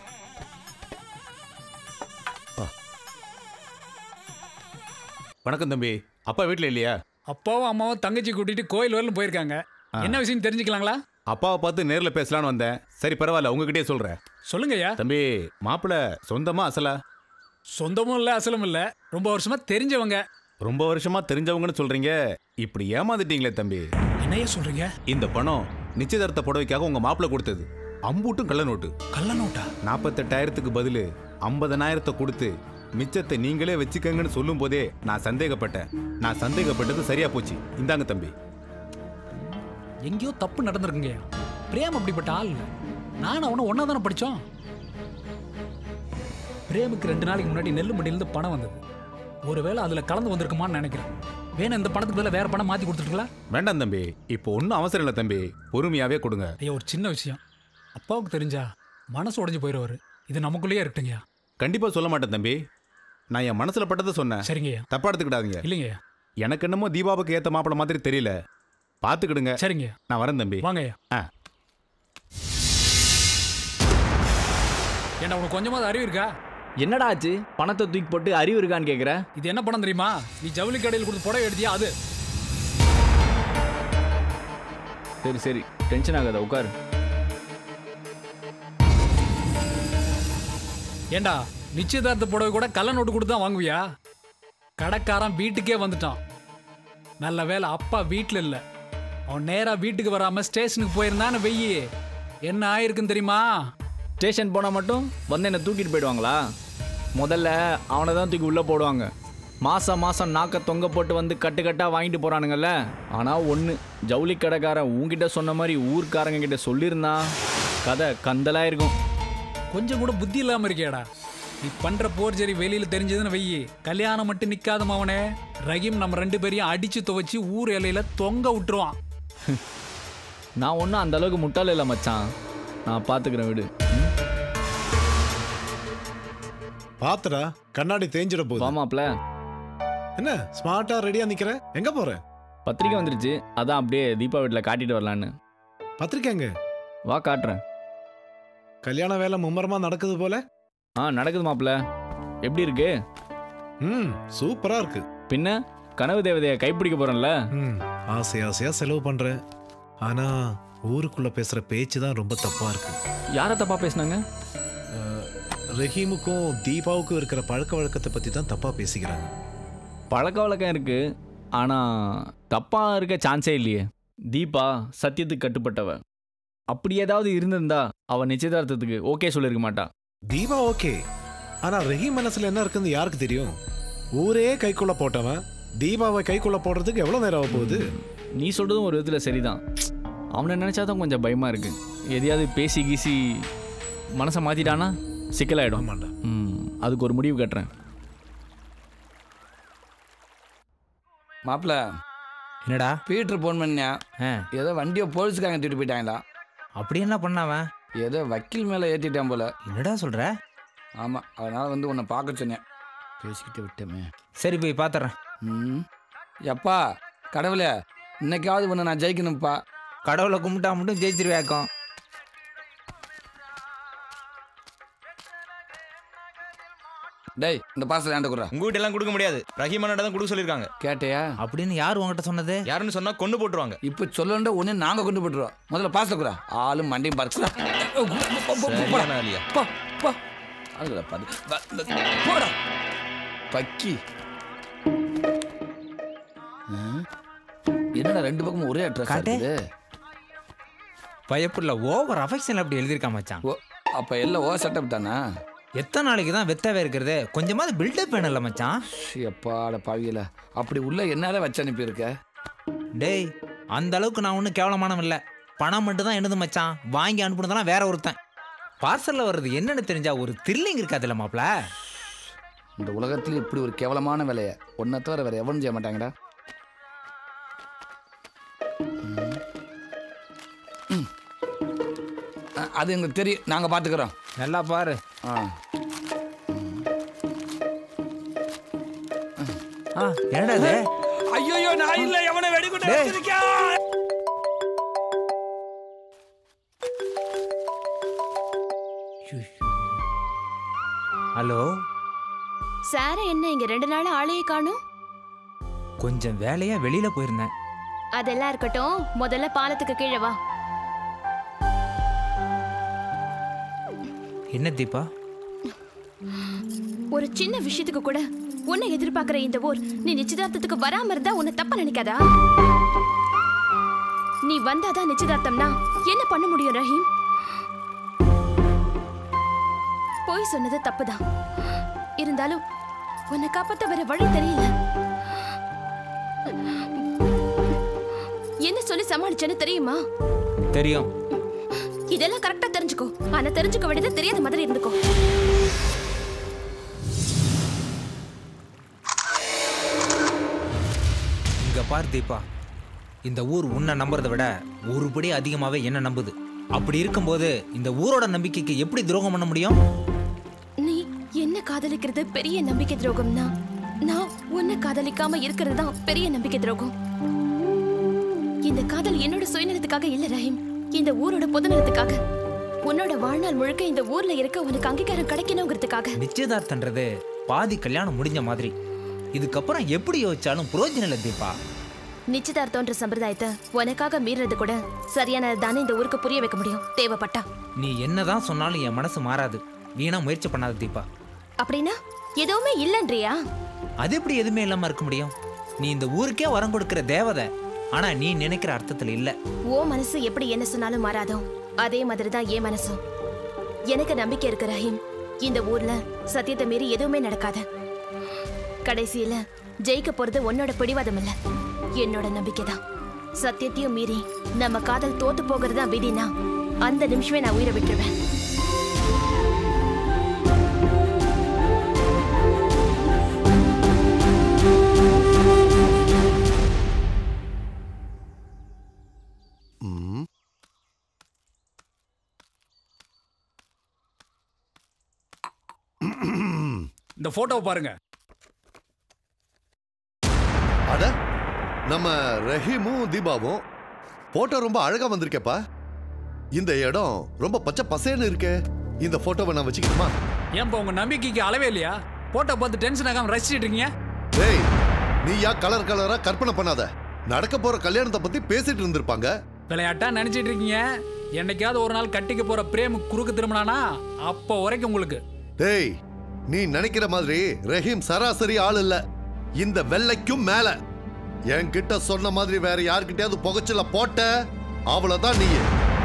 வணக்கம் தம்பி அப்பா வீட்டில் இல்லையா அப்பாவும் அம்மாவும் தங்கச்சி கூட்டிட்டு கோயில் வரலும் போயிருக்காங்க ஆ. என்ன விஷயம் தெரிஞ்சுக்கலாங்களா அப்பாவை பார்த்து நேரில் பேசலான்னு வந்தேன் சரி பரவாயில்ல உங்ககிட்டயே சொல்கிறேன் சொல்லுங்கய்யா தம்பி மாப்பிள்ளை சொந்தமா அசலா சொந்தமும் இல்ல அசலும் இல்ல ரொம்ப வருஷமா தெரிஞ்சவங்க ரொம்ப வருஷமா தெரிஞ்சவங்கன்னு சொல்றீங்க இப்படி ஏமாந்துட்டீங்களே தம்பி என்னையா சொல்றீங்க இந்த பணம் நிச்சயதார்த்த புடவைக்காக உங்க மாப்பிள்ளை கொடுத்தது அம்பூட்டும் கள்ள நோட்டு கள்ள நோட்டா நாற்பத்தெட்டாயிரத்துக்கு பதிலு ஐம்பதனாயிரத்தை கொடுத்து மிச்சத்தை நீங்களே வச்சுக்கங்கன்னு சொல்லும் போதே நான் சந்தேகப்பட்டேன் நான் சந்தேகப்பட்டது சரியா போச்சு இந்தாங்க தம்பி எங்கேயோ தப்பு நடந்திருக்குங்க பிரேம் அப்படிப்பட்ட ஆள் இல்ல நானும் அவனும் ஒன்னா தானே படிச்சோம் பிரேமுக்கு ரெண்டு நாளைக்கு முன்னாடி நெல்லு மண்டியிலிருந்து பணம் வந்தது ஒருவேளை அதுல கலந்து வந்திருக்குமான்னு நினைக்கிறேன் வேணும் இந்த பணத்துக்கு பதிலா வேற பணம் மாத்தி கொடுத்துருக்கலாம் வேண்டாம் தம்பி இப்போ ஒன்றும் அவசரம் இல்லை தம்பி பொறுமையாவே கொடுங்க ஐயா ஒரு சின்ன விஷயம் அப்பாவுக்கு தெரிஞ்சா மனசு உடைஞ்சு போயிடுவாரு இது நமக்குள்ளேயே இருக்கட்டுங்கய்யா கண்டிப்பா சொல்ல மாட்டேன் தம்பி நான் என் மனசுல பட்டதை சொன்னேன் சரிங்கய்யா தப்பா எடுத்துக்கிடாதீங்க இல்லைங்கய்யா எனக்கு என்னமோ தீபாவுக்கு ஏத்த மாப்பிள மாதிரி தெரியல பாத்துக்கிடுங்க சரிங்க நான் வரேன் தம்பி வாங்கய்யா ஆ ஏன்டா உனக்கு கொஞ்சமாவது அறிவு இருக்கா என்னடா ஆச்சு பணத்தை தூக்கி போட்டு அறிவு இருக்கான்னு கேக்குற இது என்ன பணம் தெரியுமா நீ ஜவுளி கடையில் கொடுத்து புடவை எடுத்தியா அது சரி சரி டென்ஷன் ஆகாத உட்காரு ஏண்டா நிச்சயதார்த்த புடவை கூட கள்ள நோட்டு கொடுத்து தான் வாங்குவியா கடைக்காரன் வீட்டுக்கே வந்துட்டான் நல்ல வேளை அப்பா வீட்டில் இல்லை அவன் நேரா வீட்டுக்கு வராம ஸ்டேஷனுக்கு போயிருந்தான்னு வெய்யி என்ன ஆயிருக்குன்னு தெரியுமா ஸ்டேஷன் போனால் மட்டும் வந்து என்னை தூக்கிட்டு போயிடுவாங்களா முதல்ல அவனை தான் தூக்கி உள்ளே போடுவாங்க மாதம் மாதம் நாக்க தொங்க போட்டு வந்து கட்டு கட்டாக வாங்கிட்டு போகிறானுங்கல்ல ஆனால் ஒன்று ஜவுளி கடைக்காரன் உன்கிட்ட சொன்ன மாதிரி ஊர்க்காரங்க கிட்ட சொல்லியிருந்தா கதை கந்தலாக இருக்கும் கொஞ்சம் கூட புத்தி இல்லாம இருக்கியாடா நீ பண்ற போர்ஜரி வெளியில தெரிஞ்சதுன்னு வெய்யி கல்யாணம் மட்டும் நிக்காத மவனே ரஹீம் நம்ம ரெண்டு பேரையும் அடிச்சு துவைச்சு ஊர் எல்லையில தொங்க விட்டுருவான் நான் ஒன்றும் அந்த அளவுக்கு முட்டாள் இல்லை மச்சான் நான் பார்த்துக்கிறேன் விடு பாத்துடா கண்ணாடி தேஞ்சிட போகுது வாமாப்ல என்ன ஸ்மார்ட்டா ரெடியா நிக்கிற எங்க போற பத்திரிக்கை வந்துருச்சு அதான் அப்படியே தீபா வீட்டில் காட்டிட்டு வரலான்னு பத்திரிக்கை எங்க வா காட்டுறேன் கல்யாண வேலை மும்மரமா நடக்குது போல ஆ நடக்குது மாப்ள எப்படி இருக்கு ம் சூப்பரா இருக்கு பின்ன கனவு தேவதையை கைப்பிடிக்க போறேன்ல ம் ஆசை ஆசையா செலவு பண்றேன் ஆனா ஊருக்குள்ள பேசுற பேச்சு தான் ரொம்ப தப்பா இருக்கு யாரை தப்பா பேசுனாங்க ரஹீமுக்கும் தீபாவுக்கும் இருக்கிற பழக்க வழக்கத்தை பத்தி தான் தப்பா பேசிக்கிறாங்க பழக்க வழக்கம் இருக்கு ஆனா தப்பா இருக்க சான்ஸே இல்லையே தீபா சத்தியத்துக்கு கட்டுப்பட்டவ அப்படி ஏதாவது இருந்திருந்தா அவ நிச்சயதார்த்தத்துக்கு ஓகே சொல்லியிருக்க மாட்டா தீபா ஓகே ஆனா ரஹீம் மனசுல என்ன இருக்குன்னு யாருக்கு தெரியும் ஊரே கைக்குள்ள போட்டவன் தீபாவை கைக்குள்ள போடுறதுக்கு எவ்வளவு நேரம் ஆக போகுது நீ சொல்றதும் ஒரு விதத்தில் சரிதான் அவனை நினைச்சாதான் கொஞ்சம் பயமா இருக்கு எதையாவது பேசி கீசி மனசை மாத்திட்டானா சிக்கலாயிடும் ம் அதுக்கு ஒரு முடிவு கட்டுறேன் மாப்பிள்ள என்னடா பீட்டர் போன் பண்ணியா ஏதோ வண்டியை போலீஸ்காரங்க தூக்கிட்டு போயிட்டாங்களா அப்படி என்ன பண்ணாவன் ஏதோ வக்கீல் மேலே ஏற்றிட்டான் போல என்னடா சொல்ற ஆமாம் அதனால வந்து உன்னை பார்க்க சொன்னேன் பேசிக்கிட்டு விட்டோமே சரி போய் பார்த்துறேன் ம் எப்பா கடவுளே இன்னைக்காவது உன்னை நான் ஜெயிக்கணும்ப்பா கடவுளை கும்பிட்டா மட்டும் ஜெயிச்சிருவேக்கம் டேய் இந்த பாசல் ஏன்ட குடுறா உங்ககிட்ட எல்லாம் கொடுக்க முடியாது ரஹீமானோட தான் கொடுக்க சொல்லியிருக்காங்க கேட்டியா அப்படின்னு யார் உங்ககிட்ட சொன்னது யாருன்னு சொன்னா கொண்டு போட்டுருவாங்க இப்போ சொல்லண்ட ஒன்று நாங்கள் கொண்டு போட்டுருவோம் முதல்ல பாசல் குறா ஆளும் மண்டையும் பார்க்குறா சரியான ஆளியா. பா பா அதுல பாரு வ- இந்த- போடா பக்கி ஆ? என்னடா ரெண்டு பக்கமும் ஒரே அட்ரஸ் காட்டு. இருக்குது பயப்புள்ள ஓவர் அஃபெக்ஷன் அப்படி எழுதியிருக்கா மச்சான் ஓ அப்போ எல்லாம் ஓ செட்டப் தானா எத்தனை நாளைக்கு தான் வெத்தாவே இருக்கிறது கொஞ்சமாவது பில்டப் வேணும்ல மச்சான் எப்பாட பாவியல அப்படி உள்ள என்னால வச்சு அனுப்பியிருக்க டேய் அந்த அளவுக்கு நான் ஒன்றும் கேவலமானவன் இல்லை பணம் மட்டும் தான் என்னது மச்சான் வாங்கி அனுப்புனதெல்லாம் வேற ஒருத்தன் பார்சலில் வர்றது என்னன்னு தெரிஞ்சா ஒரு த்ரில்லிங் இருக்காதுல்ல மாப்ள இந்த உலகத்துல இப்படி ஒரு கேவலமான வேலையை ஒன்றை தவிர வேற எவனும் செய்ய மாட்டாங்கடா ம். ம். அ- அது எங்களுக்கு தெரியும் நாங்கள் பார்த்துக்குறோம் நல்லா பாரு ஆ ஆ என்னடா இது ஐயோ நான் இல்ல எவனை வெடிகுண்டு டேய். வச்சிருக்கா ஹலோ சார என்ன இங்க ரெண்டு நாள் ஆளையே காணும் கொஞ்சம் வேலையா வெளியில போயிருந்தேன் அதெல்லாம் இருக்கட்டும் முதல்ல பாலத்துக்கு கீழே வா என்ன தீபா ஒரு சின்ன விஷயத்துக்கு கூட உன்னை எதிர்பார்க்கிற இந்த ஊர் நீ நிச்சயதார்த்தத்துக்கு வராம இருந்தா உன்னை தப்பா நினைக்காதா நீ வந்தாதான் நிச்சயதார்த்தம்னா என்ன பண்ண முடியும் ரஹீம் போய் சொன்னது தப்புதான் இருந்தாலும் உன்னை காப்பாத்த வேற வழி தெரியல என்ன சொல்லி சமாளிச்சேன்னு தெரியுமா தெரியும் இதெல்லாம் கரெக்டா தெரிஞ்சுக்கோ ஆனா தெரிஞ்சுக்க வேண்டியது தெரியாத மாதிரி இருந்துக்கோ இங்க பார் தீபா இந்த ஊர் உன்னை நம்புறதை விட ஒரு படி அதிகமாவே என்ன நம்புது அப்படி இருக்கும்போது இந்த ஊரோட நம்பிக்கைக்கு எப்படி துரோகம் பண்ண முடியும் நீ என்ன காதலிக்கிறது பெரிய நம்பிக்கை துரோகம்னா நான் உன்னை காதலிக்காம இருக்கிறது தான் பெரிய நம்பிக்கை துரோகம் இந்த காதல் என்னோட சுயநலத்துக்காக இல்ல ரஹீம் இந்த ஊரோட பொதுநலத்துக்காக உன்னோட வாழ்நாள் முழுக்க இந்த ஊர்ல இருக்க உனக்கு அங்கீகாரம் கிடைக்கணுங்கிறதுக்காக நிச்சயதார்த்தன்றது பாதி கல்யாணம் முடிஞ்ச மாதிரி இதுக்கப்புறம் எப்படி யோசிச்சாலும் புரோஜனம் இல்லை தீபா நிச்சயதார்த்தம்ன்ற சம்பிரதாயத்தை உனக்காக மீறது கூட சரியானது தானே இந்த ஊருக்கு புரிய வைக்க முடியும் தேவைப்பட்டா நீ என்னதான் சொன்னாலும் என் மனசு மாறாது வீணா முயற்சி பண்ணாத தீபா அப்படின்னா எதுவுமே இல்லைன்றியா அது எப்படி எதுவுமே இல்லாம இருக்க முடியும் நீ இந்த ஊருக்கே வரம் கொடுக்கிற தேவதை ஆனா நீ நினைக்கிற அர்த்தத்துல இல்ல ஓ மனசு எப்படி என்ன சொன்னாலும் மாறாதோ அதே மாதிரி தான் என் மனசும் எனக்கு நம்பிக்கை இருக்கு ரஹீம் இந்த ஊர்ல சத்தியத்தை மீறி எதுவுமே நடக்காது கடைசியில ஜெயிக்க போறது உன்னோட பிடிவாதம் இல்ல என்னோட நம்பிக்கை தான் சத்தியத்தையும் மீறி நம்ம காதல் தோத்து போகிறது தான் விதினா அந்த நிமிஷமே நான் உயிரை விட்டுருவேன் ம் இந்த போட்டோவை பாருங்க அட நம்ம ரஹீமும் தீபாவும் போட்டோ ரொம்ப அழகா வந்திருக்கேப்பா இந்த இடம் ரொம்ப பச்சை பசேன்னு இருக்கே இந்த போட்டோவை நான் வச்சுக்கணுமா ஏன்பா உங்க நம்பிக்கைக்கு அளவே இல்லையா போட்டோ பார்த்து டென்ஷன் ஆகாம ரசிச்சிட்டு இருக்கீங்க டேய் நீ யா கலர் கலரா கற்பனை பண்ணாத நடக்க போற கல்யாணத்தை பத்தி பேசிட்டு இருந்திருப்பாங்க விளையாட்டா நினைச்சிட்டு இருக்கீங்க என்னைக்காவது ஒரு நாள் கட்டிக்க போற பிரேம் குறுக்கு திரும்பினானா அப்போ வரைக்கும் உங்களுக்கு டேய் நீ நினைக்கிற மாதிரி ரஹீம் சராசரி ஆள் இல்ல இந்த வெள்ளைக்கும் மேல என்கிட்ட சொன்ன மாதிரி வேற யார்கிட்டயாவது புகைச்சல போட்ட அவ்வளவுதான் நீ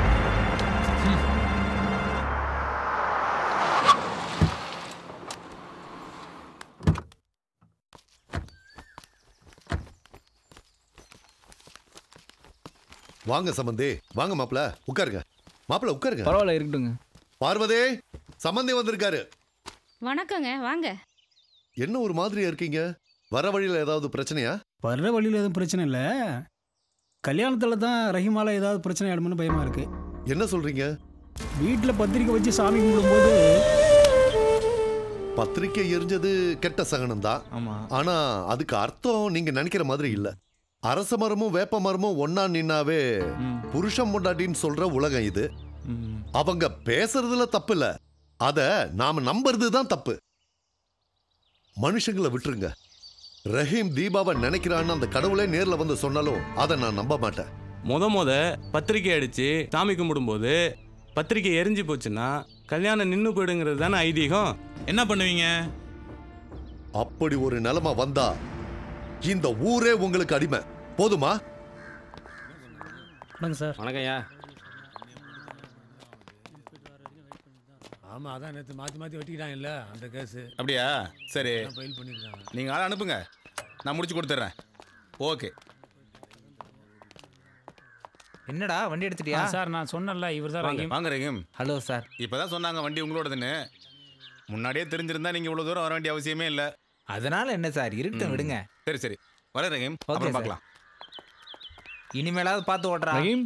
வாங்க சம்பந்தி வாங்க மாப்பிள உட்காருங்க மாப்பிள உட்காருங்க பரவாயில்ல இருக்கட்டுங்க பார்வதி சம்பந்தி வந்திருக்காரு வணக்கங்க வாங்க என்ன ஒரு மாதிரியா இருக்கீங்க வர வழியில ஏதாவது பிரச்சனையா வர்ற வழியில் எதுவும் பிரச்சனை இல்லை கல்யாணத்தில் தான் ரஹிமால ஏதாவது பிரச்சனை ஆயிடுமோன்னு பயமா இருக்கு என்ன சொல்றீங்க வீட்டில் பத்திரிக்கை வச்சு சாமி கும்பிடும்போது பத்திரிக்கை எரிஞ்சது கெட்ட சகனம் தான் ஆமா ஆனா அதுக்கு அர்த்தம் நீங்க நினைக்கிற மாதிரி இல்ல அரச மரமும் வேப்ப மரமும் ஒன்னா நின்னாவே புருஷன் பொண்டாட்டின்னு சொல்ற உலகம் இது அவங்க பேசுறதுல தப்பு இல்ல அத நாம நம்புறது தான் தப்பு மனுஷங்களை விட்டுருங்க ரஹீம் தீபாவை நினைக்கிறான்னு அந்த கடவுளே நேர்ல வந்து சொன்னாலும் அதை நான் நம்ப மாட்டேன் முத முத பத்திரிக்கை அடிச்சு சாமி கும்பிடும்போது பத்திரிக்கை எரிஞ்சு போச்சுன்னா கல்யாணம் நின்று போயிடுங்கிறது தானே ஐதீகம் என்ன பண்ணுவீங்க அப்படி ஒரு நிலைமை வந்தா இந்த ஊரே உங்களுக்கு அடிமை போதுமா வணக்கம் சார் வணக்கம்யா ஆமாம் அதான் நேற்று மாற்றி மாற்றி வெட்டிக்கிட்டாங்க இல்லை அந்த கேஸு அப்படியா சரி ஃபைல் பண்ணியிருக்காங்க நீங்க ஆளை அனுப்புங்க நான் முடிச்சு கொடுத்துட்றேன் ஓகே என்னடா வண்டி எடுத்துட்டியா சார் நான் சொன்னல இவர் தான் வாங்க வாங்க ரஹீம் ஹலோ சார் இப்பதான் சொன்னாங்க வண்டி உங்களோடதுன்னு முன்னாடியே தெரிஞ்சிருந்தா நீங்க இவ்வளவு தூரம் வர வேண்டிய அவசியமே இல்ல அதனால என்ன சார் இருக்கட்டும் விடுங்க சரி சரி வர ரஹீம் அப்புறம் சார். பார்க்கலாம் இனிமேலாவது பார்த்து ஓட்டுறா ரஹீம்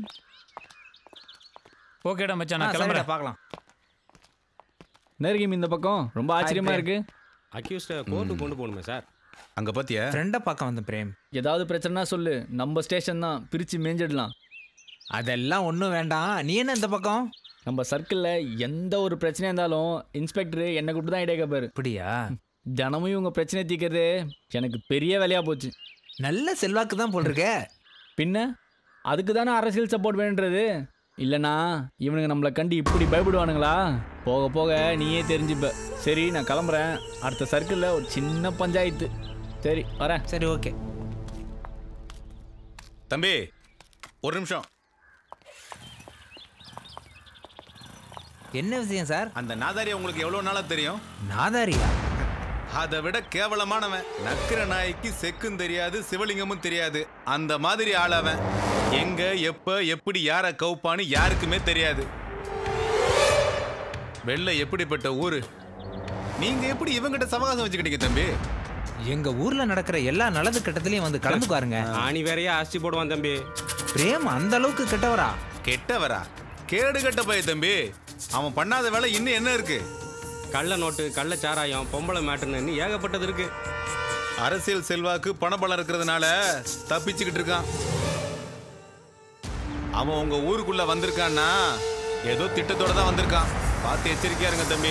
ஓகேடா மச்சான் ஆ, நான் சரிடா, கிளம்புறேன் பார்க்கலாம் நெருகிம் இந்த பக்கம் ரொம்ப ஆச்சரியமா பிரேம். இருக்கு அக்யூஸ்ட கோர்ட்டு கொண்டு போகணுமே சார் அங்க பாத்தியா ஃப்ரெண்டை பார்க்க வந்த பிரேம் ஏதாவது பிரச்சனைனா சொல்லு நம்ம ஸ்டேஷன் தான் பிரிச்சு மேஞ்சிடலாம் அதெல்லாம் ஒன்றும் வேண்டாம் நீ என்ன இந்த பக்கம் நம்ம சர்க்கிளில் எந்த ஒரு பிரச்சனையா இருந்தாலும் இன்ஸ்பெக்டர் என்னை கூப்பிட்டு தான் ஐடியா கேட்பாரு அப்படியா தினமும் இவங்க பிரச்சனை தீர்க்கறது எனக்கு பெரிய வேலையா போச்சு நல்ல செல்வாக்கு தான் போல் இருக்க பின்ன அதுக்கு தானே அரசியல் சப்போர்ட் வேணுன்றது இல்லைனா இவனுங்க நம்மளை கண்டு இப்படி பயப்படுவானுங்களா போக போக நீயே தெரிஞ்சுப்ப சரி நான் கிளம்புறேன் அடுத்த சர்க்கிளில் ஒரு சின்ன பஞ்சாயத்து சரி வரேன் சரி ஓகே தம்பி ஒரு நிமிஷம் என்ன விஷயம் சார் அந்த நாதாரி உங்களுக்கு எவ்வளவு நாளா தெரியும் நாதாரியா அதை விட கேவலமானவன் நக்கிர நாய்க்கு செக்கும் தெரியாது சிவலிங்கமும் தெரியாது அந்த மாதிரி ஆள் அவன் எங்க எப்ப எப்படி யார கவுப்பான்னு யாருக்குமே தெரியாது வெள்ளை எப்படிப்பட்ட ஊரு நீங்க எப்படி இவங்கிட்ட சவகாசம் வச்சுக்கிட்டீங்க தம்பி எங்க ஊர்ல நடக்கிற எல்லா நல்லது கெட்டதுலயும் வந்து கலந்துக்காருங்க ஆணி வேறையா ஆஸ்தி போடுவான் தம்பி பிரேம் அந்த அளவுக்கு கெட்டவரா கெட்டவரா கேடு கெட்ட பைய தம்பி அவன் பண்ணாத வேலை இன்னும் என்ன இருக்கு கள்ள நோட்டு கள்ள சாராயம் பொம்பளை மேட்டுன்னு இன்னும் ஏகப்பட்டது இருக்கு அரசியல் செல்வாக்கு பணபலம் இருக்கிறதுனால தப்பிச்சுக்கிட்டு இருக்கான் அவன் உங்க ஊருக்குள்ள வந்திருக்கான்னா ஏதோ திட்டத்தோட தான் வந்திருக்கான் பார்த்து எச்சரிக்கையா இருங்க தம்பி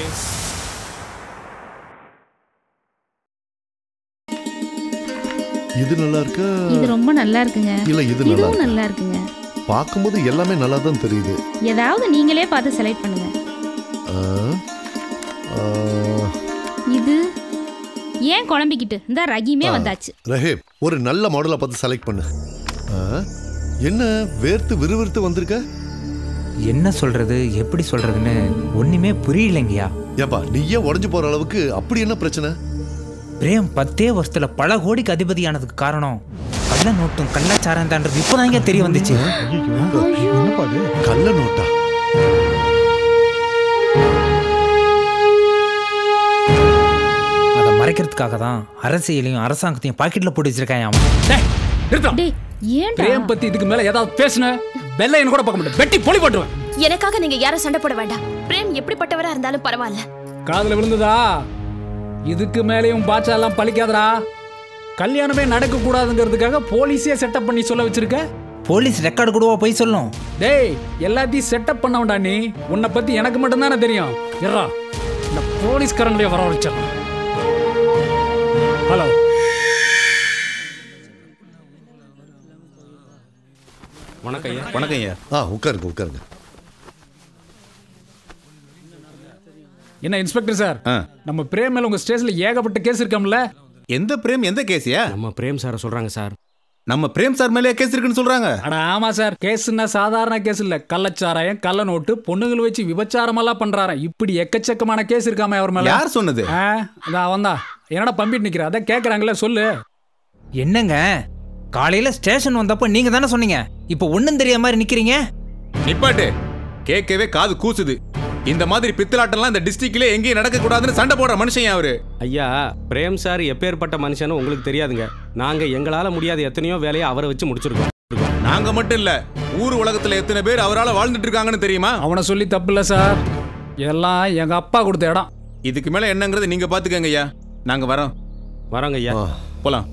இது நல்லா இருக்கா இது ரொம்ப நல்லா இருக்குங்க இல்ல இது நல்லா இதுவும் இருக்கு நல்லா இருக்குங்க பார்க்கும்போது எல்லாமே நல்லா தான் தெரியுது ஏதாவது நீங்களே பார்த்து செலக்ட் பண்ணுங்க ஆ, ஆ, இது ஏன் குழம்பிக்கிட்டு இந்த ரகிமே ஆ. வந்தாச்சு ரஹீம் ஒரு நல்ல மாடலை பார்த்து செலக்ட் பண்ணு ஆ, என்ன வேர்த்து விறுவிறுத்து வந்திருக்க என்ன சொல்றது எப்படி சொல்றதுன்னு ஒண்ணுமே புரியலைங்கய்யா ஏப்பா நீயே உடஞ்சு போற அளவுக்கு அப்படி என்ன பிரச்சனை பிரேம் பத்தே வருஷத்துல பல கோடிக்கு அதிபதியானதுக்கு காரணம் கள்ள நோட்டும் கள்ளச்சாரம் தான்றது இப்போதாங்க தெரிய வந்துச்சு கள்ள நோட்டா அதை மறைக்கிறதுக்காக தான் அரசியலையும் அரசாங்கத்தையும் பாக்கெட்ல போட்டு வச்சிருக்கான் அவன் நிறுத்தம் ஏன்டா பிரேம் பத்தி இதுக்கு மேல ஏதாவது பேசுன வெள்ளையன் கூட பார்க்க மாட்டேன் வெட்டி பொலி போட்டுருவேன் எனக்காக நீங்க யாரும் சண்டை போட வேண்டாம் பிரேம் எப்படிப்பட்டவரா இருந்தாலும் பரவாயில்ல காதுல விழுந்ததா இதுக்கு மேலேயும் பாட்சா எல்லாம் பழிக்காதடா கல்யாணமே நடக்க கூடாதுங்கிறதுக்காக போலீஸே செட்டப் பண்ணி சொல்ல வச்சிருக்க போலீஸ் ரெக்கார்டு கூடவா போய் சொல்லும் டேய் எல்லாத்தையும் செட்டப் பண்ண வேண்டாம் நீ உன்னை பத்தி எனக்கு மட்டும் தானே தெரியும் இறா இந்த போலீஸ்காரங்களே வர வச்சிடலாம் ஹலோ வணக்கம் ஐயா வணக்கம் ஐயா ஆ உட்காருங்க உட்காருங்க என்ன இன்ஸ்பெக்டர் சார் நம்ம பிரேம் மேல உங்க ஸ்டேஷன்ல ஏகப்பட்ட கேஸ் இருக்காம்ல எந்த பிரேம் எந்த கேஸியா நம்ம பிரேம் சார சொல்றாங்க சார் நம்ம பிரேம் சார் மேலே கேஸ் இருக்குன்னு சொல்றாங்க அட ஆமா சார் கேஸ்னா சாதாரண கேஸ் இல்ல கள்ளச்சாராயம் கள்ள நோட்டு பொண்ணுங்களை வச்சு விபச்சாரம் எல்லாம் பண்றாராம் இப்படி எக்கச்சக்கமான கேஸ் இருக்காம அவர் மேல யார் சொன்னது? ஆ, அதான் அவன் தான் என்னடா பம்பிட்டு நிக்கிற அதான் கேக்குறாங்களே சொல்லு என்னங்க காலையில ஸ்டேஷன் வந்தப்போ நீங்க தானே சொன்னீங்க இப்போ ஒண்ணும் தெரியாத மாதிரி நிக்கிறீங்க நிப்பாட்டு கேட்கவே காது கூசுது இந்த மாதிரி பித்தலாட்டம்லாம் இந்த டிஸ்ட்ரிக்ட்ல எங்கேயும் நடக்க கூடாதுன்னு சண்டை போடுற மனுஷன் அவரு ஐயா பிரேம் சார் எப்பேற்பட்ட மனுஷன்னு உங்களுக்கு தெரியாதுங்க நாங்க எங்களால முடியாத எத்தனையோ வேலையை அவரை வச்சு முடிச்சிருக்கோம் நாங்க மட்டும் இல்ல ஊர் உலகத்துல எத்தனை பேர் அவரால வாழ்ந்துட்டு இருக்காங்கன்னு தெரியுமா அவனை சொல்லி தப்பு இல்ல சார் எல்லாம் எங்க அப்பா கொடுத்த இடம் இதுக்கு மேல என்னங்கிறது நீங்க பாத்துக்கங்க ஐயா நாங்க வரோம் வரோங்க ஐயா போலாம்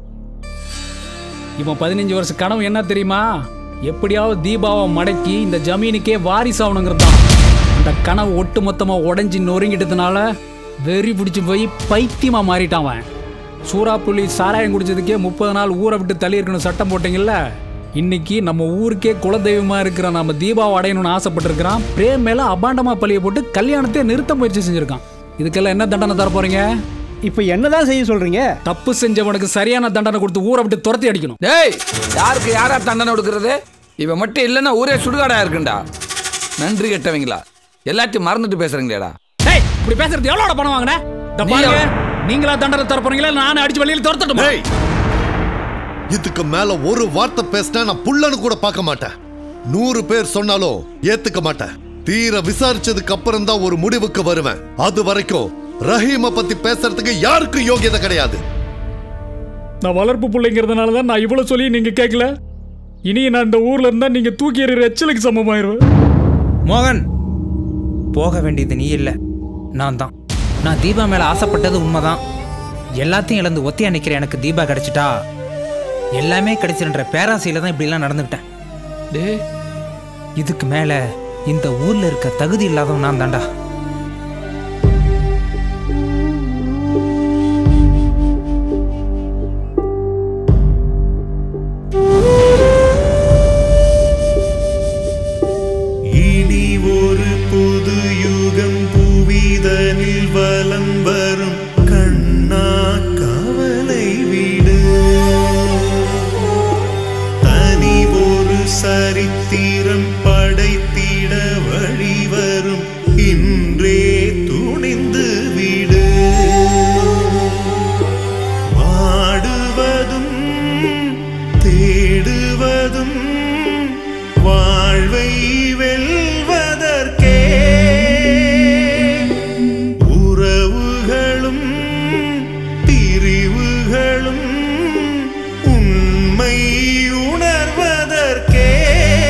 இவன் பதினஞ்சு வருஷ கனவு என்ன தெரியுமா எப்படியாவது தீபாவை மடக்கி இந்த ஜமீனுக்கே வாரிசு ஆகணுங்கிறது தான் அந்த கனவு ஒட்டு மொத்தமா உடஞ்சி நொறுங்கிட்டதுனால வெறி பிடிச்சி போய் பைத்தியமா மாறிட்டான் அவன் சூறாப்புலி சாராயம் குடிச்சதுக்கே முப்பது நாள் ஊரை விட்டு தள்ளி இருக்கணும் சட்டம் போட்டீங்கல்ல இன்னைக்கு நம்ம ஊருக்கே குலதெய்வமா இருக்கிற நம்ம தீபாவை அடையணும்னு ஆசைப்பட்டிருக்கிறான் பிரேம் மேல அபாண்டமா பழிய போட்டு கல்யாணத்தை நிறுத்த முயற்சி செஞ்சிருக்கான் இதுக்கெல்லாம் என்ன தண்டனை தர போறீங்க இப்போ என்னதான் செய்ய சொல்றீங்க தப்பு செஞ்சவனுக்கு சரியான தண்டனை கொடுத்து ஊரை விட்டு துரத்தி அடிக்கணும் டேய் யாருக்கு யாரா தண்டனை கொடுக்கறது இவன் மட்டும் இல்லைன்னா ஊரே சுடுகாடா இருக்குண்டா நன்றி கெட்டவங்களா எல்லாத்தையும் மறந்துட்டு பேசுறீங்களேடா டேய் இப்படி பேசுறது எவ்வளோட பணம் வாங்கின இந்த நீ பாருங்க எவ்வளவு- நீங்களா தண்டனை தர போறீங்களா நானே அடிச்சு வெளியில துரத்தட்டுமா இதுக்கு மேல ஒரு வார்த்தை பேசினா நான் புள்ளன்னு கூட பார்க்க மாட்டேன் நூறு பேர் சொன்னாலும் ஏத்துக்க மாட்டேன் தீர விசாரிச்சதுக்கு அப்புறம் தான் ஒரு முடிவுக்கு வருவேன் அது வரைக்கும் ரஹீம பத்தி பேசுறதுக்கு யாருக்கும் யோகியதை கிடையாது நான் வளர்ப்பு பிள்ளைங்கிறதுனால தான் நான் இவ்வளோ சொல்லி நீங்கள் கேட்கல இனி நான் இந்த ஊரில் இருந்தால் நீங்கள் தூக்கி எறிகிற எச்சலுக்கு சமமாயிருவேன் மோகன் போக வேண்டியது நீ இல்லை நான் தான் நான் தீபா மேலே ஆசைப்பட்டது உண்மைதான் எல்லாத்தையும் இழந்து ஒத்தையா நிற்கிற எனக்கு தீபா கிடைச்சிட்டா எல்லாமே கிடைச்சிருன்ற பேராசையில் தான் இப்படிலாம் நடந்துக்கிட்டேன் டே இதுக்கு மேலே இந்த ஊரில் இருக்க தகுதி இல்லாதவன் நான் தான்டா இனி ஒரு புது யுகம் புவிதனில் வலம் வரும் கண்ணா கவலை விடு தனி ஒரு சரித்திரம் படைத்திட வழிவரும் இன்றே துணிந்து விடு வாடுவதும் தேடுவதும் வாழ்வை வெல்வதற்கே உறவுகளும் பிரிவுகளும் உண்மை உணர்வதற்கே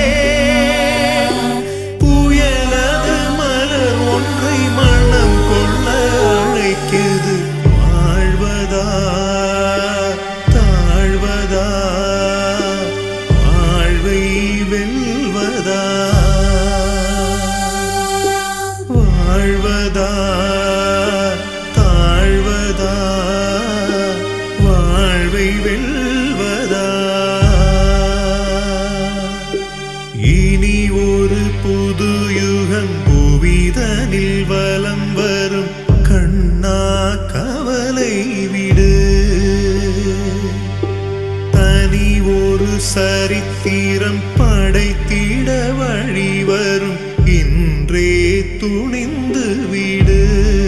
புயலது மலர் ஒன்றை மனம் கொள்ள அழைக்குது வாழ்வதா தாழ்வதா வாழ்வை வெல்வதா வாழ்வதா தாழ்வதா வாழ்வை வெல்வதா இனி ஒரு புது யுகம் புவிதனில் வலம் வரும் கண்ணா கவலை விடு தனி ஒரு சரித்திரம் படைத்திட வழிவரும் இன்றே துணிந்து விடு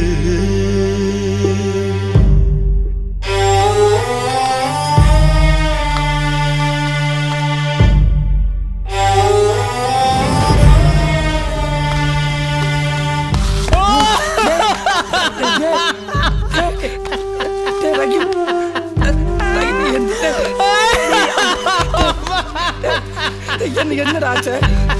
என்ன என்னடா ஆச்சு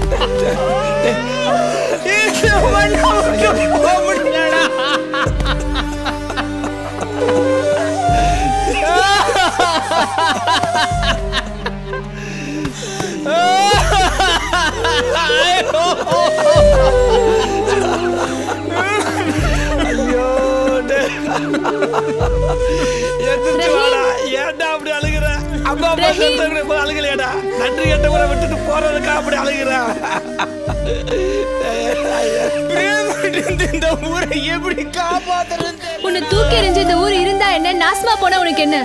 ஐயோ எந்திரிச்சு வாடா ஏன்டா அப்படி அழுகுற அம்மா அப்பா செத்தவங்களை போய் அழுகலையாடா நன்றி கெட்டவரை விட்டுட்டு போறதுக்கா அப்படி அழுகுற இந்த ஊரை எப்படி காப்பாத்துறது உன்னை தூக்கி எறிஞ்ச இந்த ஊர் இருந்தா என்ன நாசமா போனா உனக்கு என்ன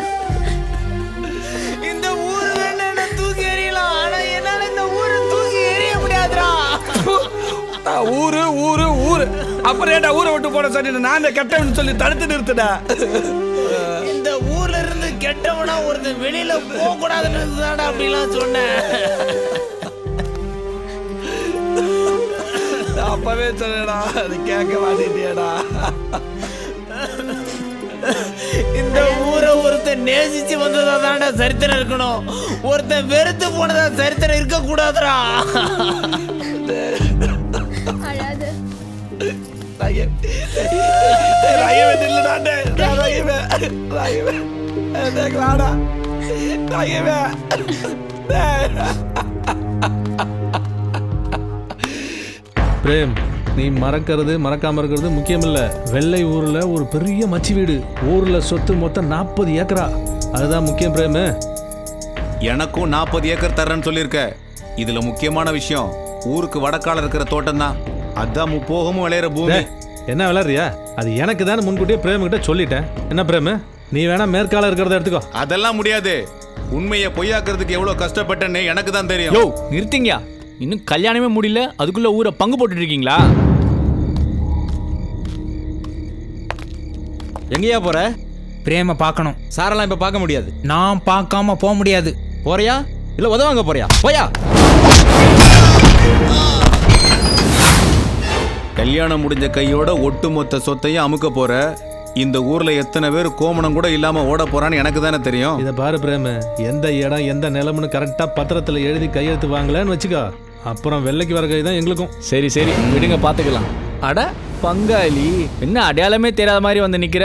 இந்த ஊர் என்ன தூக்கி எறியலாம் ஆனா என்னால இந்த ஊரை தூக்கி எறிய முடியாதுடா நான் ஊரு ஊரு ஊரு அப்புறம் ஏன்டா ஊரை விட்டு போட சொன்னீங்க நான் இந்த கெட்டவன் சொல்லி தடுத்து நிறுத்துடா இந்த ஊர்ல இருந்து கெட்டவனா ஒருத்தன் வெளியில போக கூடாதுன்னு தான்டா அப்படிலாம் சொன்னேன் நான் அப்பவே சொன்னேடா அது கேட்க மாட்டேட்டியடா இந்த ஊரை ஒருத்தன் நேசிச்சு வந்ததா தான்டா சரித்திரம் இருக்கணும் ஒருத்தன் வெறுத்து போனதா சரித்திரம் இருக்க கூடாதுடா அழாத ராயவே நில்லுடாண்டே ராயவே ராயவே தேக்கலாடா ராயவே பிரேம் நீ மறக்கிறது மறக்காம இருக்கிறது முக்கியம் இல்ல வெள்ளை ஊர்ல ஒரு பெரிய மச்சி வீடு ஊர்ல சொத்து மொத்தம் நாற்பது ஏக்கரா அதுதான் முக்கியம் பிரேமு எனக்கும் நாற்பது ஏக்கர் தர்றேன்னு சொல்லியிருக்க இதுல முக்கியமான விஷயம் ஊருக்கு வடக்கால இருக்கிற தோட்டம் தான் அதான் முப்போகமும் விளையிற பூமி டேய், என்ன விளாடுறியா அது எனக்கு தானே முன்கூட்டியே பிரேம் கிட்ட சொல்லிட்டேன் என்ன பிரேமு நீ வேணா மேற்கால இருக்கிறத எடுத்துக்கோ அதெல்லாம் முடியாது உண்மையை பொய்யாக்குறதுக்கு எவ்வளவு கஷ்டப்பட்டேன்னு எனக்கு தான் தெரியும் யோ நிறுத்திங்கயா இன்னும் கல்யாணமே முடியல அதுக்குள்ள ஊரை பங்கு போட்டுட்டு இருக்கீங்களா எங்கேயா போற பிரேம பார்க்கணும் சாரெல்லாம் இப்ப பார்க்க முடியாது நான் பார்க்காம போக முடியாது போறியா இல்ல உதவாங்க போறியா போயா கல்யாணம் முடிஞ்ச கையோட ஒட்டுமொத்த சொத்தையும் அமுக்க போற இந்த ஊர்ல எத்தனை பேர் கோமணம் கூட இல்லாம ஓட போறான்னு எனக்கு தானே தெரியும் இதை பாரு பிரேமு எந்த இடம் எந்த நிலம்னு கரெக்டாக பத்திரத்தில் எழுதி கையெழுத்து வாங்கலன்னு வச்சுக்கோ அப்புறம் வெள்ளைக்கு வர கை தான் எங்களுக்கும் சரி சரி விடுங்க பார்த்துக்கலாம் அட பங்காளி என்ன அடையாளமே தெரியாத மாதிரி வந்து நிக்கிற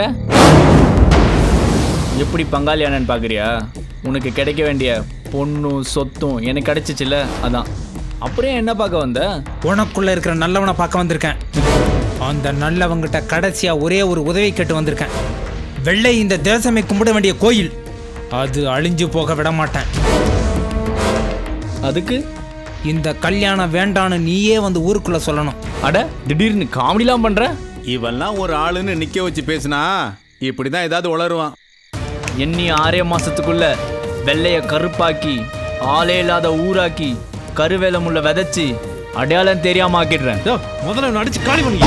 எப்படி பங்காளி அண்ணன் பார்க்குறியா உனக்கு கிடைக்க வேண்டிய பொண்ணும் சொத்தும் எனக்கு கிடைச்சிச்சுல அதான் அப்புறம் என்ன பார்க்க வந்த உனக்குள்ள இருக்கிற நல்லவனை பார்க்க வந்திருக்கேன் அந்த நல்லவங்கிட்ட கடைசியா ஒரே ஒரு உதவி கேட்டு வந்திருக்கேன் வெள்ளை இந்த தேசமே கும்பிட வேண்டிய கோயில் அது அழிஞ்சு போக விட மாட்டேன் அதுக்கு இந்த கல்யாணம் வேண்டான்னு நீயே வந்து ஊருக்குள்ள சொல்லணும் அட திடீர்னு காமெடிலாம் பண்ற இவெல்லாம் ஒரு ஆளுன்னு நிக்க வச்சு பேசினா இப்படிதான் ஏதாவது உளருவான் எண்ணி ஆறே மாசத்துக்குள்ள வெள்ளைய கருப்பாக்கி ஆளே இல்லாத ஊராக்கி கருவேல முள்ள விதைச்சு அடையாளம் தெரியாம ஆக்கிடுறேன் முதல்ல அடிச்சு காலி பண்ணி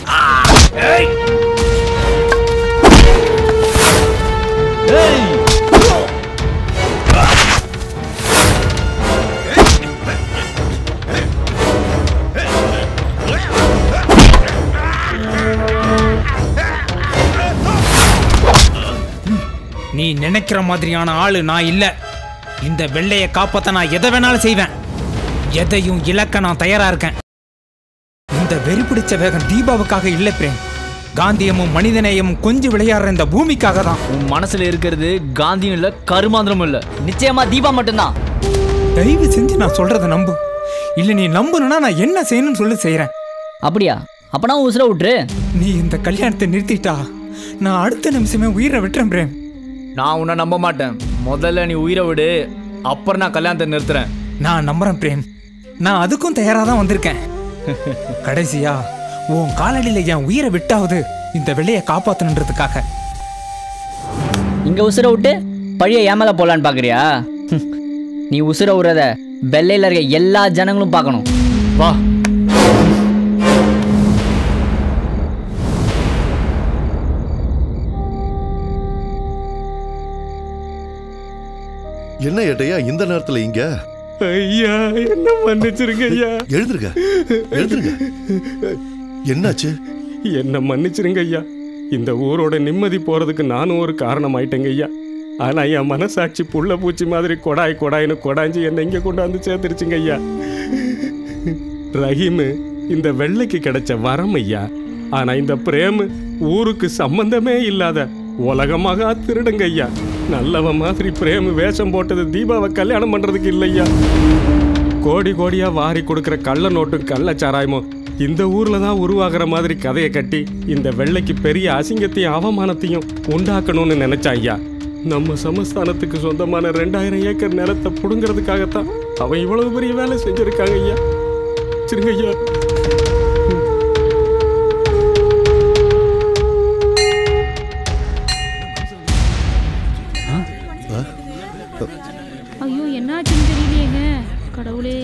நீ நினைக்கிற மாதிரியான ஆளு நான் இல்ல இந்த வெள்ளையை காப்பாத்த நான் எதை வேணாலும் செய்வேன் எதையும் இழக்க நான் தயாரா இருக்கேன் இந்த வெறி பிடிச்ச வேகம் தீபாவுக்காக இல்ல பிரேம் காந்தியமும் மனிதநேயமும் கொஞ்சம் விளையாடுற இந்த பூமிக்காக தான் உன் மனசுல இருக்கிறது காந்தியும் இல்ல கருமாந்திரமும் இல்ல நிச்சயமா தீபா மட்டும்தான் தயவு செஞ்சு நான் சொல்றத நம்பு இல்ல நீ நம்பணும்னா நான் என்ன செய்யணும்னு சொல்லி செய்யறேன் அப்படியா அப்பனா உசுர விட்டுரு நீ இந்த கல்யாணத்தை நிறுத்திட்டா நான் அடுத்த நிமிஷமே உயிரை விட்டுறேன் பிரேம் நான் உன்னை நம்ப மாட்டேன் முதல்ல நீ உயிரை விடு அப்புறம் நான் கல்யாணத்தை நிறுத்துறேன் நான் நம்புறேன் பிரேம் நான் அதுக்கும் தயாரா தான் வந்திருக்கேன் கடைசியா உன் காலடியில என் உயிரை விட்டாவது இந்த வெள்ளையை காப்பாத்தணுன்றதுக்காக இங்க உசுர விட்டு பழிய ஏமல போலான்னு பாக்குறியா ஹம். நீ உசுர விடுறத வெள்ளையில இருக்க எல்லா ஜனங்களும் பார்க்கணும் வா என்ன ஏட்டையா இந்த நேரத்துல இங்க ஐயா என்ன மன்னிச்சிருங்க ஐயா எழுதுருங்க எழுதுருங்க என்னாச்சு என்ன மன்னிச்சிருங்க ஐயா இந்த ஊரோட நிம்மதி போறதுக்கு நானும் ஒரு காரணம் ஆயிட்டேங்க ஐயா ஆனா என் மனசாட்சி புள்ள பூச்சி மாதிரி கொடாய் கொடாய்னு கொடாஞ்சி என்னை இங்க கொண்டாந்து சேர்த்துருச்சுங்க ஐயா ரஹீமு இந்த வெள்ளைக்கு கிடைச்ச வரம் ஐயா ஆனா இந்த பிரேமு ஊருக்கு சம்பந்தமே இல்லாத உலகமாக திருடுங்க ஐயா நல்லவன் மாதிரி பிரேமு வேஷம் போட்டது தீபாவை கல்யாணம் பண்றதுக்கு இல்லையா கோடி கோடியா வாரி கொடுக்கிற கள்ள நோட்டும் கள்ள சாராயமும் இந்த ஊர்ல தான் உருவாகிற மாதிரி கதையை கட்டி இந்த வெள்ளைக்கு பெரிய அசிங்கத்தையும் அவமானத்தையும் உண்டாக்கணும்னு நினைச்சான் ஐயா நம்ம சமஸ்தானத்துக்கு சொந்தமான ரெண்டாயிரம் ஏக்கர் நிலத்தை புடுங்கிறதுக்காகத்தான் அவன் இவ்வளவு பெரிய வேலை செஞ்சிருக்காங்க ஐயா சரிங்க ஐயா ஐயோ என்னாச்சுன்னு தெரியலையேங்க கடவுளே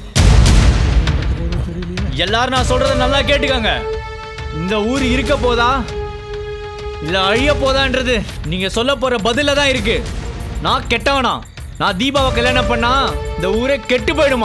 எல்லாரும் நான் சொல்றத நல்லா கேட்டுக்கோங்க இந்த ஊர் இருக்க போதா இல்ல அழிய போதான்றது நீங்க சொல்ல போற பதில தான் இருக்கு நான் கெட்டவனா நான் தீபாவை கல்யாணம் பண்ணா இந்த ஊரே கெட்டு போயிடுமா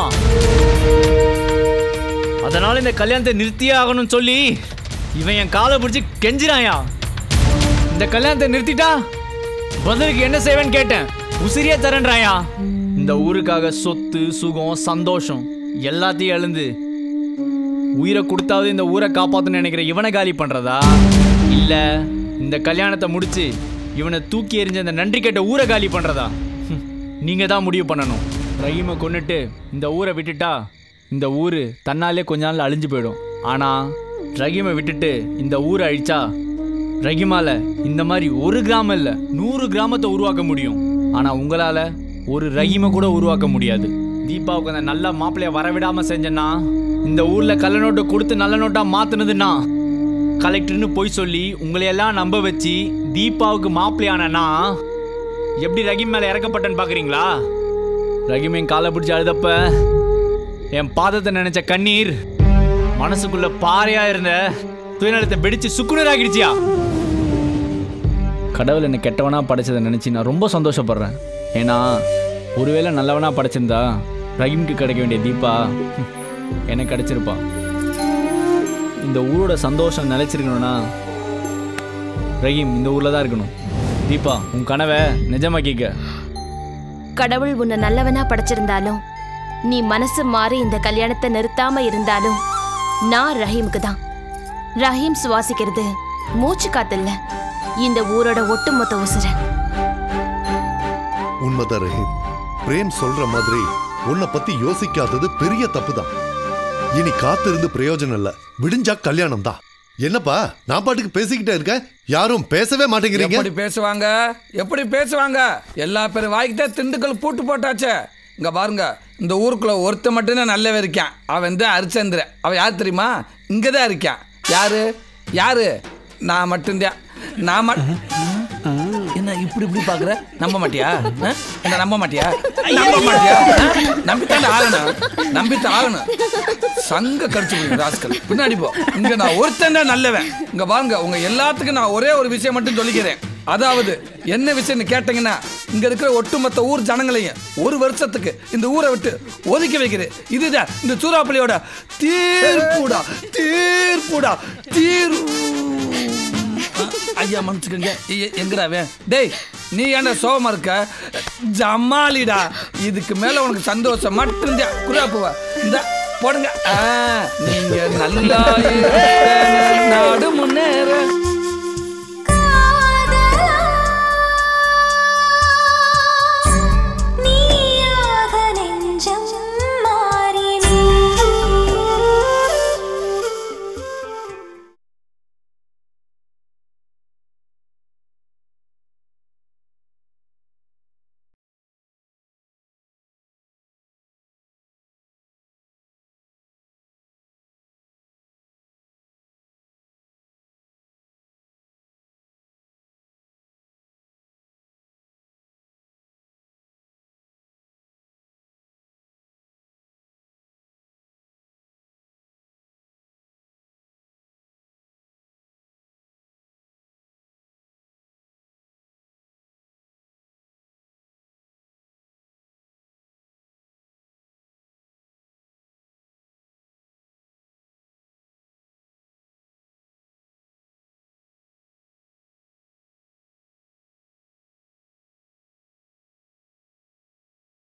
அதனால இந்த கல்யாணத்தை நிறுத்தியே ஆகணும்னு சொல்லி இவன் என் காலை பிடிச்சி கெஞ்சிராயா இந்த கல்யாணத்தை நிறுத்திட்டா பதிலுக்கு என்ன செய்வேன்னு கேட்டேன் உசிரியே தரேன்றாயா இந்த ஊருக்காக சொத்து சுகம் சந்தோஷம் எல்லாத்தையும் எழுந்து உயிரை கொடுத்தாவது இந்த ஊரை காப்பாத்தணும்னு நினைக்கிற இவனை காலி பண்றதா இல்ல இந்த கல்யாணத்தை முடிச்சு இவனை தூக்கி எறிஞ்ச இந்த நன்றி கேட்ட ஊரை காலி பண்றதா ஹம், நீங்க தான் முடிவு பண்ணணும் ரஹீமை கொன்னுட்டு இந்த ஊரை விட்டுட்டா இந்த ஊரு தன்னாலே கொஞ்ச நாள் அழிஞ்சு போயிடும் ஆனா ரஹீமை விட்டுட்டு இந்த ஊரை அழிச்சா ரஹீமால இந்த மாதிரி ஒரு கிராமம் இல்ல நூறு கிராமத்தை உருவாக்க முடியும் ஆனா உங்களால ஒரு ரஹீமை கூட உருவாக்க முடியாது தீபாவுக்கு அந்த நல்ல மாப்பிள்ளைய வரவிடாம செஞ்சேன்னா இந்த ஊர்ல கள்ள நோட்டை கொடுத்து நல்ல நோட்டா மாத்துனதுன்னா கலெக்டர்னு போய் சொல்லி உங்களையெல்லாம் நம்ப வச்சு தீபாவுக்கு மாப்பிள்ளையானனா எப்படி ரஹீம் மேல இறக்கப்பட்டேன்னு பாக்குறீங்களா ரஹீம் என் காலை பிடிச்சி அழுதப்ப என் பாதத்தை நினைச்ச கண்ணீர் மனசுக்குள்ள பாறையா இருந்த துயநலத்தை வெடிச்சு சுக்குநூறாகிடுச்சியா கடவுள் என்னை கெட்டவனா படைச்சதை நினைச்சு நான் ரொம்ப சந்தோஷப்படுறேன் ஏன்னா ஒருவேளை நல்லவனா படைச்சிருந்தா ரஹீம்க்கு கிடைக்க வேண்டிய தீபா ஹம், எனக்கு கிடைச்சிருப்பா இந்த ஊரோட சந்தோஷம் நிலைச்சிருக்கணும்னா ரஹீம் இந்த ஊரில் தான் இருக்கணும் தீபா உன் கனவை நிஜமாக்கிக்க கடவுள் உன்னை நல்லவனா படைச்சிருந்தாலும் நீ மனசு மாறி இந்த கல்யாணத்தை நிறுத்தாம இருந்தாலும் நான் ரஹீமுக்கு தான் ரஹீம் சுவாசிக்கிறது மூச்சு காத்தில்ல இந்த ஊரோட ஒட்டுமொத்த உசுர உண்மைதான் ரஹீம் பிரேம் சொல்ற மாதிரி உன்னை பத்தி யோசிக்காதது பெரிய தப்புதான் இனி காத்திருந்து பிரயோஜனம் இல்ல விடிஞ்சா கல்யாணம் தான் என்னப்பா நான் பாட்டுக்கு பேசிக்கிட்டே இருக்கேன் யாரும் பேசவே மாட்டேங்கிறீங்க எப்படி பேசுவாங்க எப்படி பேசுவாங்க எல்லா பேரும் வாய்க்கிட்டே திண்டுக்கல் பூட்டு போட்டாச்சே இங்க பாருங்க இந்த ஊருக்குள்ள ஒருத்த மட்டும்தான் நல்லவே இருக்கான் அவன் தான் ஹரிச்சந்திர அவன் யார் தெரியுமா இங்கே தான் இருக்கான் யாரு யாரு நான் மட்டும்தான் நான் மட் என்ன இப்படி இப்படி பாக்குற நம்ப மாட்டியா ஆ? என்ன நம்ப மாட்டியா நம்ப மாட்டியா ஆ? நம்பித்தான் ஆகணும் நம்பித்தான் ஆகணும் சங்க கடிச்சு விடுங்க ராஸ்கல் பின்னாடி போ இங்க நான் ஒருத்தன் தான் நல்லவன் இங்க பாருங்க உங்க எல்லாத்துக்கும் நான் ஒரே ஒரு விஷயம் மட்டும் சொல்லிக்கிறேன் அதாவது என்ன விஷயம்னு கேட்டீங்கன்னா இங்க இருக்கிற ஒட்டுமொத்த ஊர் ஜனங்களையும் ஒரு வருஷத்துக்கு இந்த ஊரை விட்டு ஒதுக்கி வைக்கிறேன் இதுதான் இந்த சூறாப்பள்ளியோட தீர்ப்புடா தீர்ப்புடா தீர் ஐயா மன்னிச்சுக்கோங்க எ- எங்கடா அவன் டேய் நீ ஏன்டா சோகமா இருக்க ஜமாலிடா இதுக்கு மேல உனக்கு சந்தோஷம் மட்டும்தான் குராப்புவா இந்த போடுங்க ஆ, நீங்க நல்லா இருக்க நாடு முன்னேற